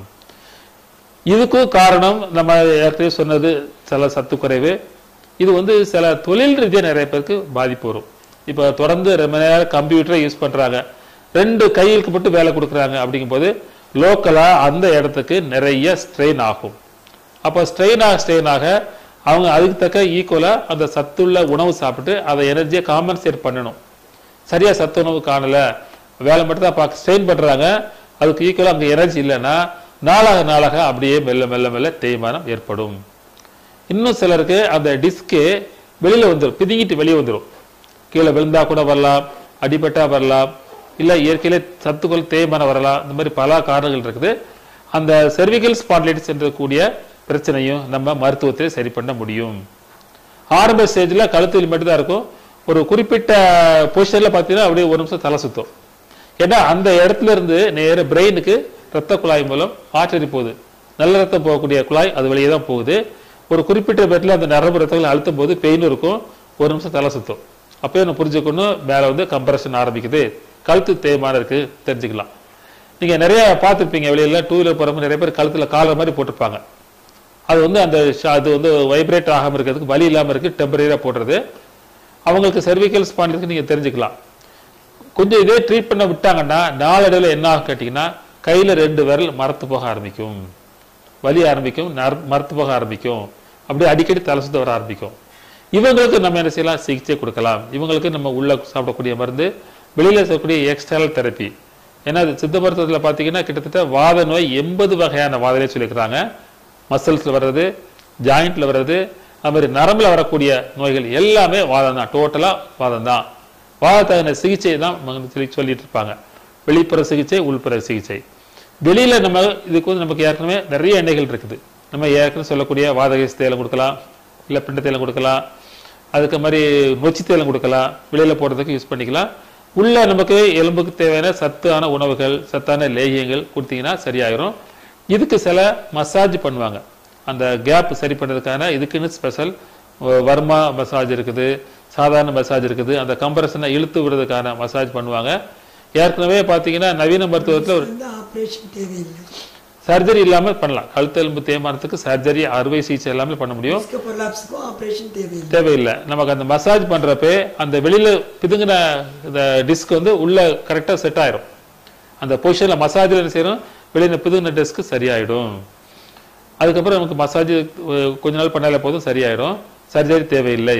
இதுக்கும் காரணம் நம்ம ஏற்கனவே சொன்னது சில சத்து குறைவு இது வந்து சில தொழில் ரீதியா நிறைய பேருக்கு பாதிப்பு வரும் இப்போ தொடர்ந்து ரொம்ப நேரம் கம்ப்யூட்டரை யூஸ் பண்றாங்க ரெண்டு கைகளுக்கு மட்டும் வேலை கொடுக்குறாங்க அப்படிங்கும்போது லோக்கலா அந்த இடத்துக்கு நிறைய ஸ்ட்ரெயின் ஆகும் அப்போ ஸ்ட்ரெயின் ஆக ஸ்ட்ரெயின் ஆக அவங்க அதுக்கு தக்க ஈக்குவலா அந்த சத்துள்ள உணவு சாப்பிட்டு அதை எனர்ஜியை காம்பன்சேட் பண்ணணும் சரியா சத்து உணவு காணல வேலை மட்டும் தான் பார்க்க ஸ்ட்ரெயின் பண்றாங்க அதுக்கு ஈக்குவலா அங்க எனர்ஜி இல்லைன்னா நாளாக நாளாக அப்படியே மெல்ல மெல்ல மெல்ல தேய்மானம் ஏற்படும் இன்னும் சிலருக்கு அந்த டிஸ்கே வெளியில வந்துடும் பிதுங்கிட்டு வெளியே வந்துடும் கீழே விழுந்தா கூட வரலாம் அடிபட்டா வரலாம் இல்ல இயற்கையிலே சத்துக்கள் தேய்மானம் வரலாம் இந்த மாதிரி பல காரணங்கள் இருக்குது அந்த செர்விகல் ஸ்பாட்லைட்டிஸ் என்ற கூடிய பிரச்சனையும் நம்ம மருத்துவத்தை சரி பண்ண முடியும் ஆரம்ப ஸ்டேஜ்ல கழுத்து வலி மட்டும் தான் இருக்கும் ஒரு குறிப்பிட்ட பொசிஷன்ல பார்த்தீங்கன்னா அப்படியே ஒரு நிமிஷம் தலை சுத்தும் ஏன்னா அந்த இடத்துல இருந்து நேர பிரெயினுக்கு ரத்த குழாய் மூலம் ஆற்றறி போகுது நல்ல ரத்தம் போகக்கூடிய குழாய் அது வழியே தான் போகுது ஒரு குறிப்பிட்ட பேட்டில் அந்த நரம்பு ரத்தங்கள் அழுத்தும் போது பெயின் இருக்கும் ஒரு நிமிஷம் தலை சுத்தும் அப்போ நம்ம புரிஞ்சுக்கணும் மேலே வந்து கம்ப்ரஷன் ஆரம்பிக்குது கழுத்து தேய்மானம் இருக்கு தெரிஞ்சுக்கலாம் நீங்க நிறைய பார்த்துருப்பீங்க வெளியில டூ வீலர் போறவங்க நிறைய பேர் கழுத்துல காலர் மாதிரி போட்டிருப்பாங்க அது வந்து அந்த ஷ- அது வந்து வைப்ரேட் ஆகாம இருக்கிறதுக்கு வலி இல்லாம இருக்கு டெம்பரரியா போடுறது அவங்களுக்கு செர்விக்கல் ஸ்பாண்டிலுக்கு நீங்க தெரிஞ்சுக்கலாம் கொஞ்சம் இதே ட்ரீட் பண்ண விட்டாங்கன்னா நாளடைவில் என்ன ஆகும் கேட்டிங்கன்னா கையில ரெண்டு விரல் மரத்து போக ஆரம்பிக்கும் வலி ஆரம்பிக்கும் நர- மரத்து போக ஆரம்பிக்கும் அப்படியே அடிக்கடி தலை சுத்த வர ஆரம்பிக்கும் இவங்களுக்கு நம்ம என்ன செய்யலாம் சிகிச்சை கொடுக்கலாம் இவங்களுக்கு நம்ம உள்ள சாப்பிடக்கூடிய மருந்து வெளியில செய்யக்கூடிய எக்ஸ்டர்னல் தெரப்பி ஏன்னா அது சித்த மருத்துவத்தில் பார்த்தீங்கன்னா கிட்டத்தட்ட வாத நோய் எண்பது வகையான வாதலே சொல்லியிருக்கிறாங்க மசில்ஸ்ல வர்றது ஜாயிண்ட்ல வர்றது அது மாதிரி நரம்புல வரக்கூடிய நோய்கள் எல்லாமே வாதம் தான் டோட்டலா வாதம் தான் வாதத்தகன சிகிச்சை தான் மகன் சொல்லி சொல்லிட்டு இருப்பாங்க வெளிப்புற சிகிச்சை உள்புற சிகிச்சை வெளியில நம்ம இதுக்கு வந்து நமக்கு ஏற்கனவே நிறைய எண்ணெய்கள் இருக்குது நம்ம ஏற்கனவே சொல்லக்கூடிய வாதகேஸ் தைலம் கொடுக்கலாம் இல்ல பிண்ட தைலம் கொடுக்கலாம் அதுக்கு மாதிரி நொச்சி தைலம் கொடுக்கலாம் வெளியில போடுறதுக்கு யூஸ் பண்ணிக்கலாம் உள்ள நமக்கு எலும்புக்கு தேவையான சத்தான உணவுகள் சத்தான லேகியங்கள் கொடுத்தீங்கன்னா சரியாயிரும் இதுக்கு சில மசாஜ் பண்ணுவாங்க அந்த கேப் சரி பண்ணுறதுக்கான இதுக்குன்னு ஸ்பெஷல் வர்மா மசாஜ் இருக்குது சாதாரண மசாஜ் இருக்குது அந்த கம்ப்ரஷனை இழுத்து விடுறதுக்கான மசாஜ் பண்ணுவாங்க ஏற்கனவே பார்த்தீங்கன்னா நவீன மருத்துவத்தில் ஒரு வந்து ஆப்ரேஷன் தேவையில்லை சர்ஜரி இல்லாம பண்ணலாம் கழுத்தெலும்பு தேய்மானத்துக்கு சர்ஜரி அறுவை சிகிச்சை எல்லாமே பண்ண முடியும் டிஸ்க பொல்லாப்ஸுக்கும் ஆப்ரேஷன் தேவையில்லை தேவையில்லை நமக்கு அந்த மசாஜ் பண்றப்ப அந்த வெளியில பிதுங்கின இந்த டிஸ்க் வந்து உள்ள கரெக்டா செட் ஆயிரும் அந்த பொசிஷன்ல மசாஜ்ல என்ன செய்யறோம் வெளியில பிதுங்கின டிஸ்க் சரியாயிடும் அதுக்கப்புறம் நமக்கு மசாஜ் கொஞ்ச நாள் பண்ணாலே போதும் சரியாயிடும் சர்ஜரி தேவையில்லை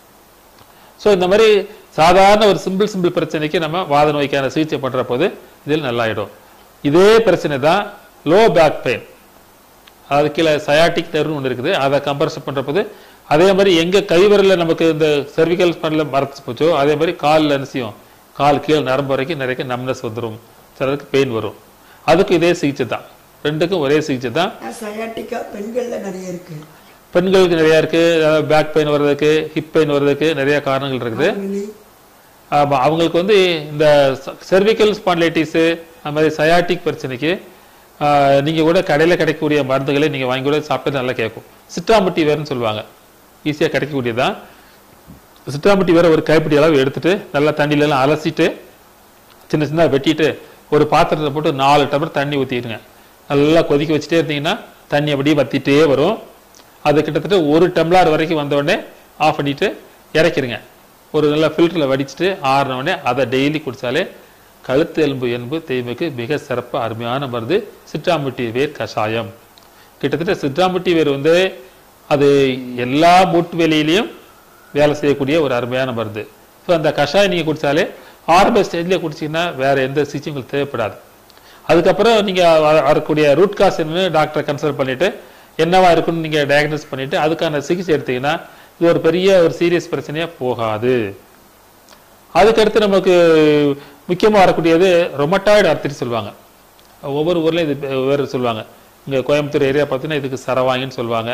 ஸோ இந்த மாதிரி சாதாரண ஒரு சிம்பிள் சிம்பிள் பிரச்சனைக்கு நம்ம வாத நோய்க்கான சிகிச்சை பண்ற போது இதில் நல்லாயிடும் இதே பிரச்சனை தான் லோ பேக் பெயின் அதாவது கீழே சயாட்டிக் நர்வ்னு ஒன்று இருக்குது அதை கம்பரேஷன் பண்ற போது அதே மாதிரி எங்க கைவிரல்ல நமக்கு இந்த cervical ஸ்பன்ல மரத்து போச்சோ அதே மாதிரி காலில் என்ன செய்யும் கால் கீழே நரம்பு வரைக்கும் நிறைய நம்னஸ் வந்துடும் சிலருக்கு பெயின் வரும் அதுக்கு இதே சிகிச்சை தான் ரெண்டுக்கும் ஒரே சிகிச்சை தான் சயாட்டிக்கா பெண்கள்ல நிறைய இருக்கு பெண்களுக்கு நிறைய இருக்கு அதாவது பேக் பெயின் வர்றதுக்கு ஹிப் பெயின் வர்றதுக்கு நிறைய காரணங்கள் இருக்குது ஆண்களி, ஆமா அவங்களுக்கு வந்து இந்த செர்விக்கல் ஸ்பான்லைட்டிஸ் அந்த மாதிரி சயாட்டிக் பிரச்சனைக்கு ஆஹ், நீங்க கூட கடையில கிடைக்கக்கூடிய மருந்துகளை நீங்க வாங்கி கூட சாப்பிட்டு நல்லா கேட்கும் சிட்ராமட்டி வேர்னு சொல்லுவாங்க ஈஸியா கிடைக்கக்கூடியதான் சிட்ராமட்டி வேற ஒரு கைப்பிடி அளவு எடுத்துட்டு நல்லா தண்ணியில எல்லாம் அலசிட்டு சின்ன சின்ன வெட்டிட்டு ஒரு பாத்திரத்தை போட்டு நாலு டம்ளர் தண்ணி ஊற்றிடுங்க நல்லா கொதிக்க வச்சுட்டே இருந்தீங்கன்னா தண்ணி அப்படியே வத்திட்டே வரும் அது கிட்டத்தட்ட ஒரு டம்ளர் வரைக்கும் வந்த உடனே ஆஃப் பண்ணிட்டு இறக்கிருங்க ஒரு நல்ல ஃபில்டரில் வடிச்சிட்டு ஆறின உடனே அதை டெய்லி குடிச்சாலே கழுத்து எலும்பு எலும்பு தேய்மைக்கு மிக சிறப்பு அருமையான மருந்து சிற்றாம்பட்டி வேர் கஷாயம் கிட்டத்தட்ட சிற்றாம்பட்டி வேர் வந்து அது எல்லா மூட்டு வேலையிலையும் வேலை செய்யக்கூடிய ஒரு அருமையான மருந்து ஸோ அந்த கஷாயம் நீங்கள் குடிச்சாலே ஆரம்ப ஸ்டேஜ்லேயே குடிச்சீங்கன்னா வேற எந்த சிகிச்சையும் உங்களுக்கு தேவைப்படாது அதுக்கப்புறம் நீங்க வ- வரக்கூடிய ரூட் காஸ் என்னன்னு டாக்டரை கன்சல்ட் பண்ணிட்டு என்னவா இருக்குன்னு நீங்க டயக்னோஸ் பண்ணிட்டு அதுக்கான சிகிச்சை எடுத்தீங்கன்னா இது ஒரு பெரிய ஒரு சீரியஸ் பிரச்சனையா போகாது அதுக்கடுத்து நமக்கு முக்கியமா வரக்கூடியது ரொமட்டாய்டு ஆர்த்திரி சொல்லுவாங்க ஒவ்வொரு ஊர்லயும் இது வேறு சொல்லுவாங்க இங்க கோயம்புத்தூர் ஏரியா பார்த்தீங்கன்னா இதுக்கு சரவாங்கின்னு சொல்லுவாங்க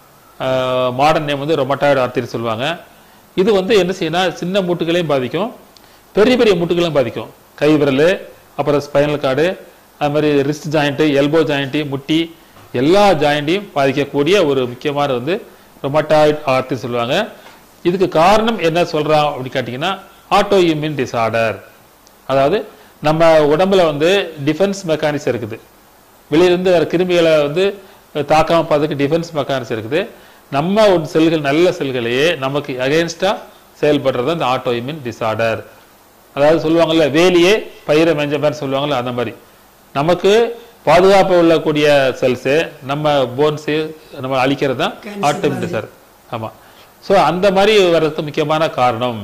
மாடர்ன் நேம் வந்து ரொமட்டாய்டு ஆர்த்திரி சொல்லுவாங்க இது வந்து என்ன செய்யணும் சின்ன மூட்டுகளையும் பாதிக்கும் பெரிய பெரிய மூட்டுகளையும் பாதிக்கும் கை விரல் அப்புறம் ஸ்பைனல் கார்டு அது மாதிரி ரிஸ்ட் ஜாயிண்ட்டு எல்போ ஜாயிண்ட்டு முட்டி எல்லா ஜாயிண்ட்டையும் பாதிக்கக்கூடிய ஒரு முக்கியமான வந்து ரொமட்டாய்டு ஆர்த்தி சொல்லுவாங்க இதுக்கு காரணம் என்ன சொல்றான் அப்படின்னு கேட்டிங்கன்னா ஆட்டோ இம்யூன் டிசார்டர் அதாவது நம்ம உடம்புல வந்து டிஃபென்ஸ் மெக்கானிசம் இருக்குது வெளியிலிருந்து வர கிருமிகளை வந்து தாக்காம பார்த்துக்கு டிஃபென்ஸ் மெக்கானிசம் இருக்குது நம்ம ஒரு செல்கள் நல்ல செல்களையே நமக்கு அகேன்ஸ்டா செயல்படுறது அந்த ஆட்டோ இம்யூன் டிசார்டர் அதாவது சொல்லுவாங்கல்ல வேலியே பயிரை மெஞ்ச மாதிரி சொல்லுவாங்கல்ல அந்த மாதிரி நமக்கு பாதுகாப்பு உள்ளக்கூடிய செல்ஸு நம்ம போன்ஸு நம்ம அழிக்கிறது தான் Cancer ஆட்டோ மாதிரி. டிசார்டர் ஆமா ஸோ அந்த மாதிரி வர்றதுக்கு முக்கியமான காரணம்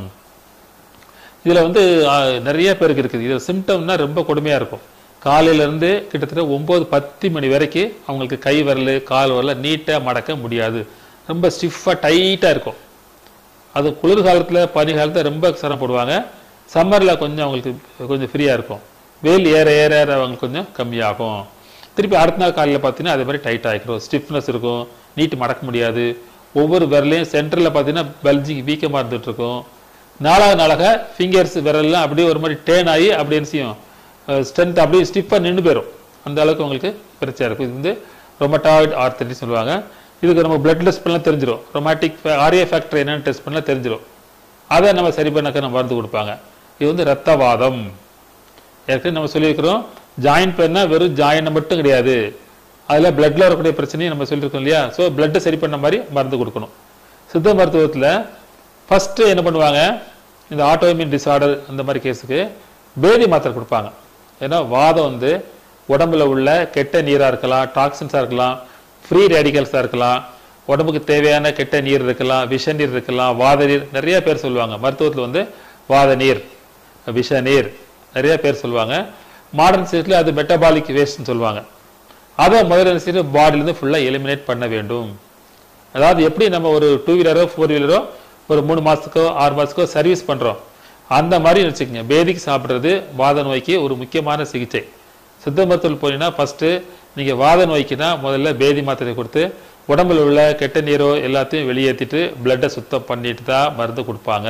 இதுல வந்து ஆஹ், நிறைய பேருக்கு இருக்குது இது சிம்டம்னா ரொம்ப கொடுமையா இருக்கும் காலையில இருந்து கிட்டத்தட்ட ஒன்பது பத்து மணி வரைக்கும் அவங்களுக்கு கை விரல் கால் விரல நீட்டா மடக்க முடியாது ரொம்ப ஸ்டிஃபா டைட்டா இருக்கும் அது குளிர் காலத்துல பனி காலத்துல ரொம்ப சிரமப்படுவாங்க சம்மர்ல கொஞ்சம் அவங்களுக்கு கொஞ்சம் ஃப்ரீயா இருக்கும் வெயில் ஏற ஏற ஏற அவங்களுக்கு கொஞ்சம் கம்மியாகும் திருப்பி அடுத்த நாள் காலையில பார்த்தீங்கன்னா அதே மாதிரி டைட் ஆகிக்கிறோம் ஸ்டிஃப்னஸ் இருக்கும் நீட்டு மடக்க முடியாது ஒவ்வொரு விரலையும் சென்டர்ல பார்த்தீங்கன்னா பல்ஜிங் வீக்கமா இருந்துட்டு இருக்கும் நாளாக நாளாக ஃபிங்கர்ஸ் விரல்லாம் அப்படியே ஒரு மாதிரி டேன் ஆகி அப்படியே என்ன செய்யும் ஸ்ட்ரென்த் அப்படியே ஸ்டிஃபாக நின்று போயிடும் அந்த அளவுக்கு உங்களுக்கு பிரச்சனை இருக்கும் இது வந்து ரொமட்டாய்டு ஆர்த்தரிட்டிஸ் சொல்லுவாங்க இதுக்கு நம்ம பிளட் டெஸ்ட் பண்ணலாம் தெரிஞ்சிடும் ரொமாட்டிக் ஆர்ஏ ஃபேக்டர் என்னன்னு டெஸ்ட் பண்ணலாம் தெரிஞ்சிடும் அதை நம்ம சரி பண்ணக்க நம்ம மருந்து கொடுப்பாங்க இது வந்து ரத்தவாதம் ஏற்கனவே நம்ம சொல்லியிருக்கிறோம் ஜாயின் பெயின்னா வெறும் ஜாயின் மட்டும் கிடையாது அதில் பிளட்ல வரக்கூடிய பிரச்சனையும் நம்ம சொல்லியிருக்கோம் இல்லையா ஸோ பிளட்டை சரி பண்ண மாதிரி மருந்து கொடுக்கணும் சித்த மருத்துவத்தில் ஃபர்ஸ்ட் என்ன பண்ணுவாங்க இந்த ஆட்டோமின் டிசார்டர் அந்த மாதிரி கேஸுக்கு பேதி மாத்திரை கொடுப்பாங்க ஏன்னா வாதம் வந்து உடம்புல உள்ள கெட்ட நீரா இருக்கலாம் டாக்ஸின்ஸா இருக்கலாம் ஃப்ரீ ரேடிகல்ஸா இருக்கலாம் உடம்புக்கு தேவையான கெட்ட நீர் இருக்கலாம் விஷ நீர் இருக்கலாம் வாத நீர் நிறைய பேர் சொல்லுவாங்க மருத்துவத்தில் வந்து வாத நீர் விஷ நீர் நிறைய பேர் சொல்லுவாங்க மாடர்ன் சைஸ்ல அது மெட்டபாலிக் வேஸ்ட்னு சொல்லுவாங்க அதை முதல்ல என்ன செய்யணும் பாடியிலேருந்து ஃபுல்லாக எலிமினேட் பண்ண வேண்டும் அதாவது எப்படி நம்ம ஒரு டூ வீலரோ ஃபோர் வீலரோ ஒரு மூணு மாசத்துக்கோ ஆறு மாசத்துக்கோ சர்வீஸ் பண்றோம் அந்த மாதிரி வச்சுக்கோங்க பேதிக்கு சாப்பிடுறது வாத நோய்க்கு ஒரு முக்கியமான சிகிச்சை சித்த மருத்துவத்தில் போனீங்கன்னா ஃபர்ஸ்ட் நீங்க வாத நோய்க்குனா முதல்ல பேதி மாத்திரை கொடுத்து உடம்புல உள்ள கெட்ட நீரோ எல்லாத்தையும் வெளியேற்றிட்டு பிளட்டை சுத்தம் பண்ணிட்டு தான் மருந்து கொடுப்பாங்க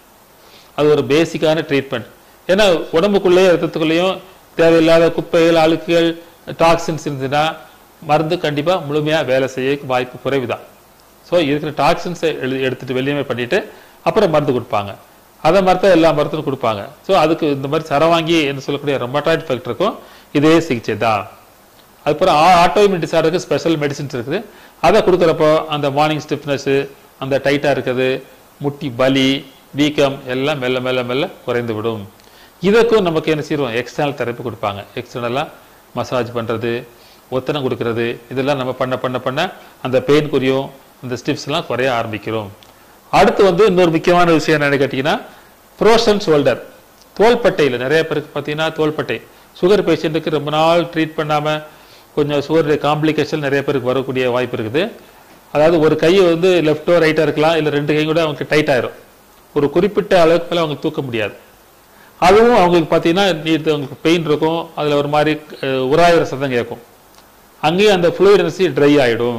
அது ஒரு பேசிக்கான ட்ரீட்மெண்ட் ஏன்னா உடம்புக்குள்ளேயும் ரத்தத்துக்குள்ளேயும் தேவையில்லாத குப்பைகள் அழுக்குகள் டாக்ஸின்ஸ் இருந்துச்சுன்னா மருந்து கண்டிப்பா முழுமையா வேலை செய்ய வாய்ப்பு குறைவுதான் ஸோ இருக்கிற டாக்ஸின்ஸை எடுத்துட்டு வெளியே பண்ணிட்டு அப்புறம் மருந்து கொடுப்பாங்க அதை மாதிரி தான் எல்லா மருந்தும் கொடுப்பாங்க ஸோ அதுக்கு இந்த மாதிரி சரவாங்கி என்று சொல்லக்கூடிய ரொமட்டாய்டு ஃபேக்டருக்கும் இதே சிகிச்சை தான் அதுக்கப்புறம் ஆட்டோமின் டிசார்டருக்கு ஸ்பெஷல் மெடிசின்ஸ் இருக்குது அதை கொடுக்குறப்போ அந்த மார்னிங் ஸ்டிஃப்னஸ் அந்த டைட்டாக இருக்குது முட்டி பலி வீக்கம் எல்லாம் மெல்ல மெல்ல மெல்ல குறைந்து விடும் இதுக்கும் நமக்கு என்ன செய்வோம் எக்ஸ்டர்னல் தெரப்பி கொடுப்பாங்க எக்ஸ்டர்னலாக மசாஜ் பண்ணுறது ஒத்தனம் கொடுக்கறது இதெல்லாம் நம்ம பண்ண பண்ண பண்ண அந்த பெயின் குறையும் அந்த ஸ்டிப்ஸ்லாம் குறைய ஆரம்பிக்கிறோம் அடுத்து வந்து இன்னொரு முக்கியமான விஷயம் என்னன்னு கேட்டிங்கன்னா ப்ரோஷன் ஷோல்டர் தோள்பட்டையில் நிறைய பேருக்கு பார்த்தீங்கன்னா தோள்பட்டை சுகர் பேஷண்ட்டுக்கு ரொம்ப நாள் ட்ரீட் பண்ணாமல் கொஞ்சம் சுகர் காம்ப்ளிகேஷன் நிறைய பேருக்கு வரக்கூடிய வாய்ப்பு இருக்குது அதாவது ஒரு கை வந்து லெஃப்டோ ரைட்டா இருக்கலாம் இல்லை ரெண்டு கை கூட அவங்களுக்கு டைட் ஆயிரும் ஒரு குறிப்பிட்ட அளவுக்கு மேலே அவங்க தூக்க முடியாது அதுவும் அவங்களுக்கு பார்த்தீங்கன்னா நீட்டு அவங்களுக்கு பெயின் இருக்கும் அதில் ஒரு மாதிரி அஹ், உராயிர சத்தம் கேட்கும் அங்கேயும் அந்த ஃப்ளூயிட் எனர்ஜி ட்ரை ஆயிடும்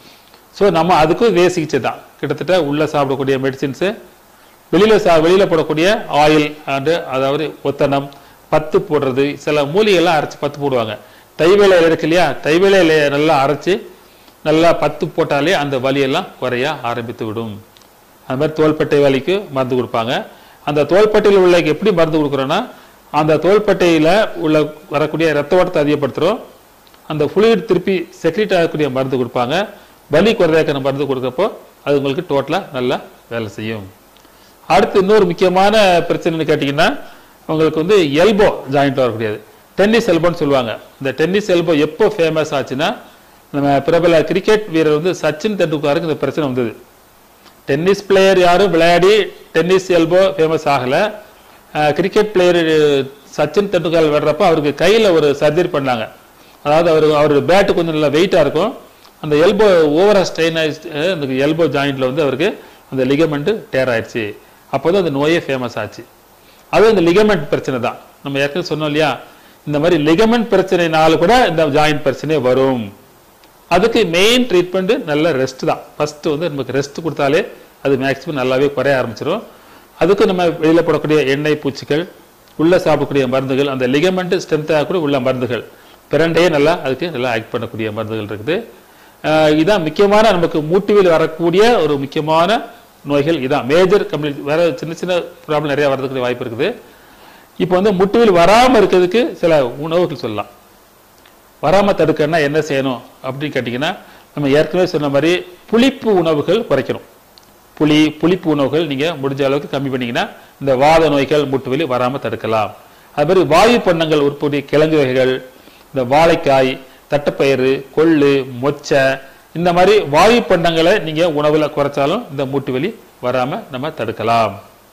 ஸோ நம்ம அதுக்கும் இதே சிகிச்சை தான் கிட்டத்தட்ட உள்ள சாப்பிடக்கூடிய மெடிசின்ஸு வெளியில சா வெளியில போடக்கூடிய ஆயில் அண்டு அதாவது ஒத்தனம் பத்து போடுறது சில மூலிகைலாம் அரைச்சு பத்து போடுவாங்க தைவேலை இருக்கு இல்லையா தைவேலை இலையை நல்லா அரைச்சு நல்லா பத்து போட்டாலே அந்த வலியெல்லாம் குறைய ஆரம்பித்து விடும் அது மாதிரி தோள்பட்டை வலிக்கு மருந்து கொடுப்பாங்க அந்த தோள்பட்டையில் உள்ள எப்படி மருந்து கொடுக்குறோன்னா அந்த தோள்பட்டையில உள்ள வரக்கூடிய ரத்த ஓட்டத்தை அதிகப்படுத்துறோம் அந்த fluid திருப்பி செக்ரேட் ஆகக்கூடிய மருந்து கொடுப்பாங்க வலி குறையாக்கிற மருந்து கொடுக்கப்போ அது உங்களுக்கு டோட்டலா நல்லா வேலை செய்யும் அடுத்து இன்னொரு முக்கியமான பிரச்சனைன்னு கேட்டிங்கன்னா உங்களுக்கு வந்து எல்போ ஜாயிண்ட் வரக்கூடியது டென்னிஸ் எல்போன்னு சொல்லுவாங்க இந்த டென்னிஸ் எல்போ எப்போ ஃபேமஸ் ஆச்சுன்னா நம்ம பிரபல கிரிக்கெட் வீரர் வந்து சச்சின் தெண்டுல்கருக்கு இந்த பிரச்சனை வந்தது டென்னிஸ் பிளேயர் யாரும் விளையாடி டென்னிஸ் எல்போ ஃபேமஸ் ஆகல கிரிக்கெட் பிளேயர் சச்சின் தெண்டுல்கர் விடுறப்ப அவருக்கு கையில ஒரு சர்ஜரி பண்ணாங்க அதாவது அவர் அவர் பேட்டு கொஞ்சம் நல்லா வெயிட்டா இருக்கும் அந்த எல்போ ஓவரா ஸ்ட்ரெயின் ஆயிடுச்சு அந்த எல்போ ஜாயிண்ட்ல வந்து அவருக்கு அந்த லிகமெண்ட் டேர் ஆயிடுச்சு அப்போதான் அந்த நோயே ஃபேமஸ் ஆச்சு அது இந்த லிகமெண்ட் பிரச்சனை தான் நம்ம ஏற்கனவே சொன்னோம் இல்லையா இந்த மாதிரி லிகமெண்ட் பிரச்சனைனால கூட இந்த ஜாயிண்ட் பிரச்சனை வரும் அதுக்கு மெயின் ட்ரீட்மெண்ட் நல்ல ரெஸ்ட் தான் ஃபர்ஸ்ட் வந்து நமக்கு ரெஸ்ட் கொடுத்தாலே அது மேக்ஸிமம் நல்லாவே குறைய ஆரம்பிச்சிடும் அதுக்கு நம்ம வெளியில போடக்கூடிய எண்ணெய் பூச்சிகள் உள்ள சாப்பிடக்கூடிய மருந்துகள் அந்த லிகமெண்ட் ஸ்ட்ரென்த் ஆகக்கூடிய உள்ள மருந்துகள் பிரண்டையே நல்லா அதுக்கு நல்லா ஆக்ட் பண்ணக்கூடிய மருந்துகள் இருக்குது ஆஹ் இதான் முக்கியமான நமக்கு மூட்டுவில் வரக்கூடிய ஒரு முக்கியமான நோய்கள் இதான் மேஜர் கம்ப்ளீட் வேற சின்ன சின்ன ப்ராப்ளம் நிறைய வரதுக்கு வாய்ப்பு இருக்குது இப்போ வந்து முட்டுவில் வராம இருக்கிறதுக்கு சில உணவுகள் சொல்லலாம் வராம தடுக்கணும்னா என்ன செய்யணும் அப்படின்னு கேட்டிங்கன்னா நம்ம ஏற்கனவே சொன்ன மாதிரி புளிப்பு உணவுகள் குறைக்கணும் புளி புளிப்பு உணவுகள் நீங்க முடிஞ்ச அளவுக்கு கம்மி பண்ணீங்கன்னா இந்த வாத நோய்கள் முட்டுவலி வராம தடுக்கலாம் அது மாதிரி வாயு பண்ணங்கள் உற்பத்தி கிழங்கு வகைகள் இந்த வாழைக்காய் தட்டைப்பயிறு கொள்ளு மொச்சை இந்த மாதிரி வாயு பண்டங்களை நீங்க உணவுல குறைச்சாலும் இந்த மூட்டு வலி வராம நம்ம தடுக்கலாம்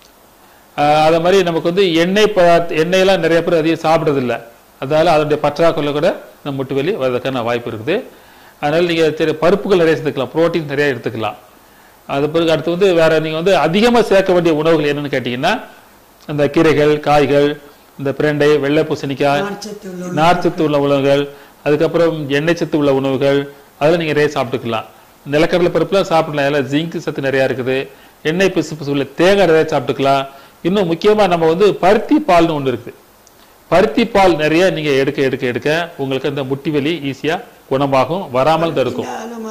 ஆஹ் அதே மாதிரி நமக்கு வந்து எண்ணெய் பதார்த்த எண்ணெயெல்லாம் நிறைய பேர் அதிகம் சாப்பிடுறது இல்ல அதனால அதனுடைய பற்றாக்குறை கூட இந்த முட்டு வலி வர்றதுக்கான வாய்ப்பு இருக்குது அதனால நீங்க சரி பருப்புகள் நிறைய சேர்த்துக்கலாம் புரோட்டீன் நிறைய எடுத்துக்கலாம் அது பிறகு அடுத்து வந்து வேற நீங்க வந்து அதிகமா சேர்க்க வேண்டிய உணவுகள் என்னன்னு கேட்டீங்கன்னா இந்த கீரைகள் காய்கள் இந்த பிரண்டை வெள்ளை பூசணிக்காய் நார்ச்சத்து உள்ள நார்ச்சத்து உள்ள உணவுகள் அதுக்கப்புறம் எண்ணெய் சத்து உள்ள உணவுகள் அதில் நீங்க நிறைய சாப்பிட்டுக்கலாம் நிலக்கடலை பருப்புலாம் சாப்பிடலாம் அதில் ஜிங்க் சத்து நிறைய இருக்குது எண்ணெய் பிசு பிசு உள்ள தேங்காய் நிறைய சாப்பிட்டுக்கலாம் இன்னும் முக்கியமா நம்ம வந்து பருத்தி பால்னு ஒன்று இருக்குது பருத்தி பால் நிறைய நீங்க எடுக்க எடுக்க எடுக்க உங்களுக்கு அந்த முட்டி வலி ஈஸியா குணமாகும் வராமல் தடுக்கும் இங்க நம்ம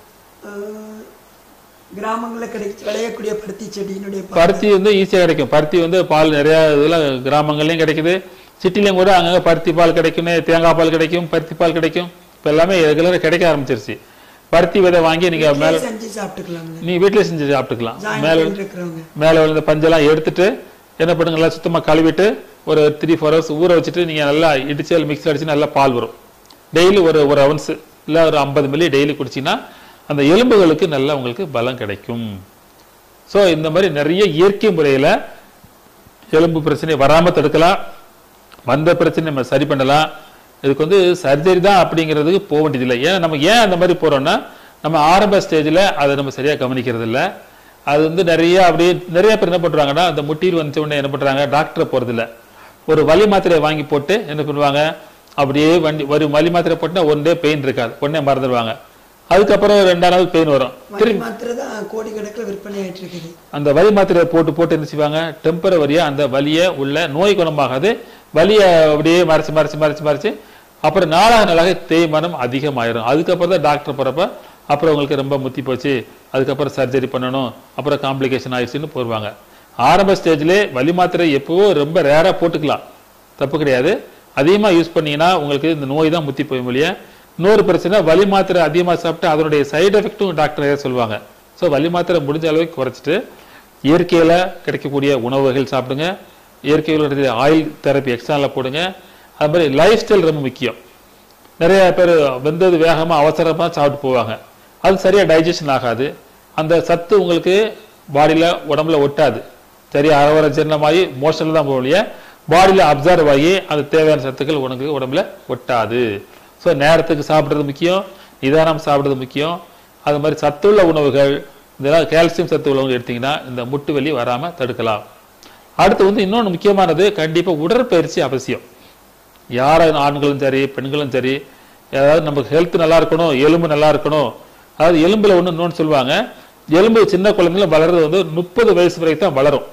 அஹ், கிராமங்கள்ல கிடைக்க விளையக்கூடிய பருத்தி செடியினுடைய பால். பருத்தி வந்து ஈஸியா கிடைக்கும் பருத்தி வந்து பால் நிறைய இதுல கிராமங்கள்லயும் கிடைக்குது சிட்டிலையும் கூட அங்கங்க பருத்தி பால் கிடைக்கும் தேங்காய் பால் கிடைக்கும் பருத்தி பால் கிடைக்கும் இப்ப எல்லாமே ரெகுலரா கிடைக்க ஆரம்பிச்சிருச்சு பருத்தி விதை வாங்கி நீங்க மேல வீட்டிலே செஞ்சு சாப்பிட்டுக்கலாம்ல நீ வீட்டிலே செஞ்சு சாப்பிட்டுக்கலாம் ஜாயின் மேல பண்ணி இருக்கிறவங்க மேல விழுந்த பஞ்செல்லாம் எடுத்துட்டு என்ன பண்ணுங்க நல்லா சுத்தமா கழுவிட்டு ஒரு த்ரீ ஃபோர் ஹவர்ஸ் ஊற வச்சுட்டு நீங்க நல்லா இடிச்சு அதில் மிக்ஸில் அடிச்சு நல்லா பால் வரும் டெய்லி ஒரு ஒரு அவன்ஸ் இல்ல ஒரு ஐம்பது மில்லி டெய்லி குடிச்சீங்கன்னா அந்த எலும்புகளுக்கு நல்லா உங்களுக்கு பலம் கிடைக்கும் சோ இந்த மாதிரி நிறைய இயற்கை முறையில எலும்பு பிரச்சனை வராம தடுக்கலாம் வந்த பிரச்சனை நம்ம சரி பண்ணலாம் இதுக்கு வந்து சர்ஜரி தான் அப்படிங்கிறதுக்கு போக வேண்டியதில்லை ஏன்னா நம்ம ஏன் அந்த மாதிரி போறோம்னா நம்ம ஆரம்ப ஸ்டேஜ்ல அதை நம்ம சரியா கவனிக்கிறது இல்ல அது வந்து நிறைய அப்படியே நிறைய பேர் என்ன பண்றாங்கன்னா அந்த முட்டியில் வந்துச்ச உடனே என்ன பண்றாங்க டாக்டரை போறது இல்ல ஒரு வலி மாத்திரையை வாங்கி போட்டு என்ன பண்ணுவாங்க அப்படியே வண்டி ஒரு வலி மாத்திரை போட்டுனா ஒன் டே பெயின் இருக்காது உடனே மறந்துடுவாங்க அதுக்கப்புறம் ரெண்டாம் நாள் பெயின் வரும் வண்டி மாத்திரை தான் கோடிக்கணக்கில் விற்பனை ஆயிட்டு இருக்குது அந்த வலி மாத்திரையை போட்டு போட்டு என்ன செய்வாங்க டெம்பரவரியா அந்த வலியை உள்ள நோய் குணமாகாது வலியை அப்படியே மறைச்சு மறைச்சு மறைச்சு மறைச்சு அப்புறம் நாளாக நாளாக தேய்மானம் அதிகமாயிரும் அதுக்கப்புறம் தான் டாக்டர் போறப்ப அப்புறம் உங்களுக்கு ரொம்ப முத்தி போச்சு அதுக்கப்புறம் சர்ஜரி பண்ணணும் அப்புறம் காம்ப்ளிகேஷன் ஆயிடுச்சுன்னு போடுவாங்க ஆரம்ப ஸ்டேஜ்லேயே வலி மாத்திரை எப்பவோ ரொம்ப ரேரா போட்டுக்கலாம் தப்பு கிடையாது அதிகமா யூஸ் பண்ணீங்கன்னா உங்களுக்கு இந்த நோய் தான் முத்தி போய் மொழிய இன்னொரு பிரச்சனை வலி மாத்திரை அதிகமா சாப்பிட்டு அதனுடைய சைடு எஃபெக்ட்டும் டாக்டர் நிறைய சொல்லுவாங்க ஸோ வலி மாத்திரை முடிஞ்ச அளவுக்கு குறைச்சிட்டு இயற்கையில கிடைக்கக்கூடிய உணவுகள் சாப்பிடுங்க இயற்கையில் ஆயில் தெரப்பி எக்ஸ்ட்ரால போடுங்க அது மாதிரி லைஃப் ஸ்டைல் ரொம்ப முக்கியம் நிறைய பேர் வெந்தது வேகமா அவசரமா சாப்பிட்டு போவாங்க அது சரியா டைஜஷன் ஆகாது அந்த சத்து உங்களுக்கு பாடியில உடம்புல ஒட்டாது சரியா அரவர ஜீரணமாகி மோஷன்ல தான் போகலையே பாடியில அப்சர்வ் ஆகி அது தேவையான சத்துக்கள் உனக்கு உடம்புல ஒட்டாது ஸோ நேரத்துக்கு சாப்பிடுறது முக்கியம் நிதானம் சாப்பிடுறது முக்கியம் அது மாதிரி சத்துள்ள உணவுகள் இதெல்லாம் கால்சியம் சத்து உணவுகள் எடுத்தீங்கன்னா இந்த முட்டு வலி வராம தடுக்கலாம் அடுத்து வந்து இன்னொன்று முக்கியமானது கண்டிப்பா உடற்பயிற்சி அவசியம் யார ஆண்களும் சரி பெண்களும் சரி அதாவது நமக்கு ஹெல்த் நல்லா இருக்கணும் எலும்பு நல்லா இருக்கணும் அதாவது எலும்புல ஒன்று இன்னொன்று சொல்லுவாங்க எலும்பு சின்ன குழந்தைல வளர்றது வந்து முப்பது வயசு வரைக்கும் தான் வளரும்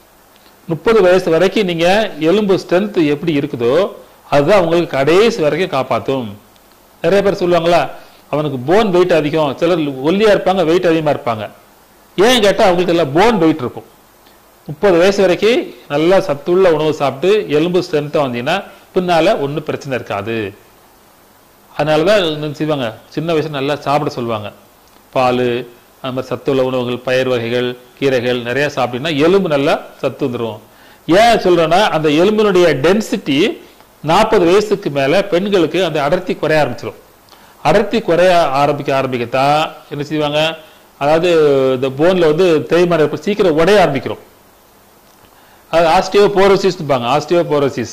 முப்பது வயசு வரைக்கும் நீங்க எலும்பு ஸ்ட்ரென்த் எப்படி இருக்குதோ அதுதான் உங்களுக்கு கடைசி வரைக்கும் காப்பாத்தும் நிறைய பேர் சொல்லுவாங்களா அவனுக்கு போன் வெயிட் அதிகம் சிலர் ஒல்லியா இருப்பாங்க வெயிட் அதிகமா இருப்பாங்க ஏன் கேட்டா அவங்களுக்கு எல்லாம் போன் வெயிட் இருக்கும் முப்பது வயசு வரைக்கும் நல்லா சத்துள்ள உணவு சாப்பிட்டு எலும்பு ஸ்ட்ரென்த்தா வந்தீங்கன்னா பின்னால ஒன்றும் பிரச்சனை இருக்காது அதனாலதான் என்ன செய்வாங்க சின்ன வயசுல நல்லா சாப்பிட சொல்லுவாங்க பால் அது மாதிரி சத்துள்ள உணவுகள் பயிர் வகைகள் கீரைகள் நிறைய சாப்பிட்டீங்கன்னா எலும்பு நல்லா சத்து வந்துடும் ஏன் சொல்றேன்னா அந்த எலும்பினுடைய டென்சிட்டி நாற்பது வயசுக்கு மேல பெண்களுக்கு அந்த அடர்த்தி குறைய ஆரம்பிச்சிடும் அடர்த்தி குறைய ஆரம்பிக்க ஆரம்பிக்கத்தான் என்ன செய்வாங்க அதாவது இந்த போன்ல வந்து தேய்மானம் ஏற்பட்டு சீக்கிரம் உடைய ஆரம்பிக்கிறோம் அது ஆஸ்டியோ போரோசிஸ் ஆஸ்டியோ போரோசிஸ்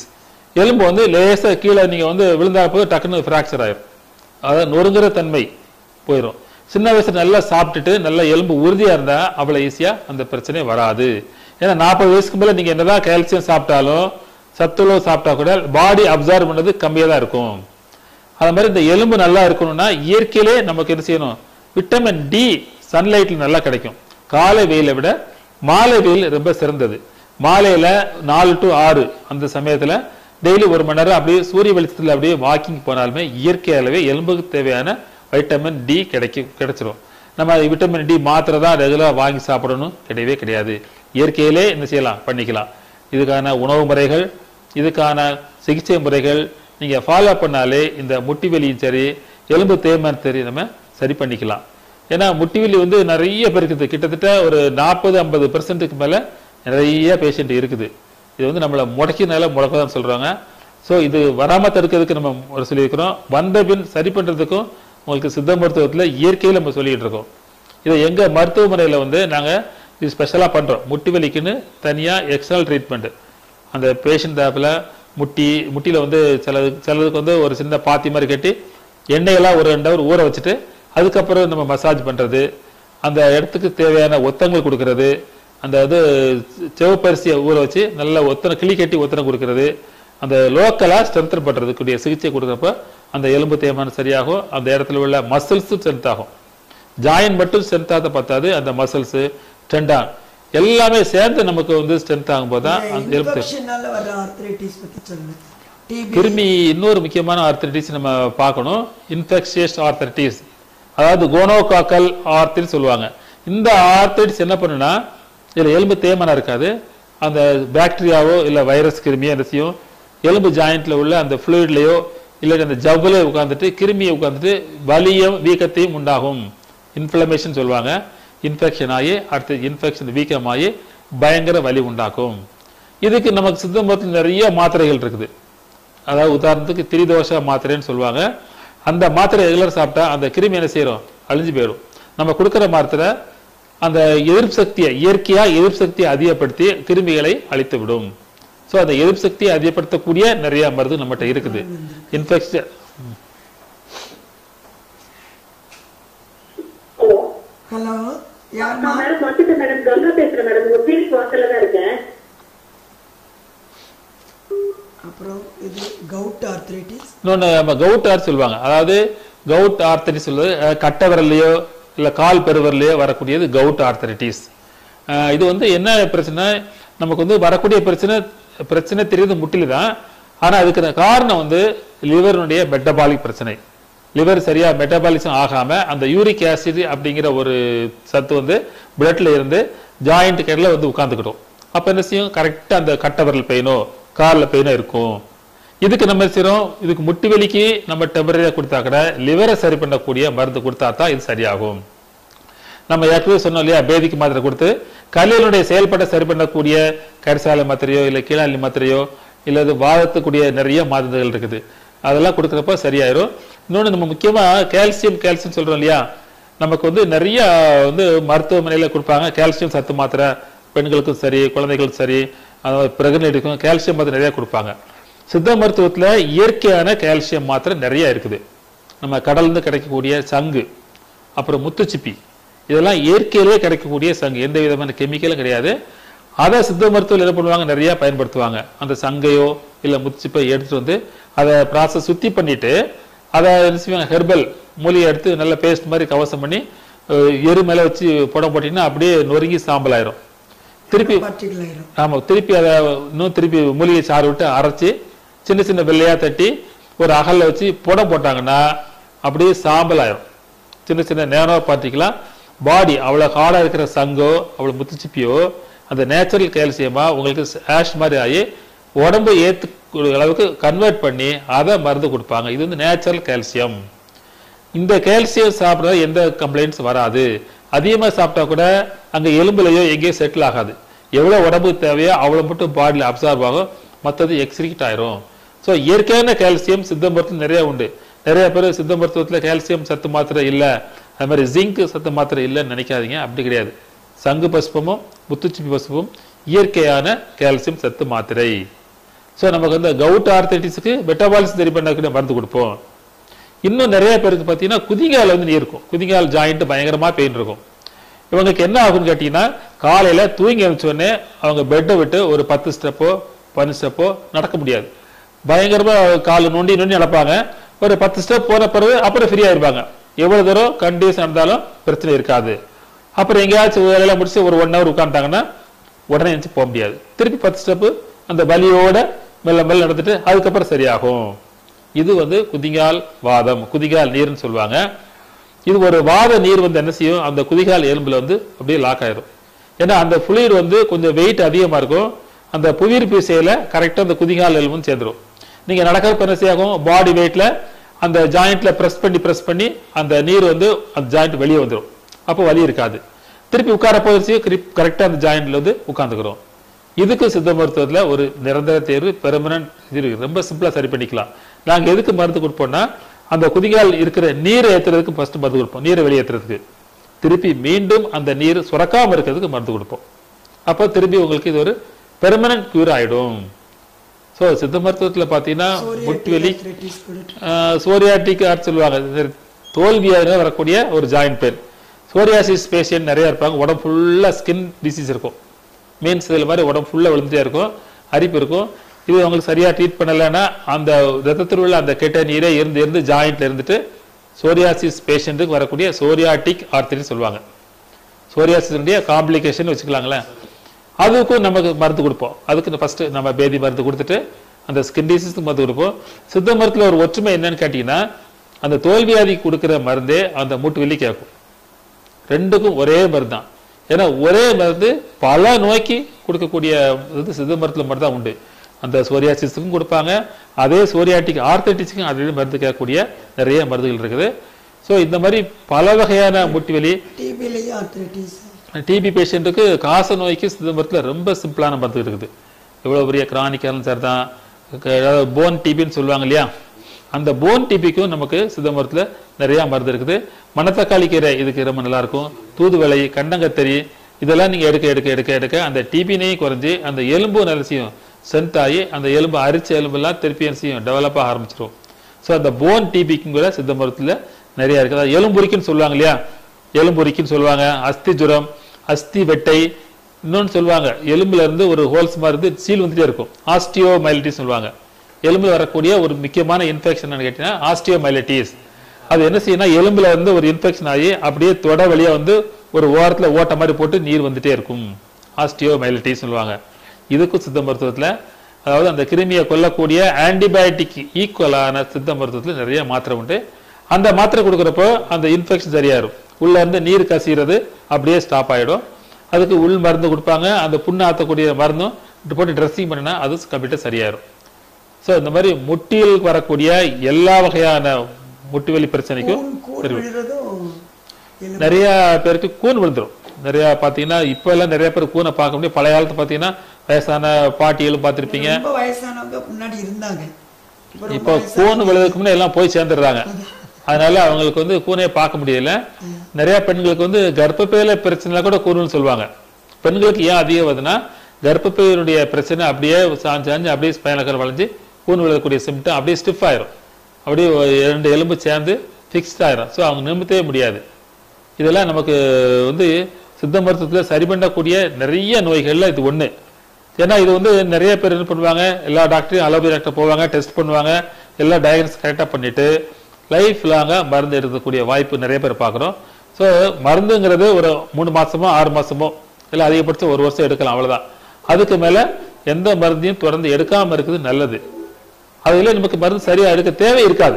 எலும்பு வந்து லேசா கீழே நீங்க வந்து விழுந்தா போது டக்குன்னு ஃப்ராக்சர் ஆயிரும் அதாவது நொறுங்குற தன்மை போயிடும் சின்ன வயசுல நல்லா சாப்பிட்டுட்டு நல்ல எலும்பு உறுதியா இருந்தா அவ்வளவு ஈஸியா அந்த பிரச்சனை வராது ஏன்னா நாற்பது வயசுக்கு மேல நீங்க என்னதான் கால்சியம் சாப்பிட்டாலும் சத்துள்ளவு சாப்பிட்டா கூட பாடி அப்சர்வ் பண்ணது கம்மியா தான் இருக்கும் அது மாதிரி இந்த எலும்பு நல்லா இருக்கணும்னா இயற்கையிலே நமக்கு என்ன செய்யணும் விட்டமின் டி சன்லைட்ல நல்லா கிடைக்கும் காலை வெயிலை விட மாலை வெயில் ரொம்ப சிறந்தது மாலையில நாலு டு ஆறு அந்த சமயத்துல டெய்லி ஒரு மணி நேரம் அப்படியே சூரிய வெளிச்சத்துல அப்படியே வாக்கிங் போனாலுமே இயற்கையாகவே எலும்புக்கு தேவையான வைட்டமின் டி கிடைக்கும் கிடைச்சிரும் நம்ம விட்டமின் டி மாத்திரை தான் ரெகுலராக வாங்கி சாப்பிடணும் கிடையவே கிடையாது இயற்கையிலே என்ன செய்யலாம் பண்ணிக்கலாம் இதுக்கான உணவு முறைகள் இதுக்கான சிகிச்சை முறைகள் நீங்க ஃபாலோ பண்ணாலே இந்த முட்டி வலியும் சரி எலும்பு தேய்மானம் சரி நம்ம சரி பண்ணிக்கலாம் ஏன்னா முட்டி வலி வந்து நிறைய பேர் இருக்குது கிட்டத்தட்ட ஒரு நாற்பது ஐம்பது பெர்சன்ட்டுக்கு மேல நிறைய பேஷண்ட் இருக்குது இது வந்து நம்மளை முடக்கினால முடக்க தான் சொல்றாங்க ஸோ இது வராம தடுக்கிறதுக்கு நம்ம ஒரு சொல்லியிருக்கிறோம் வந்த பின் சரி பண்றதுக்கும் உங்களுக்கு சித்த மருத்துவத்துல இயற்கையில நம்ம சொல்லிட்டு இருக்கோம் இதை எங்க மருத்துவமனையில வந்து நாங்க இது ஸ்பெஷலா பண்றோம் முட்டி வலிக்குன்னு தனியா எக்ஸ்டர்னல் ட்ரீட்மெண்ட் அந்த பேஷண்ட் ஆப்ல முட்டி முட்டியில வந்து சிலது சிலதுக்கு வந்து ஒரு சின்ன பாத்தி மாதிரி கட்டி எண்ணெயெல்லாம் ஒரு ரெண்டு ஹவர் ஊற வச்சுட்டு அதுக்கப்புறம் நம்ம மசாஜ் பண்றது அந்த இடத்துக்கு தேவையான ஒத்தங்கள் கொடுக்கறது அந்த இது சிவப்பரிசியை ஊற வச்சு நல்ல ஒத்தனை கிளி கட்டி ஒத்தனை கொடுக்கறது அந்த லோக்கலா ஸ்ட்ரென்தன் பண்றதுக்குரிய சிகிச்சை கொடுக்குறப்ப அந்த எலும்பு தேய்மானம் சரியாகும் அந்த இடத்துல உள்ள மசில்ஸும் ஸ்ட்ரென்த் ஆகும் ஜாயின் மட்டும் ஸ்ட்ரென்த் ஆக பத்தாது அந்த மசில்ஸ் டெண்டான் எல்லாமே சேர்ந்து நமக்கு வந்து ஸ்ட்ரென்த் ஆகும்போது தான் அந்த எலும்பு தேய்மானம். இன்ஃபெக்ஷனால வர்ற ஆர்த்ரைட்டிஸ் பத்தி சொல்லுங்க டிபி கிருமி இன்னொரு முக்கியமான ஆர்த்தரைட்டிஸ் நம்ம பார்க்கணும் இன்ஃபெக்ஷியஸ் ஆர்த்தரைட்டிஸ் அதாவது கோனோகாக்கல் ஆர்த்தின்னு சொல்லுவாங்க இந்த ஆர்த்தரைட்டிஸ் என்ன பண்ணுனா இதுல எலும்பு தேய்மானம் இருக்காது அந்த பாக்டீரியாவோ இல்ல வைரஸ் கிருமியோ என்ன செய்யும் எலும்பு ஜாயிண்ட்ல உள்ள அந்த ஃப்ளூயிட்லயோ இல்லை அந்த ஜவ்வுல உட்கார்ந்துட்டு கிருமியை உட்கார்ந்துட்டு வலியும் வீக்கத்தையும் உண்டாகும் இன்ஃப்ளமேஷன் சொல்லுவாங்க இன்ஃபெக்ஷன் ஆகி அடுத்து இன்ஃபெக்ஷன் வீக்கமாகி பயங்கர வலி உண்டாக்கும் இதுக்கு நமக்கு சித்த மருத்துவத்தில் நிறைய மாத்திரைகள் இருக்குது அதாவது உதாரணத்துக்கு திரிதோஷ மாத்திரைன்னு சொல்லுவாங்க அந்த மாத்திரை ரெகுலர் சாப்பிட்டா அந்த கிருமி என்ன செய்யறோம் அழிஞ்சு போயிடும் நம்ம கொடுக்குற மாத்திரை அந்த எதிர்ப்பு சக்தியை இயற்கையா எதிர்ப்பு சக்தியை அதிகப்படுத்தி கிருமிகளை அழித்து விடும் ஸோ அந்த எதிர்ப்பு சக்தியை அதிகப்படுத்தக்கூடிய நிறைய மருந்து நம்மகிட்ட இருக்குது இன்ஃபெக்ஷன் ஹலோ ஹலோ யாருமா நான் மேடம் வந்துட்டு மேடம் கங்கா பேசுறேன் மேடம் உங்க கிளினிக் வாசல்ல தான் இருக்கேன் அப்புறம் இது கவுட் ஆர்த்ரைட்டிஸ் இன்னொன்று நம்ம கவுட் ஆர் சொல்லுவாங்க அதாவது கவுட் ஆர்த்தரிட்டிஸ் சொல்லுவது அஹ், கட்டை விரல்லையோ இல்லை கால் பெருவிரல்லையோ வரக்கூடியது கவுட் ஆர்த்தரிட்டிஸ் இது வந்து என்ன பிரச்சனை நமக்கு வந்து வரக்கூடிய பிரச்சனை பிரச்சனை தெரியுது முட்டில தான் ஆனால் அதுக்கு காரணம் வந்து லிவருடைய மெட்டபாலிக் பிரச்சனை லிவர் சரியா மெட்டபாலிசம் ஆகாம அந்த யூரிக் ஆசிட் அப்படிங்கிற ஒரு சத்து வந்து பிளட்ல இருந்து ஜாயிண்ட் கேட்ல வந்து உட்காந்துக்கிடும் அப்ப என்ன செய்யும் கரெக்டா அந்த கட்டை விரல் பெயினோ கால்ல பெயினோ இருக்கும் இதுக்கு நம்ம என்ன செய்றோம் இதுக்கு முட்டி வலிக்கு நம்ம டெம்பரரியா கொடுத்தா கூட லிவரை சரி பண்ணக்கூடிய மருந்து கொடுத்தா தான் இது சரியாகும் நம்ம ஏற்கனவே சொன்னோம் இல்லையா பேதிக்கு மாத்திரை கொடுத்து கல்லீரலுடைய செயல்பாட்டை சரி பண்ணக்கூடிய கரிசாலை மாத்திரையோ இல்லை கீழாலி மாத்திரையோ இல்ல இது வாதத்துக்கூடிய நிறைய மருந்துகள் இருக்குது அதெல்லாம் கொடுக்குறப்ப சரியாயிரும் இன்னொன்று நம்ம முக்கியமா கால்சியம் கால்சியம் சொல்றோம் இல்லையா நமக்கு வந்து நிறைய வந்து மருத்துவமனையில கொடுப்பாங்க கால்சியம் சத்து மாத்திரை பெண்களுக்கும் சரி குழந்தைகளுக்கும் சரி பிரெக்னென்ட்டுக்கும் கால்சியம் மாத்திரை நிறைய கொடுப்பாங்க சித்த மருத்துவத்துல இயற்கையான கால்சியம் மாத்திரை நிறைய இருக்குது நம்ம கடல்ல இருந்து கிடைக்கக்கூடிய சங்கு அப்புறம் முத்துச்சிப்பி இதெல்லாம் இயற்கையிலே கிடைக்கக்கூடிய சங்கு எந்த விதமான கெமிக்கலும் கிடையாது அதை சித்த மருத்துவத்தில் என்ன பண்ணுவாங்க நிறைய பயன்படுத்துவாங்க அந்த சங்கையோ இல்ல முத்துச்சிப்பை எடுத்துட்டு வந்து அதை ப்ராசஸ் சுத்தி பண்ணிட்டு அதை என்ன செய்வாங்க ஹெர்பல் மூலிகை எடுத்து நல்ல பேஸ்ட் மாதிரி கவசம் பண்ணி அஹ், எரு மேல வச்சு புடம் போட்டீங்கன்னா அப்படியே நொறுங்கி சாம்பல் ஆயிரும் திருப்பி பார்ட்டிகல் ஆயிரும் ஆமா திருப்பி அதை இன்னும் திருப்பி மூலிகை சாறு விட்டு அரைச்சு சின்ன சின்ன வெள்ளையா தட்டி ஒரு அகல்ல வச்சு புடம் போட்டாங்கன்னா அப்படியே சாம்பல் ஆயிரும் சின்ன சின்ன நேனோ பார்ட்டிகளா பாடி அவ்வளவு ஹார்டா இருக்கிற சங்கோ அவ்வளவு முத்துச்சிப்பியோ அந்த நேச்சுரல் கால்சியமா உங்களுக்கு ஆஷ் மாதிரி ஆகி உடம்பு ஏத்துக்கூடிய அளவுக்கு கன்வெர்ட் பண்ணி அதை மருந்து கொடுப்பாங்க இது வந்து நேச்சுரல் கால்சியம் இந்த கால்சியம் சாப்பிட்றது எந்த கம்ப்ளைண்ட்ஸ் வராது அதிகமா சாப்பிட்டா கூட அங்க எலும்புலையோ எங்கேயோ செட்டில் ஆகாது எவ்வளவு உடம்புக்கு தேவையோ அவ்வளவு மட்டும் பாடியில் அப்சார்ப் ஆகும் மற்றது எக்ஸ்கிரீட் ஆயிரும் ஸோ இயற்கையான கால்சியம் சித்த மருத்துவம் நிறைய உண்டு நிறைய பேர் சித்த மருத்துவத்துல கால்சியம் சத்து மாத்திரை இல்ல அது மாதிரி ஜிங்க் சத்து மாத்திரை இல்லைன்னு நினைக்காதீங்க அப்படி கிடையாது சங்கு பஸ்பமும் முத்துச்சிப்பி பஸ்பமும் இயற்கையான கால்சியம் சத்து மாத்திரை ஸோ நமக்கு வந்து கவுட் ஆர்த்தடிஸுக்கு மெட்டபாலிசம் சரி பண்ணக்கூடிய மருந்து கொடுப்போம் இன்னும் நிறைய பேருக்கு பார்த்தீங்கன்னா குதிங்கால் வந்து நீர் இருக்கும் குதிங்கால் ஜாயிண்ட் பயங்கரமா பெயின் இருக்கும் இவங்களுக்கு என்ன ஆகும்னு கேட்டீங்கன்னா காலையில தூங்கி எழுந்த உடனே அவங்க பெட்டை விட்டு ஒரு பத்து ஸ்டெப்போ பன்னெண்டு ஸ்டெப்போ நடக்க முடியாது பயங்கரமா கால் நொண்டி நொண்டி நடப்பாங்க ஒரு பத்து ஸ்டெப் போன பிறகு அப்புறம் ஃப்ரீ ஆயிருப்பாங்க எவ்வளவு தூரம் கண்டினியூஸ் நடந்தாலும் பிரச்சனை இருக்காது அப்புறம் எங்கேயாச்சும் வேலையெல்லாம் முடிச்சு ஒரு ஒன் ஹவர் உட்காந்துட்டாங்கன்னா உடனே எழுந்து போக முடியாது திருப்பி பத்து ஸ்டெப்பு அந்த வலியோட மெல்ல மெல்ல நடந்துட்டு அதுக்கப்புறம் சரியாகும் இது வந்து குதிங்கால் வாதம் குதிகால் நீர்னு சொல்லுவாங்க இது ஒரு வாத நீர் வந்து என்ன செய்யும் அந்த குதிகால் எலும்புல வந்து அப்படியே லாக் ஆயிரும் ஏன்னா அந்த fluid வந்து கொஞ்சம் வெயிட் அதிகமா இருக்கும் அந்த புவியீர்ப்பு விசையில கரெக்டா அந்த குதிகால் எலும்புன்னு சேர்ந்துரும் நீங்க நடக்கிறப்ப என்ன செய்யாகும் பாடி வெயிட்ல அந்த ஜாயிண்ட்ல பிரஸ் பண்ணி பிரஸ் பண்ணி அந்த நீர் வந்து அந்த ஜாயிண்ட் வெளியே வந்துடும் அப்போ வலி இருக்காது திருப்பி உட்கார போயிடுச்சு கரெக்டா அந்த ஜாயிண்ட்ல வந்து உட்காந்துக்கிறோம் இதுக்கு சித்த மருத்துவத்துல ஒரு நிரந்தர தேர்வு பெர்மனன்ட் இது இருக்கு. ரொம்ப சிம்பிளா சரி பண்ணிக்கலாம் நாங்க எதுக்கு மருந்து கொடுப்போம்னா அந்த குதிகால் இருக்கிற நீரை ஏத்துறதுக்கு ஃபர்ஸ்ட் மருந்து கொடுப்போம் நீரை வெளியேற்றுறதுக்கு திருப்பி மீண்டும் அந்த நீர் சுரக்காம இருக்கிறதுக்கு மருந்து கொடுப்போம் அப்போ திருப்பி உங்களுக்கு இது ஒரு பெர்மனன்ட் கியூர் ஆயிடும் ஸோ சித்த மருத்துவத்துல பாத்தீங்கன்னா முட்டுவலி arthritis கொடுத்து சோரியாட்டிக் ஆர்ட் சொல்லுவாங்க இது தோல்வியாக வரக்கூடிய ஒரு ஜாயிண்ட் பெயின் சோரியாசிஸ் பேஷண்ட் நிறைய இருப்பாங்க உடம்பு ஃபுல்லா ஸ்கின் டிசீஸ் இருக்கும் மீன்ஸ் இதில் மாதிரி உடம்பு ஃபுல்லா விழுந்துட்டே இருக்கும் அரிப்பு இருக்கும் இது அவங்களுக்கு சரியா ட்ரீட் பண்ணலைன்னா அந்த ரத்தத்தில் உள்ள அந்த கெட்ட நீரே இருந்து இருந்து ஜாயிண்ட்ல இருந்துட்டு சோரியாசிஸ் பேஷண்ட்டுக்கு வரக்கூடிய சோரியாட்டிக் ஆர்த்தரின்னு சொல்லுவாங்க சோரியாசிஸுடைய காம்ப்ளிகேஷன் வச்சுக்கலாங்களேன் அதுக்கும் நமக்கு மருந்து கொடுப்போம் அதுக்கு ஃபர்ஸ்ட் நம்ம பேதி மருந்து கொடுத்துட்டு அந்த ஸ்கின் டிசீஸ்க்கு மருந்து கொடுப்போம் சித்த மருத்துவத்துல ஒரு ஒற்றுமை என்னன்னு கேட்டீங்கன்னா அந்த தோல்வியாதி கொடுக்கிற மருந்தே அந்த மூட்டு வலி கேட்கும் ரெண்டுக்கும் ஒரே மருந்து தான் ஏன்னா ஒரே மருந்து பல நோய்க்கு கொடுக்கக்கூடிய இது சித்த மருத்துவ மட்டும் தான் உண்டு அந்த சோரியாசிஸுக்கும் கொடுப்பாங்க அதே சோரியாட்டிக் ஆர்த்தட்டிஸுக்கும் அதே மருந்து கேட்கக்கூடிய நிறைய மருந்துகள் இருக்குது ஸோ இந்த மாதிரி பல வகையான முட்டி வலி டிபிலையும் arthritis டிபி பேஷண்ட்டுக்கு காச நோய்க்கு சித்த மருத்துவத்தில் ரொம்ப சிம்பிளான மருந்து இருக்குது எவ்வளோ பெரிய கிரானிக் கேன்சர் தான் அதாவது போன் டிபின்னு சொல்லுவாங்க இல்லையா அந்த போன் டிபிக்கும் நமக்கு சித்த மருத்துவத்தில் நிறைய மருந்து இருக்குது மணத்தக்காளி கீரை இதுக்கு ரொம்ப நல்லா இருக்கும் தூதுவளை கண்டங்கத்தரி இதெல்லாம் நீங்க எடுக்க எடுக்க எடுக்க எடுக்க அந்த டிபினையும் குறைஞ்சி அந்த எலும்பு நல்ல செய்யும் சென்ட் ஆகி அந்த எலும்பு அரிச்ச எலும்பெல்லாம் திருப்பி என்ன செய்யும் டெவலப் ஆக ஆரம்பிச்சிரும் ஸோ அந்த போன் டிபிக்கும் கூட சித்த மருத்துவத்தில் நிறைய இருக்குது அதாவது எலும்புரிக்குன்னு சொல்லுவாங்க இல்லையா எலும்புரிக்குன்னு சொல்லுவாங்க அஸ்தி ஜுரம் அஸ்தி வெட்டை இன்னொன்னு சொல்லுவாங்க எலும்புல இருந்து ஒரு ஹோல்ஸ் மாதிரி இருந்து சீல் வந்துட்டே இருக்கும் ஆஸ்டியோமைலிட்டிஸ் சொல்லுவாங்க எலும்புல வரக்கூடிய ஒரு முக்கியமான இன்ஃபெக்ஷன் கேட்டீங்கன்னா ஆஸ்டியோமைலிட்டிஸ் அது என்ன செய்யணும்னா எலும்புல இருந்து ஒரு இன்ஃபெக்ஷன் ஆகி அப்படியே தொட வழியா வந்து ஒரு ஓரத்துல ஓட்ட மாதிரி போட்டு நீர் வந்துட்டே இருக்கும் ஆஸ்டியோமைலிட்டிஸ் சொல்லுவாங்க இதுக்கும் சித்த மருத்துவத்துல அதாவது அந்த கிருமியை கொல்லக்கூடிய ஆன்டிபயோட்டிக் ஈக்குவலான சித்த மருத்துவத்துல நிறைய மாத்திரை உண்டு அந்த மாத்திரை கொடுக்குறப்போ அந்த இன்ஃபெக்ஷன் சரியாயிரும் உள்ள இருந்து நீர் கசிகிறது அப்படியே ஸ்டாப் ஆயிடும் அதுக்கு உள் மருந்து கொடுப்பாங்க அந்த புண்ணு ஆத்தக்கூடிய மருந்தும் இது போட்டு ட்ரெஸ்ஸிங் பண்ணினா அது கம்ப்ளீட்டாக சரியாயிரும் ஸோ இந்த மாதிரி முட்டியில் வரக்கூடிய எல்லா வகையான முட்டி வலி பிரச்சனைக்கும் கூன் கூன் சரி விழுறதும் எலும்பு. நிறைய பேருக்கு கூன் விழுந்துரும் நிறைய பாத்தீங்கன்னா இப்ப எல்லாம் நிறைய பேர் கூனை பார்க்க முடியும் பழைய காலத்து பாத்தீங்கன்னா வயசான பாட்டிகளும் பார்த்திருப்பீங்க ரொம்ப வயசானவங்க முன்னாடி இருந்தாங்க இப்ப ரொம்ப இப்போ வயசானவங்க கூன் விழுதுக்கு முன்னே எல்லாம் போய் சேர்ந்துடுறாங்க அதனால அவங்களுக்கு வந்து கூனையை பார்க்க முடியல நிறைய பெண்களுக்கு வந்து கர்ப்பப்பையில பிரச்சனை கூட கூறுன்னு சொல்லுவாங்க பெண்களுக்கு ஏன் அதிகம் வருதுன்னா கர்ப்பப்பையினுடைய பிரச்சனை அப்படியே சாஞ்சு சாஞ்சு அப்படியே ஸ்பைனக்கர் வளைஞ்சு கூன் விழக்கூடிய சிம்டம் அப்படியே ஸ்டிஃப் ஆயிரும் அப்படியே ஒரு இரண்டு எலும்பு சேர்ந்து ஃபிக்ஸ்ட் ஆயிரும் ஸோ அவங்க நிமித்தவே முடியாது இதெல்லாம் நமக்கு வந்து சித்த மருத்துவத்தில் சரி பண்ணக்கூடிய நிறைய நோய்கள்ல இது ஒண்ணு ஏன்னா இது வந்து நிறைய பேர் என்ன பண்ணுவாங்க எல்லா டாக்டரையும் அலோபதி டாக்டர் போவாங்க டெஸ்ட் பண்ணுவாங்க எல்லா டயக்னோஸ் கரெக்டாக பண்ணிட்டு லைஃப் லாங்காக மருந்து எடுக்கக்கூடிய வாய்ப்பு நிறைய பேர் பார்க்குறோம் ஸோ மருந்துங்கிறது ஒரு மூணு மாசமோ ஆறு மாசமோ இல்லை அதிகபட்சம் ஒரு வருஷம் எடுக்கலாம் அவ்வளவுதான் அதுக்கு மேல எந்த மருந்தையும் தொடர்ந்து எடுக்காம இருக்குது நல்லது அதுல நமக்கு மருந்து சரியா எடுக்க தேவை இருக்காது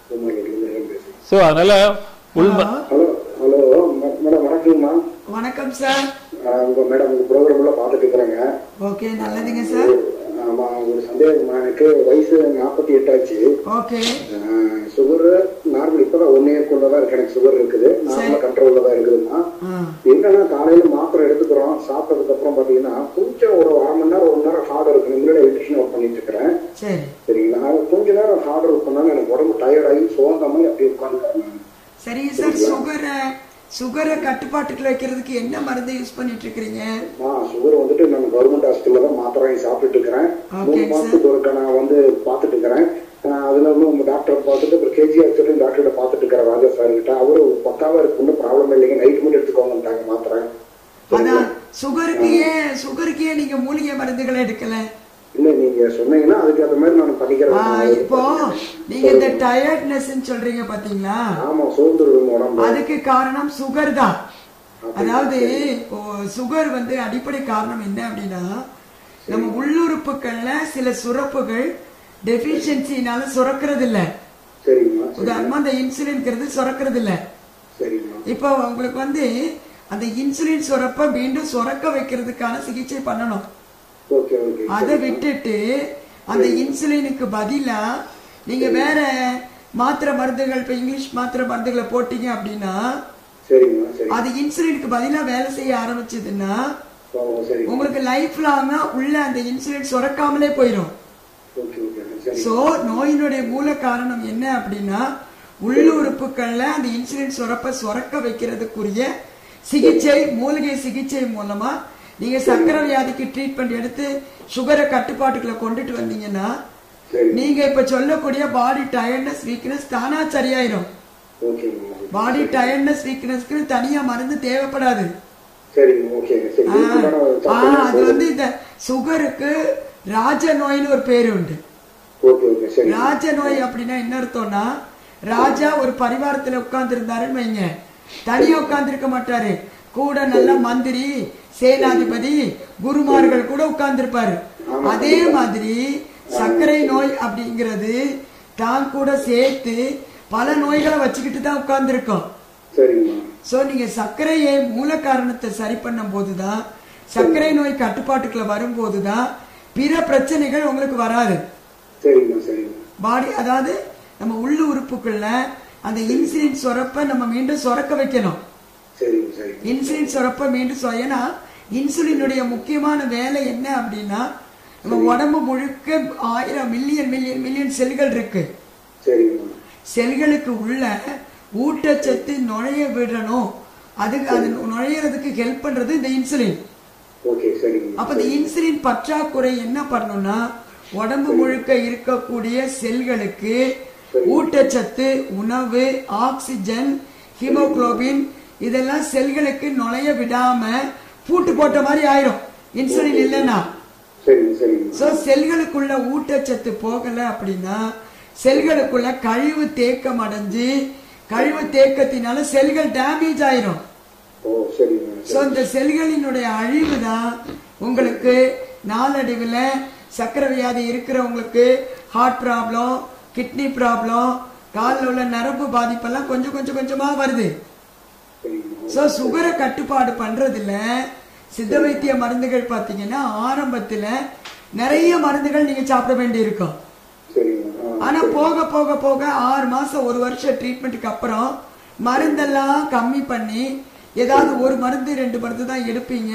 ஸோ அதனால உள் ம- ஹலோ ஹலோ மேடம் வணக்கங்கம்மா வணக்கம் சார் ஆஹ் உங்க மேடம் உங்க ப்ரோக்ராம்ல பார்த்துட்டு இருக்கிறேங்க ஓகே நல்லதுங்க சார் ஆமா ஒரு சந்தேகம்மா எனக்கு வயசு நாற்பத்தி எட்டு ஆச்சு ஓகே சுகர் நார்மல் இப்பதான் ஒன் இயர்க்குள்ள தான் இருக்கு எனக்கு சுகர் இருக்குது நார்மல் கண்ட்ரோல்ல தான் இருக்குதுன்னா ஆ என்னன்னா காலையில மாத்திரை எடுத்துக்கிறோம் சாப்பிட்டதுக்கு அப்புறம் பாத்தீங்கன்னா கொஞ்சம் ஒரு அரை மணி நேரம் ஒரு நேரம் ஹார்ட் இருக்கு முன்னாடி எலக்ட்ரிஷன் ஒர்க் பண்ணிட்டு இருக்கிறேன் சரி சரிங்களா அது கொஞ்ச நேரம் ஹார்ட் ஒர்க் பண்ணாலும் எனக்கு உடம்பு டயர்ட் ஆகி சோர்ந்த மாதிரி அப்படியே உட்காந்துருக்கேன் சரிங்க சார் சுகரை சுகரை கட்டுப்பாட்டுக்குள்ள வைக்கிறதுக்கு என்ன மருந்து யூஸ் பண்ணிட்டு இருக்கிறீங்க நான் சுகர் வந்துட்டு நான் நான் கவர்மெண்ட் ஹாஸ்பிட்டல்ல தான் மாத்திரை வாங்கி சாப்பிட்டுட்டு இருக்கிறேன் Okay, மூணு sir. மாசத்துக்கு ஒருக்க நான் வந்து பார்த்துட்டு இருக்கிறேன் அஹ் அதுல இருந்து உங்க டாக்டர் பார்த்துட்டு அப்புறம் கேஜிஆர் சொல்லி டாக்டர்கிட்ட பார்த்துட்டு இருக்கிறேன் ராஜா சார் கிட்ட அவரு பக்காவா இருக்கு ஒன்றும் ப்ராப்ளம் இல்லைங்க நைட் மட்டும் எடுத்துக்கோங்கட்டாங்க மாத்திரை அதான் சுகருக்கு ஏன் சுகருக்கு ஏன் நீங்க மூலிகை மருந்துகளை எடுக்கல இல்ல நீங்க சொன்னீங்கன்னா அதுக்கு அந்த மாதிரி நான் ஆ, பண்ணிக்கிறேன் இப்போ நீங்க இந்த டயர்ட்னஸ் சொல்றீங்க பாத்தீங்களா ஆமா சோர்ந்துருது உடம்பு அதுக்கு காரணம் சுகர் தான் அதாவது இப்போ சுகர் வந்து அடிப்படை காரணம் என்ன அப்படின்னா நம்ம உள்ளுறுப்புகள்ல சில சுரப்புகள் டெபிஷியன்சினால சுரக்கிறது இல்ல சரிங்கம்மா சரி உதாரணமா அந்த இன்சுலின்ங்கிறது சுரக்கிறது இல்ல சரிங்கம்மா இப்போ உங்களுக்கு வந்து அந்த இன்சுலின் சுரப்பை மீண்டும் சுரக்க வைக்கிறதுக்கான சிகிச்சை பண்ணணும் ஓகே ஓகே அதை விட்டுட்டு அந்த இன்சுலினுக்கு பதிலா நீங்க வேற மாத்திரை மருந்துகள் இப்ப இங்கிலீஷ் மாத்திரை மருந்துகளை போட்டீங்க அப்படின்னா சரிங்கம்மா சரி அது இன்சுலினுக்கு பதிலா வேலை செய்ய ஆரம்பிச்சதுன்னா ஓ சரி உங்களுக்கு லைஃப் லாங்கா உள்ள அந்த இன்சுலின் சுரக்காமலே போயிடும் ஓகே ஓகே சரி சோ நோயினுடைய மூல காரணம் என்ன அப்படின்னா உள்ளுறுப்புகள்ல அந்த இன்சுலின் சுரப்ப சுரக்க வைக்கிறதுக்குரிய சிகிச்சை மூலிகை சிகிச்சை மூலமா நீங்க சர்க்கரை வியாதிக்கு ட்ரீட்மெண்ட் எடுத்து சுகரை கட்டுப்பாட்டுக்குள்ள கொண்டுட்டு வந்தீங்கன்னா சரி நீங்க இப்ப சொல்லக்கூடிய பாடி டயர்ட்னஸ் வீக்னஸ் தானா சரியாயிரும் ஓகேங்கம்மா பாடி டயர்ட்னஸ் வீக்னஸ்க்கு தனியா மருந்து தேவைப்படாது சரிங்க ஓகேங்க சரி ஆ, இதுக்குண்டான ஆ, சத்தம் அது வந்து இந்த சுகருக்கு ராஜ நோய்னு ஒரு பேரு உண்டு ஓகே ஓகே சரி ராஜ நோய் அப்படின்னா என்ன அர்த்தம்னா ராஜா ஒரு பரிவாரத்துல உட்கார்ந்து இருந்தாருன்னு வைங்க தனியா உட்கார்ந்து இருக்க மாட்டாரு கூட நல்ல மந்திரி சேனாதிபதி குருமார்கள் கூட உட்கார்ந்து இருப்பாரு அதே மாதிரி சர்க்கரை நோய் அப்படிங்கிறது தான் கூட சேர்த்து பல நோய்களை வச்சுக்கிட்டு தான் உட்கார்ந்து இருக்கோம் சரிங்கம்மா சோ நீங்க சர்க்கரையை மூல காரணத்தை சரி பண்ணும் போதுதான் சர்க்கரை நோய் கட்டுப்பாட்டுக்குள்ள வரும்போதுதான் பிற பிரச்சனைகள் உங்களுக்கு வராது சரிங்கம்மா சரிங்கம்மா பாடி அதாவது நம்ம உள்ள உறுப்புக்குள்ள அந்த இன்சுலின் சுரப்ப நம்ம மீண்டும் சுரக்க வைக்கணும் சரிங்க சரிங்க இன்சுலின் சுரப்ப மீண்டும் சுர- ஏன்னா இன்சுலினுடைய முக்கியமான வேலை என்ன அப்படின்னா நம்ம உடம்பு முழுக்க ஆயிரம் மில்லியன் மில்லியன் மில்லியன் செல்கள் இருக்கு சரிங்கம்மா செல்களுக்கு உள்ள ஊட்டச்சத்து நுழைய விடணும் அதுக்கு அது நுழையிறதுக்கு ஹெல்ப் பண்றது இந்த இன்சுலின் ஓகே சரிங்க அப்ப இந்த இன்சுலின் பற்றாக்குறை என்ன பண்ணும்னா உடம்பு முழுக்க இருக்கக்கூடிய செல்களுக்கு ஊட்டச்சத்து உணவு ஆக்சிஜன் ஹீமோகுளோபின் இதெல்லாம் செல்களுக்கு நுழைய விடாம பூட்டு போட்ட மாதிரி ஆயிரும் இன்சுலின் இல்லைன்னா சரிங்க சரிங்க சோ செல்களுக்குள்ள ஊட்டச்சத்து போகல அப்படின்னா செல்களுக்குள்ள கழிவு தேக்கம் அடைஞ்சு கழிவு தேக்கத்தினால செல்கள் டேமேஜ் ஆயிரும் ஓ சரிங்க சோ இந்த செல்களினுடைய அழிவு தான் உங்களுக்கு நாளடைவில் சக்கரை வியாதி இருக்கிறவங்களுக்கு ஹார்ட் ப்ராப்ளம் கிட்னி ப்ராப்ளம் காலில் உள்ள நரம்பு பாதிப்பெல்லாம் கொஞ்சம் கொஞ்சம் கொஞ்சமா வருது சரிங்கம்மா சோ சுகரை கட்டுப்பாடு பண்றதுல சித்த வைத்திய மருந்துகள் பாத்தீங்கன்னா ஆரம்பத்துல நிறைய மருந்துகள் நீங்க சாப்பிட வேண்டி இருக்கும் சரிங்கம்மா ஆ, ஆனா போக போக போக ஆறு மாசம் ஒரு வருஷம் ட்ரீட்மெண்ட்டுக்கு அப்புறம் மருந்தெல்லாம் கம்மி பண்ணி ஏதாவது ஒரு மருந்து ரெண்டு மருந்து தான் எடுப்பீங்க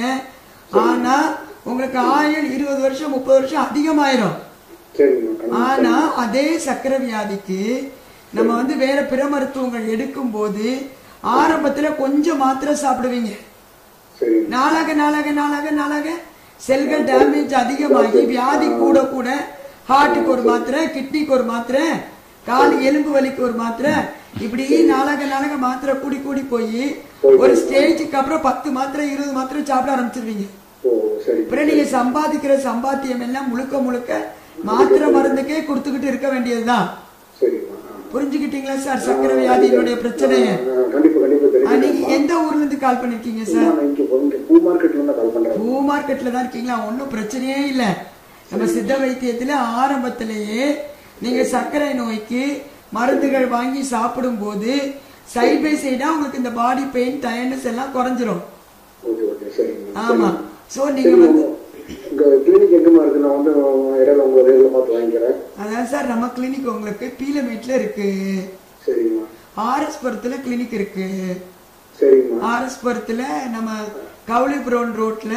ஆனா உங்களுக்கு ஆயுள் இருபது வருஷம் முப்பது வருஷம் அதிகமாயிரும் சரிங்கம்மா கண்டிப்பா ஆனா அதே சக்கரை வியாதிக்கு நம்ம வந்து வேற பிற மருத்துவங்கள் எடுக்கும் போது ஆரம்பத்துல கொஞ்சம் மாத்திரை சாப்பிடுவீங்க சரிங்க நாளாக நாளாக நாளாக நாளாக செல்கள் டேமேஜ் அதிகமாகி வியாதி கூட கூட ஹார்ட்டுக்கு ஒரு மாத்திரை கிட்னிக்கு ஒரு மாத்திரை கால் எலும்பு வலிக்கு ஒரு மாத்திரை இப்படி நாளாக நாளாக மாத்திரை கூடி கூடி போய் ஒரு ஸ்டேஜுக்கு அப்புறம் பத்து மாத்திரை இருபது மாத்திரை சாப்பிட ஆரம்பிச்சிருவீங்க ஓ சரி அப்புறம் நீங்க சம்பாதிக்கிற சம்பாத்தியம் எல்லாம் முழுக்க முழுக்க மாத்திரை மருந்துக்கே கொடுத்துக்கிட்டு இருக்க வேண்டியதுதான் சரிங்கம்மா ஆ. புரிஞ்சுக்கிட்டீங்களா சார் சக்கரை வியாதியினுடைய பிரச்சனைய ஆ, கண்டிப்பா கண்டிப்பா ஆ, தெரியும் நீங்க எந்த ஊர்ல இருந்து கால் பண்ணிருக்கீங்க சார் நான் இங்க இங்க பூ மார்க்கெட்ல இருந்து கால் பண்றேன் பூ மார்க்கெட்ல தான் இருக்கீங்களா ஒன்றும் பிரச்சனையே இல்ல நம்ம சித்த வைத்தியத்துல ஆரம்பத்திலேயே நீங்க சர்க்கரை நோய்க்கு மருந்துகள் வாங்கி சாப்பிடும் போது சைட் பை சைடா உங்களுக்கு இந்த பாடி பெயின் டயர்னஸ் எல்லாம் குறைஞ்சிரும் ஓகே ஓகே சரிங்கம்மா ஆமா சோ நீங்க சரிங்க வந்து உங்க கிளினிக் எங்கம்மா இருக்கு நான் வந்து இடையில உங்க ரேட்ல பார்த்து வாங்கிக்கிறேன் அதான் சார் நம்ம கிளினிக் உங்களுக்கு பீலமேட்ல இருக்கு சரிங்கம்மா ஆர்எஸ் புரத்துல கிளினிக் இருக்கு சரிங்கம்மா ஆர்எஸ் புரத்துல நம்ம கவுளிபுரோன் ரோட்ல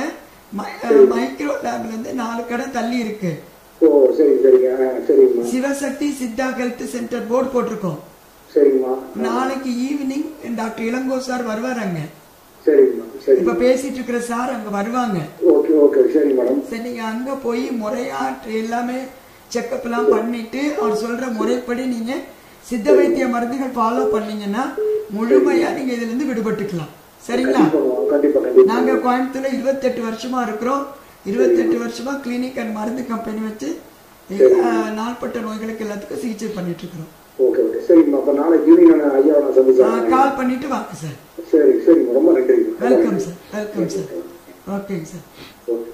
மைக்ரோ லேப்ல இருந்து நாலு கடை தள்ளி இருக்கு ஓ சரி சரிங்க ஆ, சரிங்கம்மா Sivasakthi Siddha health centre board போட்டிருக்கோம் சரிங்கம்மா நாளைக்கு ஈவினிங் டாக்டர் இளங்கோ சார் வருவார் அங்க சரிங்கம்மா சரி இப்ப பேசிட்டு இருக்கிற சார் அங்க வருவாங்க ஓகே ஓகே சரி மேடம் சரி நீங்க அங்க போய் முறையா எல்லாமே செக்கப் எல்லாம் பண்ணிட்டு அவர் சொல்ற முறைப்படி நீங்க சித்த வைத்திய மருந்துகள் ஃபாலோ பண்ணீங்கன்னா முழுமையா நீங்க இதுல இருந்து விடுபட்டுக்கலாம் சரிங்களா கண்டிப்பா கண்டிப்பா கண்டிப்பா நாங்க கோயம்புத்தூர்ல இருபத்தெட்டு வருஷமா இருக்கிறோம் இருபத்தெட்டு வருஷமா கிளினிக் அண்ட் மருந்து கம்பெனி வச்சு எல்லா நாள்பட்ட நோய்களுக்கு எல்லாத்துக்கும் சிகிச்சை பண்ணிட்டு இருக்கிறோம் ஓகே ஓகே சரிம்மா அப்ப நாளைக்கு ஈவினிங் நான் ஐயாவை நான் சந்திச்சேன் கால் பண்ணிட்டு வாங்க சார் சரி சரிம்மா ரொம்ப நன்றி வெல்கம் சார் வெல்கம் சார் ஓகேங்க சார் ஓகே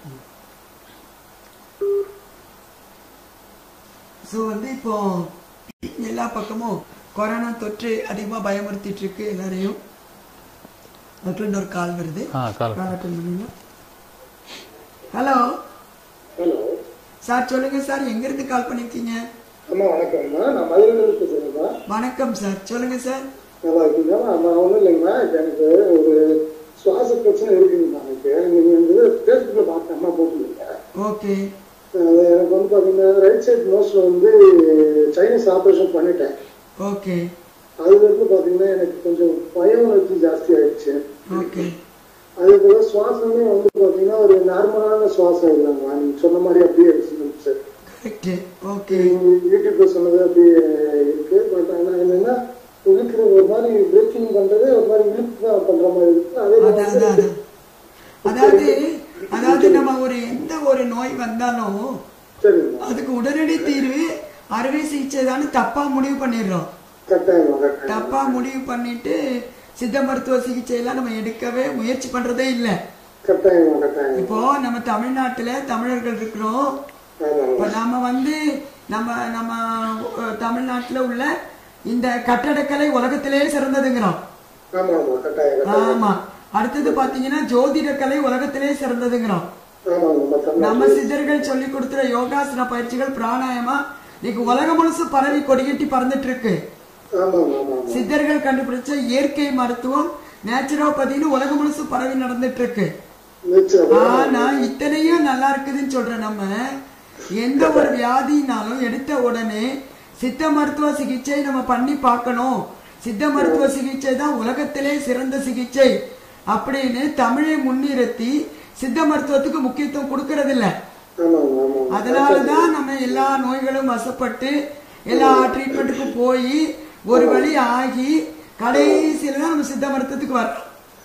ஸோ வந்து இப்போ எல்லா பக்கமும் கொரோனா தொற்று அதிகமாக பயமுறுத்திட்டு இருக்கு எல்லாரையும் அதுக்குள்ள இன்னொரு கால் வருது ஆ கால் கால் அட்டன் பண்ணுங்க ஹலோ ஹலோ சார் சொல்லுங்க சார் எங்க இருந்து கால் பண்ணிருக்கீங்க அம்மா வணக்கம்மா நான் மதுரையிலிருந்து பேசுறேன்மா வணக்கம் சார் சொல்லுங்க சார் நல்லா இருக்கீங்களா நான் ஒன்றும் இல்லைங்கம்மா இப்ப எனக்கு ஒரு சுவாச பிரச்சனை இருக்குங்கம்மா எனக்கு நீங்க வந்து ஃபேஸ்புக்ல பார்த்த அம்மா போட்டுருந்தீங்க ஓகே அது எனக்கு வந்து பாத்தீங்கன்னா ரைட் சைடு மோஸ்ட்ல வந்து சைனீஸ் ஆபரேஷன் பண்ணிட்டேன் ஓகே அதுல இருந்து பாத்தீங்கன்னா எனக்கு கொஞ்சம் பய உணர்ச்சி ஜாஸ்தி ஆயிடுச்சு ஓகே அதே போல சுவாசமே வந்து பாத்தீங்கன்னா ஒரு நார்மலான சுவாசம் இல்லைங்கம்மா நீங்க சொன்ன மாதிரி அப்படியே இருந்துச்சு கரெக்ட் ஓகே யூடியூப்ல சொன்னது அப்படியே இருக்கு பட் ஆனா என்னன்னா இழுக்கிற ஒரு மாதிரி பிரேக்கிங் பண்றது ஒரு மாதிரி இழுப்பு தான் பண்ற மாதிரி இருக்கு அதே அதான் அதான் மாதிரி அதான். அதாவது அதாவது நம்ம ஒரு எந்த ஒரு நோய் வந்தாலும் சரிங்கம்மா அதுக்கு உடனடி தீர்வு அறுவை சிகிச்சை தானே தப்பா முடிவு பண்ணிடுறோம் கட்டாயமா கட்டாயம் தப்பா முடிவு பண்ணிட்டு சித்த மருத்துவ சிகிச்சை எல்லாம் நம்ம எடுக்கவே முயற்சி பண்றதே இல்லை கட்டாயமா கட்டாயம் இப்போ நம்ம தமிழ்நாட்டுல தமிழர்கள் இருக்கிறோம் ஆமா இப்ப நாம வந்து நம்ம நம்ம அஹ், தமிழ்நாட்டுல உள்ள இந்த கட்டடக்கலை உலகத்திலேயே சிறந்ததுங்கிறோம் ஆமா ஆமா கட்டாயம் கட்டாயம் ஆமா அடுத்தது பாத்தீங்கன்னா ஜோதிட கலை உலகத்திலே சிறந்ததுங்கிறோம் ஆமா நம்ம தமிழ் நம்ம சித்தர்கள் சொல்லி கொடுத்துற யோகாசன பயிற்சிகள் பிராணாயமா இன்னைக்கு உலகம் முழுசு பரவி கொடிகட்டி பறந்துட்டு இருக்கு ஆமா ஆமா ஆமா சித்தர்கள் கண்டுபிடிச்ச இயற்கை மருத்துவம் நேச்சுரோபதினு உலகம் முழுசு பரவி நடந்துட்டு இருக்கு நிச்சயம் ஆனா இத்தனையும் நல்லா இருக்குதுன்னு சொல்ற நம்ம எந்த ஒரு வியாதினாலும் எடுத்த உடனே சித்த மருத்துவ சிகிச்சை நம்ம பண்ணி பார்க்கணும் சித்த மருத்துவ சிகிச்சை தான் உலகத்திலே சிறந்த சிகிச்சை அப்படின்னு தமிழை முன்னிறுத்தி சித்த மருத்துவத்துக்கு முக்கியத்துவம் கொடுக்கறது இல்ல ஆமா ஆமா அதனாலதான் நம்ம எல்லா நோய்களும் வசப்பட்டு எல்லா ட்ரீட்மெண்ட்டுக்கும் போய் ஒரு வழி ஆகி கடைசியில தான் நம்ம சித்த மருத்துவத்துக்கு வர்றோம்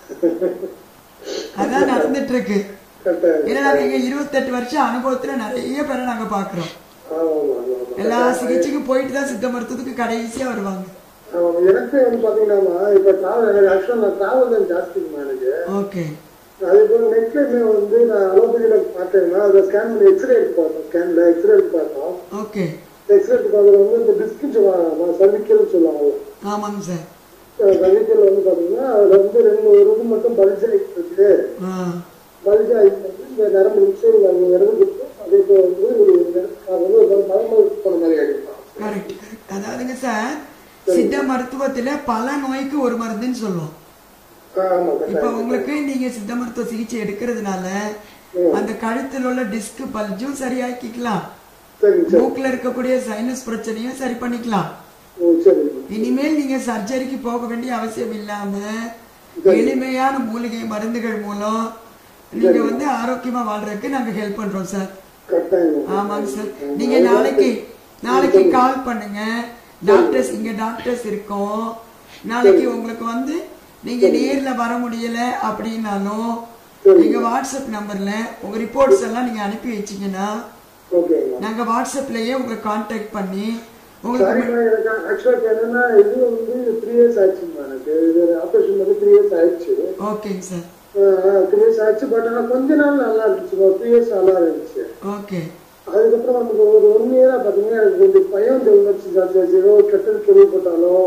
அதான் நடந்துட்டு இருக்கு கட்டாயம் ஏன்னா நாங்க இங்க இருபத்தெட்டு வருஷம் அனுபவத்துல நிறைய பேரை நாங்க பாக்குறோம் ஆமா ஆமா ஆமா எல்லா சிகிச்சைக்கும் போயிட்டு தான் சித்த மருத்துவத்துக்கு கடைசியா வருவாங்க ஆமா எனக்கு வந்து பாத்தீங்கன்னா இப்ப டிராவல் எனக்கு ஆக்சுவலா நான் டிராவல் தான் ஜாஸ்திங்கம்மா எனக்கு ஓகே அதே போல நெட்லயுமே வந்து நான் அலோபதியில பார்த்தேன்னா அதை ஸ்கேன் பண்ணி எக்ஸ்ரே எடுத்து பார்த்தோம் ஸ்கேன்ல எக்ஸ்ரே எடுத்து பார்த்தோம் ஓகே எக்ஸ்ரே எடுத்து பார்த்ததுல வந்து இந்த டிஸ்கின் சர்விக்கல் சொல்லுவாங்க ஆமாங்க சார் சர்விக்கல் வந்து பாத்தீங்கன்னா அதுல வந்து ரெண்டு ஒரு இது மட்டும் பல்ஜ் ஆகிட்டு இருக்கு ஆ பல்ஜ் ஆகிட்டு வந்து இந்த நரம்பு நிச்சயம் அங்க இறந்துட்டு அதே போல வந்து ஒரு அது வந்து ஒரு மரம போன மாதிரி ஆகிடும் கரெக்ட் கரெக்ட் அதாவதுங்க சார் சித்த மருத்துவத்துல பல நோய்க்கு ஒரு மருந்துன்னு சொல்லுவோம் ஆமா இப்ப கட்டாயம் உங்களுக்கு நீங்க சித்த மருத்துவ சிகிச்சை எடுக்கிறதுனால அந்த கழுத்தில் உள்ள டிஸ்க் பல்ஜும் சரியாக்கிக்கலாம் சரி சரி மூக்குல இருக்கக்கூடிய சைனஸ் பிரச்சனையும் சரி பண்ணிக்கலாம் ஓ, சரி இனிமேல் நீங்க சர்ஜரிக்கு போக வேண்டிய அவசியம் இல்லாம எளிமையான மூலிகை மருந்துகள் மூலம் நீங்க வந்து ஆரோக்கியமா வாழ்றதுக்கு நாங்க ஹெல்ப் பண்றோம் சார் கட்டாயம் ஆமாங்க சார் நீங்க நாளைக்கு நாளைக்கு கால் பண்ணுங்க டாக்டர்ஸ் இங்க டாக்டர்ஸ் இருக்கோம் நாளைக்கு உங்களுக்கு வந்து நீங்க நேர்ல வர முடியல அப்படின்னாலும் எங்க வாட்ஸ்அப் நம்பர்ல உங்க ரிப்போர்ட்ஸ் எல்லாம் நீங்க அனுப்பி வச்சீங்கன்னா ஓகேங்க நாங்க வாட்ஸ்அப்லயே உங்களை கான்டாக்ட் பண்ணி உங்களுக்கு சாரிம்மா, எனக்கு ஆக்சுவலா என்னன்னா இது வந்து த்ரீ இயர்ஸ் ஆச்சுமா எனக்கு இது ஆபரேஷன் பண்ணி த்ரீ இயர்ஸ் ஆயிடுச்சு ஓகேங்க சார் த்ரீ இயர்ஸ் ஆச்சு பட் ஆனா கொஞ்ச நாள் நல்லா இருந்துச்சு த்ரீ இயர்ஸ் நல்லா இருந்துச்சு ஓகே அதுக்கப்புறம் நமக்கு ஒரு ஒன் இயரா பாத்தீங்கன்னா எனக்கு கொஞ்சம் பயம் இந்த உணர்ச்சி ஜாஸ்தி ஆச்சு ஏதோ கெட்டது கேள்விப்பட்டாலும்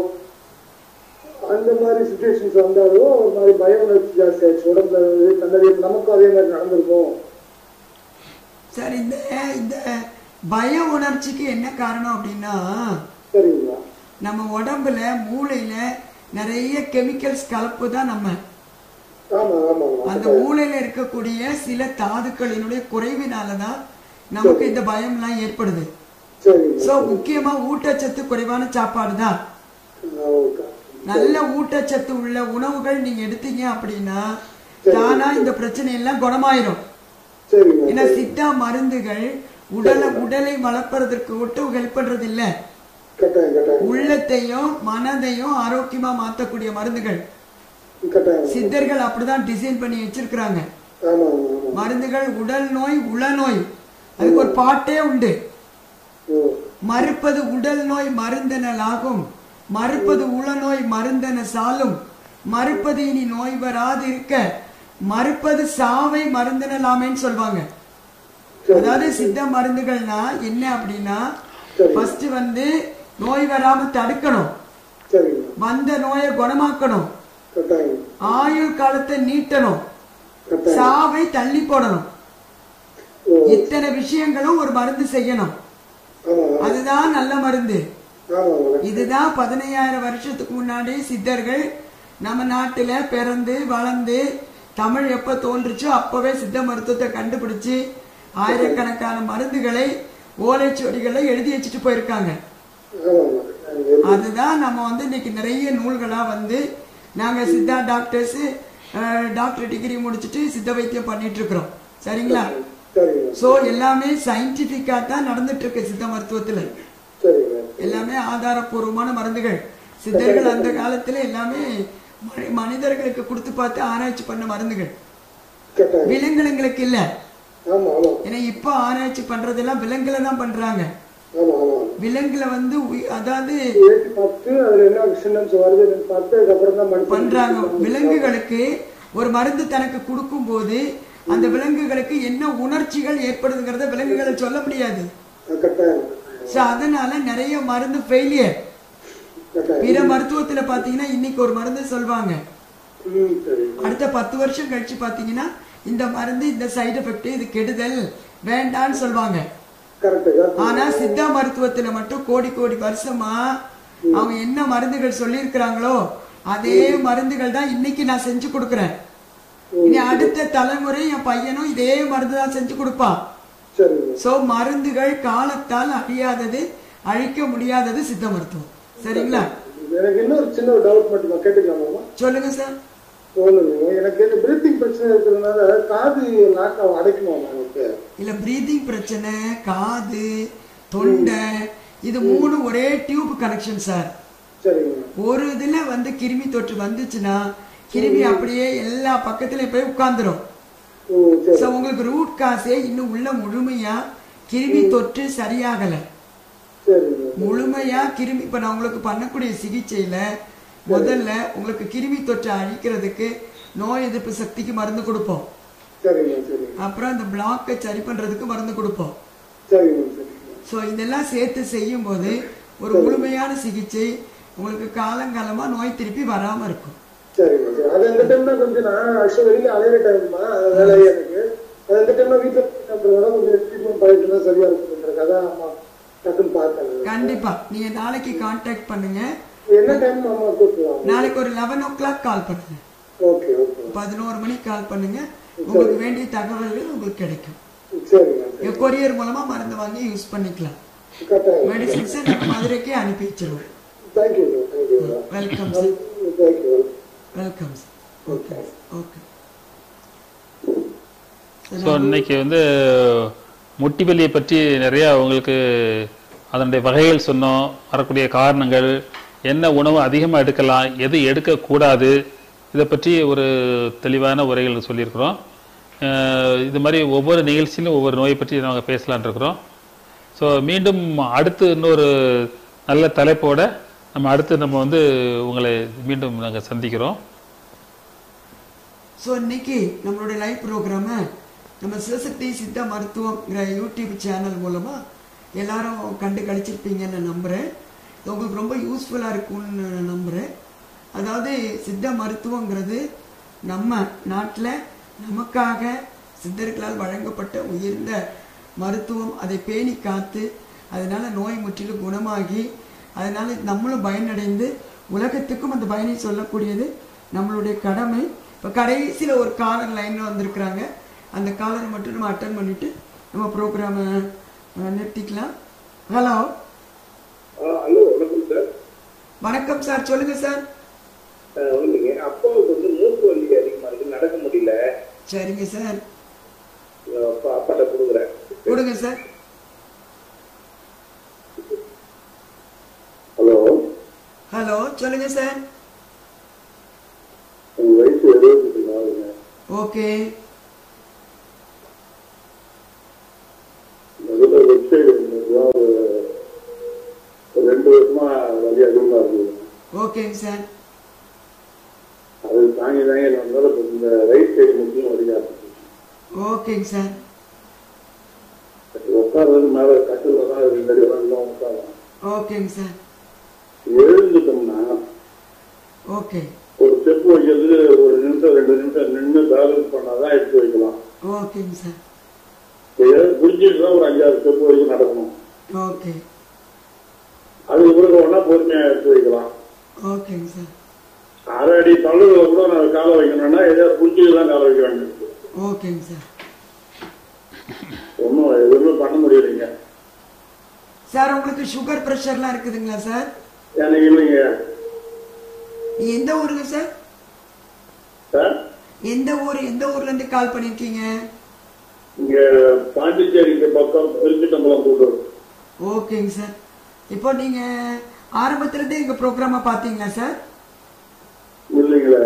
அந்த மாதிரி சுச்சுவேஷன்ஸ் வந்தாலும் ஒரு மாதிரி பய உணர்ச்சி ஜாஸ்தி ஆச்சு உடம்புல வந்து கண்டறிய நமக்கும் அதே மாதிரி நடந்திருக்கும் சார் இந்த இந்த பய உணர்ச்சிக்கு என்ன காரணம் அப்படின்னா சரிங்களா நம்ம உடம்புல மூளையில நிறைய கெமிக்கல்ஸ் கலப்பு தான் நம்ம ஆமா ஆமா அந்த மூளையில இருக்கக்கூடிய சில தாதுக்களினுடைய குறைவினாலதான் நமக்கு இந்த பயம்லாம் ஏற்படுது சரிங்க சோ முக்கியமா ஊட்டச்சத்து குறைவான சாப்பாடு தான் ஓகே நல்ல ஊட்டச்சத்து உள்ள உணவுகள் நீங்க எடுத்தீங்க அப்படின்னா தானா இந்த பிரச்சனை எல்லாம் குணமாயிரும் சரிங்க ஏன்னா சித்தா மருந்துகள் உடலை உடலை வளர்ப்பதற்கு மட்டும் ஹெல்ப் பண்றது இல்ல கட்டாயம் கட்டாயம் உள்ளத்தையும் மனதையும் ஆரோக்கியமா மாத்தக்கூடிய மருந்துகள் கட்டாயம் சித்தர்கள் அப்படிதான் டிசைன் பண்ணி வச்சிருக்கிறாங்க ஆமா ஆமா ஆமா மருந்துகள் உடல் நோய் உள நோய் அதுக்கு ஒரு பாட்டே உண்டு ஓ மறுப்பது உடல் நோய் மருந்தெனலாகும் மறுப்பது உள நோய் மருந்தென சாலும் மறுப்பது இனி நோய் வராது இருக்க மறுப்பது சாவை மருந்தெனலாமேன்னு சொல்லுவாங்க அதாவது சித்த மருந்துகள்னா என்ன அப்படின்னா சரி. ஃபர்ஸ்ட் வந்து நோய் வராம தடுக்கணும் சரிங்க வந்த நோயை குணமாக்கணும் கட்டாயம் ஆயுள் காலத்தை நீட்டணும் கட்டாயம் சாவை தள்ளி போடணும் ஓ இத்தனை விஷயங்களும் ஒரு மருந்து செய்யணும் ஆமா அதுதான் நல்ல மருந்து ஆமா ஆமா இதுதான் பதினையாயிரம் வருஷத்துக்கு முன்னாடி சித்தர்கள் நம்ம நாட்டுல பிறந்து வளர்ந்து தமிழ் எப்ப தோன்றுச்சோ அப்பவே சித்த மருத்துவத்தை கண்டுபிடிச்சு ஆயிரக்கணக்கான மருந்துகளை ஓலைச்சுவடிகளை எழுதி வச்சுட்டு போயிருக்காங்க ஆமா ஆமா கட்டாயம். அதுதான் நம்ம வந்து இன்னைக்கு நிறைய நூல்களா வந்து நாங்க சித்தா டாக்டர்ஸ் டாக்டர் டிகிரி முடிச்சுட்டு சித்த வைத்தியம் பண்ணிட்டு இருக்கிறோம் சரிங்களா சரிங்க சோ எல்லாமே சயின்டிபிக்கா தான் நடந்துட்டு இருக்கு சித்த மருத்துவத்துல சரிங்க எல்லாமே ஆதாரப்பூர்வமான மருந்துகள் சித்தர்கள் அந்த காலத்துல எல்லாமே மனி- மனிதர்களுக்கு கொடுத்து பார்த்து ஆராய்ச்சி பண்ண மருந்துகள் கட்டாயம் விலங்கினங்களுக்கு இல்ல ஆமா ஆமா ஏன்னா இப்ப ஆராய்ச்சி பண்றதெல்லாம் விலங்குல தான் பண்றாங்க ஆமா ஆமா விலங்குல வந்து உயி- அதாவது ஏற்றி பார்த்து அதுல என்ன சின்னம்ஸ் வருது என்னன்னு பார்த்து அதுக்கப்புறம் தான் மனுஷன் பண்றாங்க விலங்குகளுக்கு ஒரு மருந்து தனக்கு கொடுக்கும் போது அந்த விலங்குகளுக்கு என்ன உணர்ச்சிகள் ஏற்படுதுங்கிறத விலங்குகளை சொல்ல முடியாது அஹ் கட்டாயம் சோ அதனால நிறைய மருந்து ஃபெயிலியர் கட்டாயம் பிற மருத்துவத்துல பாத்தீங்கன்னா இன்னைக்கு ஒரு மருந்து சொல்வாங்க ம் சரி அடுத்த பத்து வருஷம் கழிச்சு பாத்தீங்கன்னா இந்த மருந்து இந்த சைடு எஃபெக்ட் இது கெடுதல் வேண்டான்னு சொல்லுவாங்க கரெக்ட் கரெக்ட் ஆனா சித்தா மருத்துவத்துல மட்டும் கோடி கோடி வருஷமா அவங்க என்ன மருந்துகள் சொல்லியிருக்கிறாங்களோ அதே மருந்துகள் தான் இன்னைக்கு நான் செஞ்சு கொடுக்கறேன் இனி அடுத்த தலைமுறை என் பையனும் இதே மருந்து தான் செஞ்சு கொடுப்பான் சரிங்க சோ மருந்துகள் காலத்தால் அழியாதது அழிக்க முடியாதது சித்த மருத்துவம் சரிங்களா எனக்கு இன்னொரு சின்ன ஒரு டவுட் மட்டும் நான் கேட்டுக்கலாமா சொல்லுங்க சார் ஒண்ணுங்க எனக்கு இந்த பிரீத்திங் பிரச்சனை இருக்கிறதுனால காது லாக் அடைக்குமா எனக்கு இல்ல பிரீதிங் பிரச்சனை காது தொண்டை இது மூணு ஒரே டியூப் கனெக்ஷன் சார் சரிங்க ஒரு இதுல வந்து கிருமி தொற்று வந்துச்சுன்னா கிருமி அப்படியே எல்லா பக்கத்துலயும் போய் உட்கார்ந்துரும் ஓ சரி சோ உங்களுக்கு ரூட் காசே இன்னும் உள்ள முழுமையா கிருமி தொற்று சரியாகல சரிங்க முழுமையா கிருமி இப்ப நான் உங்களுக்கு பண்ணக்கூடிய சிகிச்சையில முதல்ல உங்களுக்கு கிருமி தொற்றை அழிக்கிறதுக்கு நோய் எதிர்ப்பு சக்திக்கு மருந்து கொடுப்போம் சரிங்க சரிங்க அப்புறம் அந்த பிளாக்கை சரி பண்றதுக்கு மருந்து கொடுப்போம் சரிங்க சரிங்க ஸோ இதெல்லாம் சேர்த்து செய்யும்போது ஒரு முழுமையான சிகிச்சை உங்களுக்கு காலங்காலமா நோய் திருப்பி வராம இருக்கும் சரிங்க சரி அது அந்த டைம்ல கொஞ்சம் நான் ஆக்சுவலி வெளியில அலையிற டைம் தான் அது வேலை எனக்கு அது அந்த டைம்ல வீட்டுல பண்றதுனால கொஞ்சம் ட்ரீட்மெண்ட் பண்ணிட்டு தான் சரியா இருக்குன்றது அதான் அம்மா டக்குன்னு பார்த்தேன் கண்டிப்பா நீங்க நாளைக்கு கான்டாக்ட் பண்ணுங்க என்ன டைம் அம்மா கூப்பிடுவாங்க நாளைக்கு ஒரு லெவன் ஓ கிளாக் கால் பண்ணுங்க ஓகே ஓகே பதினோரு மணிக்கு கால் பண்ணுங்க உங்களுக்கு வேண்டிய தகவல்கள் உங்களுக்கு கிடைக்கும் சரிங்க கொரியர் மூலமா மருந்து வாங்கி யூஸ் பண்ணிக்கலாம் கட்டாயம் மெடிசின்ஸை நம்ம மதுரைக்கே அனுப்பி வச்சிருவோம் thank you thank you welcome sir thank you welcome sir okay okay so இன்னைக்கு வந்து முட்டி வலியை பற்றி நிறைய உங்களுக்கு அதனுடைய வகைகள் சொன்னோம் வரக்கூடிய காரணங்கள் என்ன உணவு அதிகமாக எடுக்கலாம் எது எடுக்கக்கூடாது இதை பற்றி ஒரு தெளிவான உரைகள் சொல்லியிருக்கிறோம் அஹ் இது மாதிரி ஒவ்வொரு நிகழ்ச்சியிலும் ஒவ்வொரு நோயை பற்றி நாங்கள் பேசலான் இருக்கிறோம் ஸோ மீண்டும் அடுத்து இன்னொரு நல்ல தலைப்போட நம்ம அடுத்து நம்ம வந்து உங்களை மீண்டும் நாங்கள் சந்திக்கிறோம் ஸோ இன்னைக்கு நம்மளுடைய லைவ் ப்ரோக்ராமை நம்ம சிவசக்தி சித்தா மருத்துவம்ங்கிற யூடியூப் சேனல் மூலமா எல்லாரும் கண்டு கழிச்சிருப்பீங்கன்னு நம்புறேன் இது உங்களுக்கு ரொம்ப யூஸ்ஃபுல்லாக இருக்கும்னு நம்புறேன் அதாவது சித்த மருத்துவங்கிறது நம்ம நாட்டில் நமக்காக சித்தர்களால் வழங்கப்பட்ட உயர்ந்த மருத்துவம் அதை பேணி காத்து அதனால நோய் முற்றிலும் குணமாகி அதனால நம்மளும் பயனடைந்து உலகத்துக்கும் அந்த பயனை சொல்லக்கூடியது நம்மளுடைய கடமை இப்போ கடைசியில் ஒரு காலர் லைனில் வந்திருக்கிறாங்க அந்த காலரை மட்டும் நம்ம அட்டன் பண்ணிட்டு நம்ம ப்ரோக்ராமை நிறுத்திக்கலாம் ஹலோ ஹலோ வணக்கம் சார் வணக்கம் சார் சொல்லுங்க சார் ஒண்ணுங்க அப்பாவுக்கு வந்து மூக்கு வலி அதிகமா இருக்கு நடக்க முடியல சரிங்க சார் அஹ் அப்பாட்ட கொடுக்குறேன் கொடுங்க சார் ஹலோ ஹலோ சொல்லுங்க சார் உங்க வயசு எழுபத்தி நாலுங்க ஓகே முதல்ல வெப்சைட் ஒரு ஒரு ரெண்டு வருஷமா வலி அதிகமா இருக்குது ஓகேங்க சார் அது தாங்கி தாங்கி வந்தாலும் இப்ப இந்த ரைட் சைடு முக்கியம் வலியா இருக்கு ஓகேங்க சார் உட்கார்றது மேல கட்டில தான் ரெண்டு அடி வரலாம் உட்காரலாம் ஓகேங்க சார் எழுந்துட்டோம்னா ஓகே ஒரு ஸ்டெப் வைக்கிறது ஒரு நிமிஷம் ரெண்டு நிமிஷம் நின்று பேலன்ஸ் பண்ணாதான் எடுத்து வைக்கலாம் ஓகேங்க சார் புரிஞ்சுட்டு தான் ஒரு அஞ்சாறு ஸ்டெப் வரைக்கும் நடக்கணும் ஓகே அதுக்கு பிறகு ஒன்னா பொறுமையா எடுத்து வைக்கலாம் ஓகேங்க சார் அரை அடி தள்ளுல கூட நான் காலை வைக்கணும்னா ஏதாவது புரிஞ்சுட்டு தான் காலை வைக்க வேண்டியது ஓகேங்க சார் ஒன்றும் எதுவுமே பண்ண முடியலைங்க சார் உங்களுக்கு சுகர் ப்ரெஷர்லாம் இருக்குதுங்களா சார் எனக்கு இல்லைங்க நீ எந்த ஊருங்க சார் சார் எந்த ஊர் எந்த ஊர்ல இருந்து கால் பண்ணிருக்கீங்க இங்க பாண்டிச்சேரிக்கு பக்கம் திருச்சிட்டம்பலம் கூட்டு ஓகேங்க சார் இப்போ நீங்க ஆரம்பத்துல இருந்தே எங்க ப்ரோக்ராம பாத்தீங்களா சார் இல்லைங்களே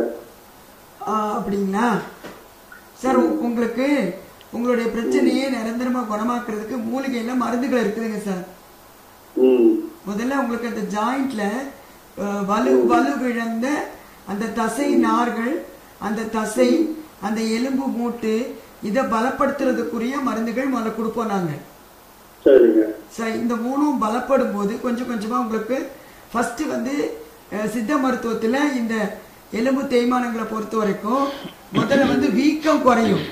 ஆ, அப்படிங்களா சார் உ- உங்களுக்கு உங்களுடைய பிரச்சனையை நிரந்தரமா குணமாக்குறதுக்கு மூலிகையில மருந்துகள் இருக்குதுங்க சார் ம் முதல்ல உங்களுக்கு அந்த ஜாயிண்ட்ல வலு வலு விழந்த அந்த தசை நார்கள் அந்த தசை அந்த எலும்பு மூட்டு இதை பலப்படுத்துறதுக்குரிய மருந்துகள் முதல்ல கொடுப்போம் நாங்க சரிங்க சரி இந்த மூணும் பலப்படும் போது கொஞ்சம் கொஞ்சமா உங்களுக்கு ஃபர்ஸ்ட் வந்து அஹ், சித்த மருத்துவத்துல இந்த எலும்பு தேய்மானங்களை பொறுத்த வரைக்கும் முதல்ல வந்து வீக்கம் குறையும்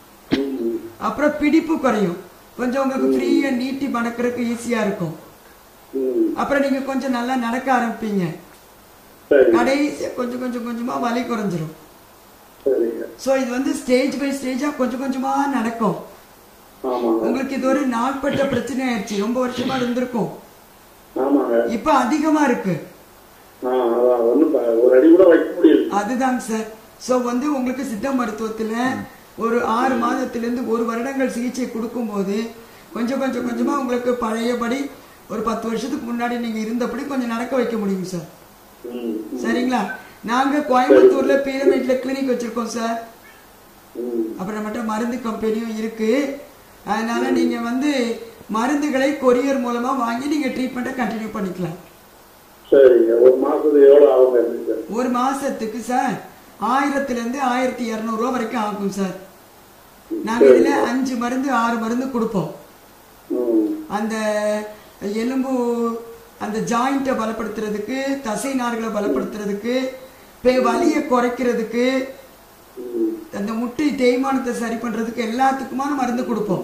ம் அப்புறம் பிடிப்பு குறையும் கொஞ்சம் உங்களுக்கு ஃப்ரீயா நீட்டி மடக்கிறதுக்கு ஈஸியா இருக்கும் ம் அப்புறம் நீங்க கொஞ்சம் நல்லா நடக்க ஆரம்பிப்பீங்க சரிங்க கடைசியா கொஞ்சம் கொஞ்சம் கொஞ்சமா வலி குறைஞ்சிரும் சரிங்க சோ இது வந்து ஸ்டேஜ் பை ஸ்டேஜா கொஞ்சம் கொஞ்சமா நடக்கும் ஆமாங்க உங்களுக்கு இது ஒரு நாட்பட்ட பிரச்சனை ஆயிடுச்சு ரொம்ப வருஷமா இருந்திருக்கும் ஆமாங்க இப்ப அதிகமா இருக்கு ஆ அதான் ஒன்றும் ஒரு அடி கூட வைக்க முடியல அதுதாங்க சார் சோ வந்து உங்களுக்கு சித்த மருத்துவத்துல ஒரு ஆறு மாதத்துல இருந்து ஒரு வருடங்கள் சிகிச்சை கொடுக்கும்போது கொஞ்சம் கொஞ்சம் கொஞ்சமா உங்களுக்கு பழையபடி ஒரு பத்து வருஷத்துக்கு முன்னாடி நீங்க இருந்தபடி கொஞ்சம் நடக்க வைக்க முடியும் சார் ம் சரிங்களா நாங்க கோயம்புத்தூர்ல பீரமேட்ல கிளினிக் வச்சிருக்கோம் சார் ம் அப்புறம் நம்மகிட்ட மருந்து கம்பெனியும் இருக்கு அதனால நீங்க வந்து மருந்துகளை கொரியர் மூலமா வாங்கி நீங்க ட்ரீட்மெண்ட்டை கண்டினியூ பண்ணிக்கலாம் சரிங்க ஒரு மாசத்துக்கு எவ்வளவு ஆகுங்க இருந்துச்சு ஒரு மாசத்துக்கு சார் ஆயிரத்துல இருந்து ஆயிரத்தி இருநூறு ரூபா வரைக்கும் ஆகும் சார் நாங்க இதுல அஞ்சு மருந்து ஆறு மருந்து கொடுப்போம் ம் அந்த எலும்பு அந்த ஜாயிண்ட்டை பலப்படுத்துறதுக்கு தசை நார்களை பலப்படுத்துறதுக்கு பே- வலியை குறைக்கிறதுக்கு ம் அந்த முட்டை தேய்மானத்தை சரி பண்றதுக்கு எல்லாத்துக்குமான மருந்து கொடுப்போம்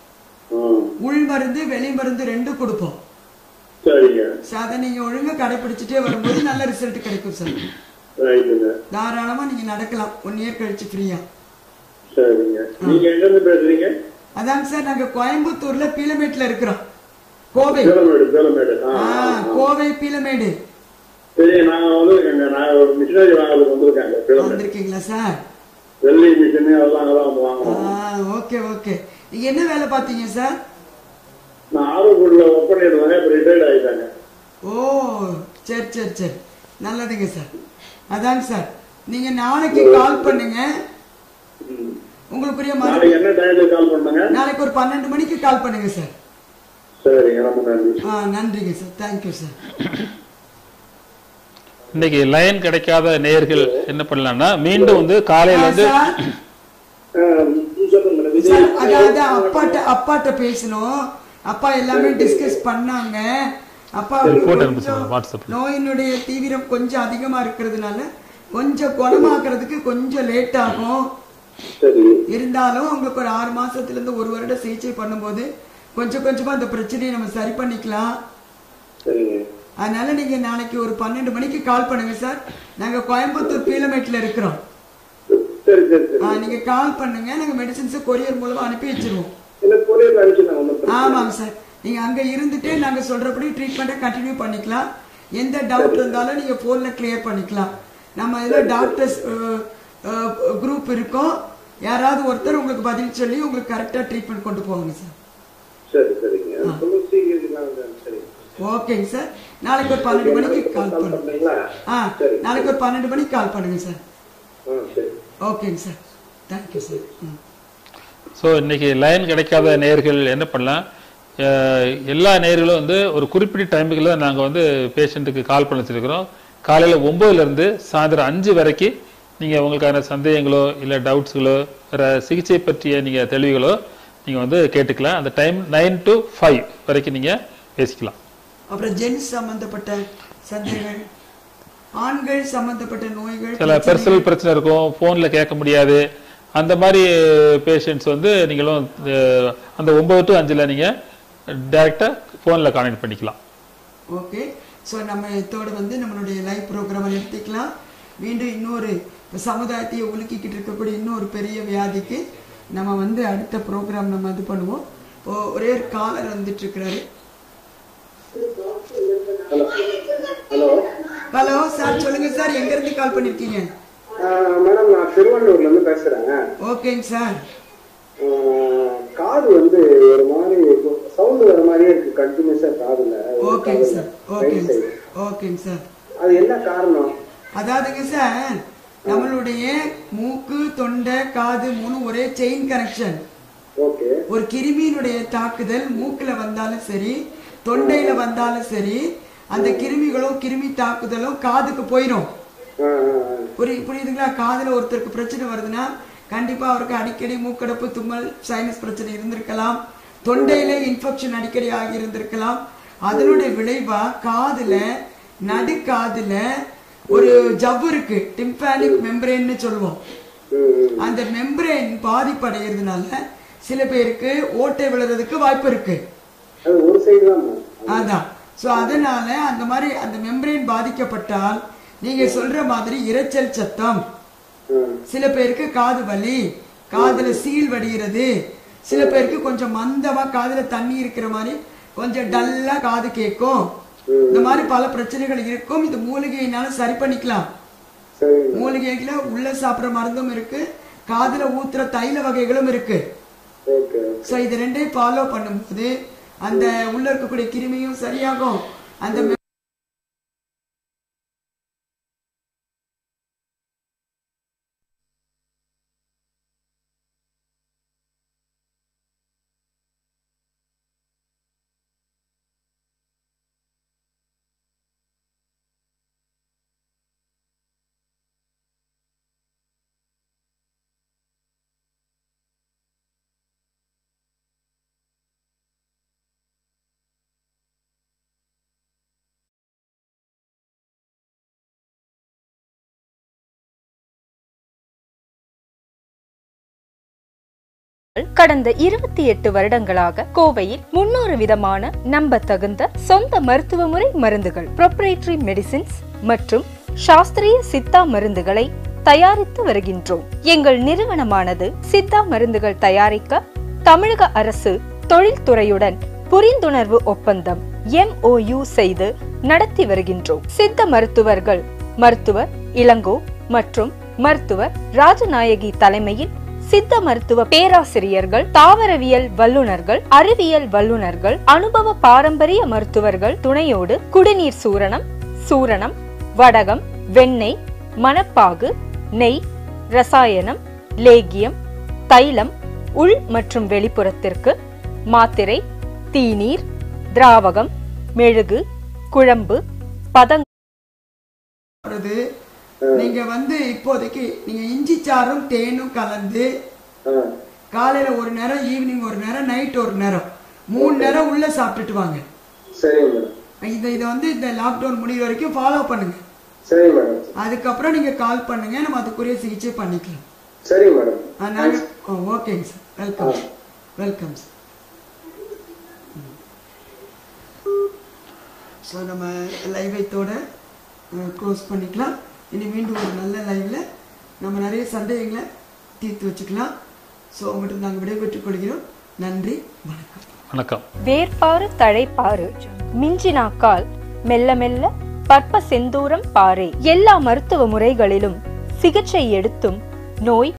ம் உள் மருந்து வெளி மருந்து ரெண்டும் கொடுப்போம் சரிங்க So, அதை நீங்க ஒழுங்கா கடைபிடிச்சிட்டே வரும்போது நல்ல ரிசல்ட் கிடைக்கும் சார் ரைட்டுங்க தாராளமா நீங்க நடக்கலாம் ஒன் இயர் கழிச்சு ஃப்ரீயா சரிங்க நீங்க எங்க இருந்து பேசுறீங்க அதாங்க சார் நாங்க கோயம்புத்தூர்ல பீலமேட்ல இருக்கிறோம் கோவை சேலமேடு சேலமேடு ஆ ஆ, ஆ, ஆ. கோவை பீலமேடு சரி நாங்க வந்திருக்கேங்க நான் ஒரு மிஷினரி வாங்கறதுக்கு வந்திருக்காங்க சேலமேடு வந்திருக்கீங்களா சார் வெள்ளி மிஷின் அதெல்லாம் அங்கதான் வந்து வாங்குவோம் ஓகே ஓகே நீங்க என்ன வேலை பார்த்தீங்க சார் நான் ஆரோக்கியல ஒர்க் பண்ணிருந்தேன் இப்ப ரிட்டையர்ட் ஆயிட்டாங்க ஓ சரி சரி சரி நல்லதுங்க சார் அதாங்க சார் நீங்க நாளைக்கு கால் பண்ணுங்க ம். உங்களுக்குரிய மருந்து நாளைக்கு என்ன டைம்ல கால் பண்ணுங்க நாளைக்கு ஒரு பன்னெண்டு மணிக்கு கால் பண்ணுங்க சார் சரிங்க ரொம்ப நன்றி ஆ நன்றிங்க சார் தேங்க்யூ சார் இன்னைக்கு லைன் கிடைக்காத நேயர்கள் என்ன பண்ணலாம்னா மீண்டும் வந்து காலையில இருந்து சார் ஆ, சொல்லுங்க மேடம். சார் இது- அதாவது அப்பாட்ட அப்பாட்ட பேசணும் அப்பா எல்லாமே டிஸ்கஸ் பண்ணாங்க அப்பா போட்டு அனுப்ப கொஞ்சம் சொல்லுங்க, வாட்ஸ்அப்ல. நோயினுடைய தீவிரம் கொஞ்சம் அதிகமா இருக்கிறதுனால கொஞ்சம் குணமாக்குறதுக்கு கொஞ்சம் லேட் ஆகும் சரி இருந்தாலும் உங்களுக்கு ஒரு ஆறு மாசத்துல இருந்து ஒரு வருடம் சிகிச்சை பண்ணும்போது கொஞ்சம் கொஞ்சமா அந்த பிரச்சனையை நம்ம சரி பண்ணிக்கலாம் சரிங்க அதனால நீங்க நாளைக்கு ஒரு பன்னெண்டு மணிக்கு கால் பண்ணுங்க சார் நாங்க கோயம்புத்தூர் பீலமேட்ல இருக்கிறோம் சரி சரி சரி ஆ, நீங்க கால் பண்ணுங்க நாங்க மெடிசின்ஸ் கொரியர் மூலமா அனுப்பி வச்சிருவோம் எனக்கு கொரியர் அனுப்பிச்சு நான் ஒன்றும் ஆமாங்க சார் நீங்க அங்க இருந்துட்டே நாங்க சொல்றபடி ட்ரீட்மெண்ட்டை கண்டினியூ பண்ணிக்கலாம் எந்த டவுட் இருந்தாலும் நீங்க போன்ல கிளியர் பண்ணிக்கலாம் நம்ம இதுல டாக்டர்ஸ் குரூப் இருக்கோம் யாராவது ஒருத்தர் உங்களுக்கு பதில் சொல்லி உங்களுக்கு கரெக்டா ட்ரீட்மெண்ட் கொண்டு போவாங்க சார் சரி சரிங்க துளசி சரி ஓகேங்க சார் நாளைக்கு ஒரு பன்னெண்டு மணிக்கு கால் பண்ணுங்க பண்றீங்களா ஆ சரி. நாளைக்கு ஒரு பன்னெண்டு மணிக்கு கால் பண்ணுங்க சார் ஆ சரி ஓகேங்க சார் தேங்க்யூ சார் ம் ஸோ இன்னைக்கு லைன் கிடைக்காத நேர்கள் என்ன பண்ணலாம் அஹ், எல்லா நேர்களும் வந்து ஒரு குறிப்பிட்ட டைமுக்குள்ள நாங்கள் வந்து பேஷண்ட்டுக்கு கால் பண்ண வச்சிருக்கிறோம் காலையில் ஒம்போதுலேருந்து சாயந்தரம் அஞ்சு வரைக்கும் நீங்கள் உங்களுக்கான சந்தேகங்களோ இல்லை டவுட்ஸ்களோ வேறு சிகிச்சை பற்றிய நீங்கள் தெளிவுகளோ நீங்கள் வந்து கேட்டுக்கலாம் அந்த டைம் நைன் to ஃபைவ் வரைக்கும் நீங்கள் பேசிக்கலாம் அப்புறம் ஜென்ஸ் சம்பந்தப்பட்ட சந்தேகங்கள் ஆண்கள் சம்பந்தப்பட்ட நோய்கள் சில பர்சனல் பிரச்சனை இருக்கும் ஃபோனில் கேட்க முடியாது அந்த மாதிரி பேஷண்ட்ஸ் வந்து நீங்களும் அஹ், அந்த ஒம்பது டு அஞ்சில் நீங்கள் டேரெக்டாக ஃபோனில் கான்டாக்ட் பண்ணிக்கலாம் ஓகே ஸோ நம்ம இதோட வந்து நம்மளுடைய லைவ் ப்ரோக்ராமை நிறுத்திக்கலாம் மீண்டும் இன்னொரு இப்போ சமுதாயத்தையே உலுக்கிக்கிட்டு இருக்கக்கூடிய இன்னொரு பெரிய வியாதிக்கு நம்ம வந்து அடுத்த ப்ரோக்ராம் நம்ம இது பண்ணுவோம் இப்போ ஒரே ஒரு காலர் வந்துட்டு இருக்கிறாரு ஹலோ ஹலோ சார் சொல்லுங்க சார் எங்க இருந்து கால் பண்ணிருக்கீங்க மேடம் நான் திருவள்ளூர்ல இருந்து பேசுறேன் ஓகேங்க சார் ஆஹ் காது வந்து ஒரு மாதிரி சவுண்ட் வர மாதிரியே இருக்கு கண்டினியூஸா காதுல ஒரு ஓகேங்க காதுல, சார் right ஓகேங்க side. சார் ஓகேங்க சார் அது என்ன காரணம் அதாவதுங்க சார் நம்மளுடைய மூக்கு தொண்டை காது மூணு ஒரே செயின் கனெக்ஷன் ஓகே ஒரு கிருமியினுடைய தாக்குதல் மூக்குல வந்தாலும் சரி தொண்டையில வந்தாலும் சரி அந்த கிருமிகளும் கிருமி தாக்குதலும் காதுக்கு போயிடும் புரி புரியுதுங்களா காதுல ஒருத்தருக்கு பிரச்சனை வருதுன்னா கண்டிப்பா அவருக்கு அடிக்கடி மூக்கடைப்பு தும்மல் சைனஸ் பிரச்சனை இருந்திருக்கலாம் தொண்டையில இன்ஃபெக்ஷன் அடிக்கடி ஆகி இருந்திருக்கலாம் அதனுடைய விளைவா காதுல நடு காதுல ஒரு ஜவ்வு இருக்கு டிம்பானிக் மெம்பரேன்னு சொல்லுவோம் அந்த மெம்பரேன் பாதிப்படைகிறதுனால சில பேருக்கு ஓட்டை விழுறதுக்கு வாய்ப்பு இருக்கு அது ஒரு சைடு தான் ma'am. அதான் சோ அதனால அந்த மாதிரி அந்த மெம்பரேன் பாதிக்கப்பட்டால் நீங்க சொல்ற மாதிரி இரைச்சல் சத்தம் ம். சில பேருக்கு காது வலி காதுல சீல் வடிகிறது சில பேருக்கு கொஞ்சம் மந்தமா காதுல தண்ணி இருக்கிற மாதிரி கொஞ்சம் டல்லா காது கேட்கும் இந்த மாதிரி பல பிரச்சனைகள் இருக்கும் இது மூலிகையினால சரி பண்ணிக்கலாம் சரிங்க மூலிகைகளை உள்ள சாப்பிடுற மருந்தும் இருக்கு காதுல ஊத்துற தைல வகைகளும் இருக்கு ஓகே சோ இது ரெண்டையும் ஃபாலோ பண்ணும்போது அந்த உள்ள இருக்கக்கூடிய கிருமியும் சரியாகும் அந்த மெ- கடந்த இருபத்தி எட்டு வருடங்களாக கோவையில் முன்னூறு விதமான நம்பத்தகுந்த சொந்த மருத்துவ முறை மருந்துகள் ப்ரொப்ரேட்டரி மெடிசின்ஸ் மற்றும் சாஸ்திரிய சித்தா மருந்துகளை தயாரித்து வருகின்றோம் எங்கள் நிறுவனமானது சித்தா மருந்துகள் தயாரிக்க தமிழக அரசு தொழில்துறையுடன் புரிந்துணர்வு ஒப்பந்தம் MOU செய்து நடத்தி வருகின்றோம் சித்த மருத்துவர்கள் மருத்துவர் இளங்கோ மற்றும் மருத்துவர் ராஜநாயகி தலைமையில் சித்த மருத்துவ பேராசிரியர்கள் தாவரவியல் வல்லுநர்கள் அறிவியல் வல்லுநர்கள் அனுபவ பாரம்பரிய மருத்துவர்கள் துணையோடு குடிநீர் சூரணம் சூரணம் வடகம் வெண்ணெய் மணப்பாகு நெய் ரசாயனம் லேகியம் தைலம் உள் மற்றும் வெளிப்புறத்திற்கு மாத்திரை தீநீர் திராவகம் மெழுகு குழம்பு பதங் வருது நீங்க வந்து இப்போதைக்கு நீங்க இஞ்சி சாறும் தேனும் கலந்து ஆ காலையில ஒரு நேரம் ஈவினிங் ஒரு நேரம் நைட் ஒரு நேரம் மூணு நேரம் உள்ள சாப்பிட்டுட்டு வாங்க சரிங்க மேடம் இதை இதை வந்து இந்த லாக்டவுன் முடிகிற வரைக்கும் ஃபாலோ பண்ணுங்க சரிங்க மேடம் அதுக்கப்புறம் நீங்க கால் பண்ணுங்க நம்ம அதுக்குரிய சிகிச்சை பண்ணிக்கலாம் சரிங்க மேடம் ஆ, நாங்க ஓ, ஓகேங்க sir welcome welcome sir so நம்ம லைவைத்தோட க்ளோஸ் பண்ணிக்கலாம் இனி மீண்டும் ஒரு நல்ல லைவ்ல நம்ம நிறைய சந்தேகங்களை தீர்த்து வச்சுக்கலாம் ஸோ உங்கள்கிட்ட நாங்கள் விடைபெற்றுக் கொள்கிறோம் நன்றி வணக்கம் வணக்கம் வேர்பாறு தழைப்பாறு மிஞ்சினாக்கால் மெல்ல மெல்ல பற்ப செந்தூரம் பாறை எல்லா மருத்துவ முறைகளிலும் சிகிச்சை எடுத்தும் நோய்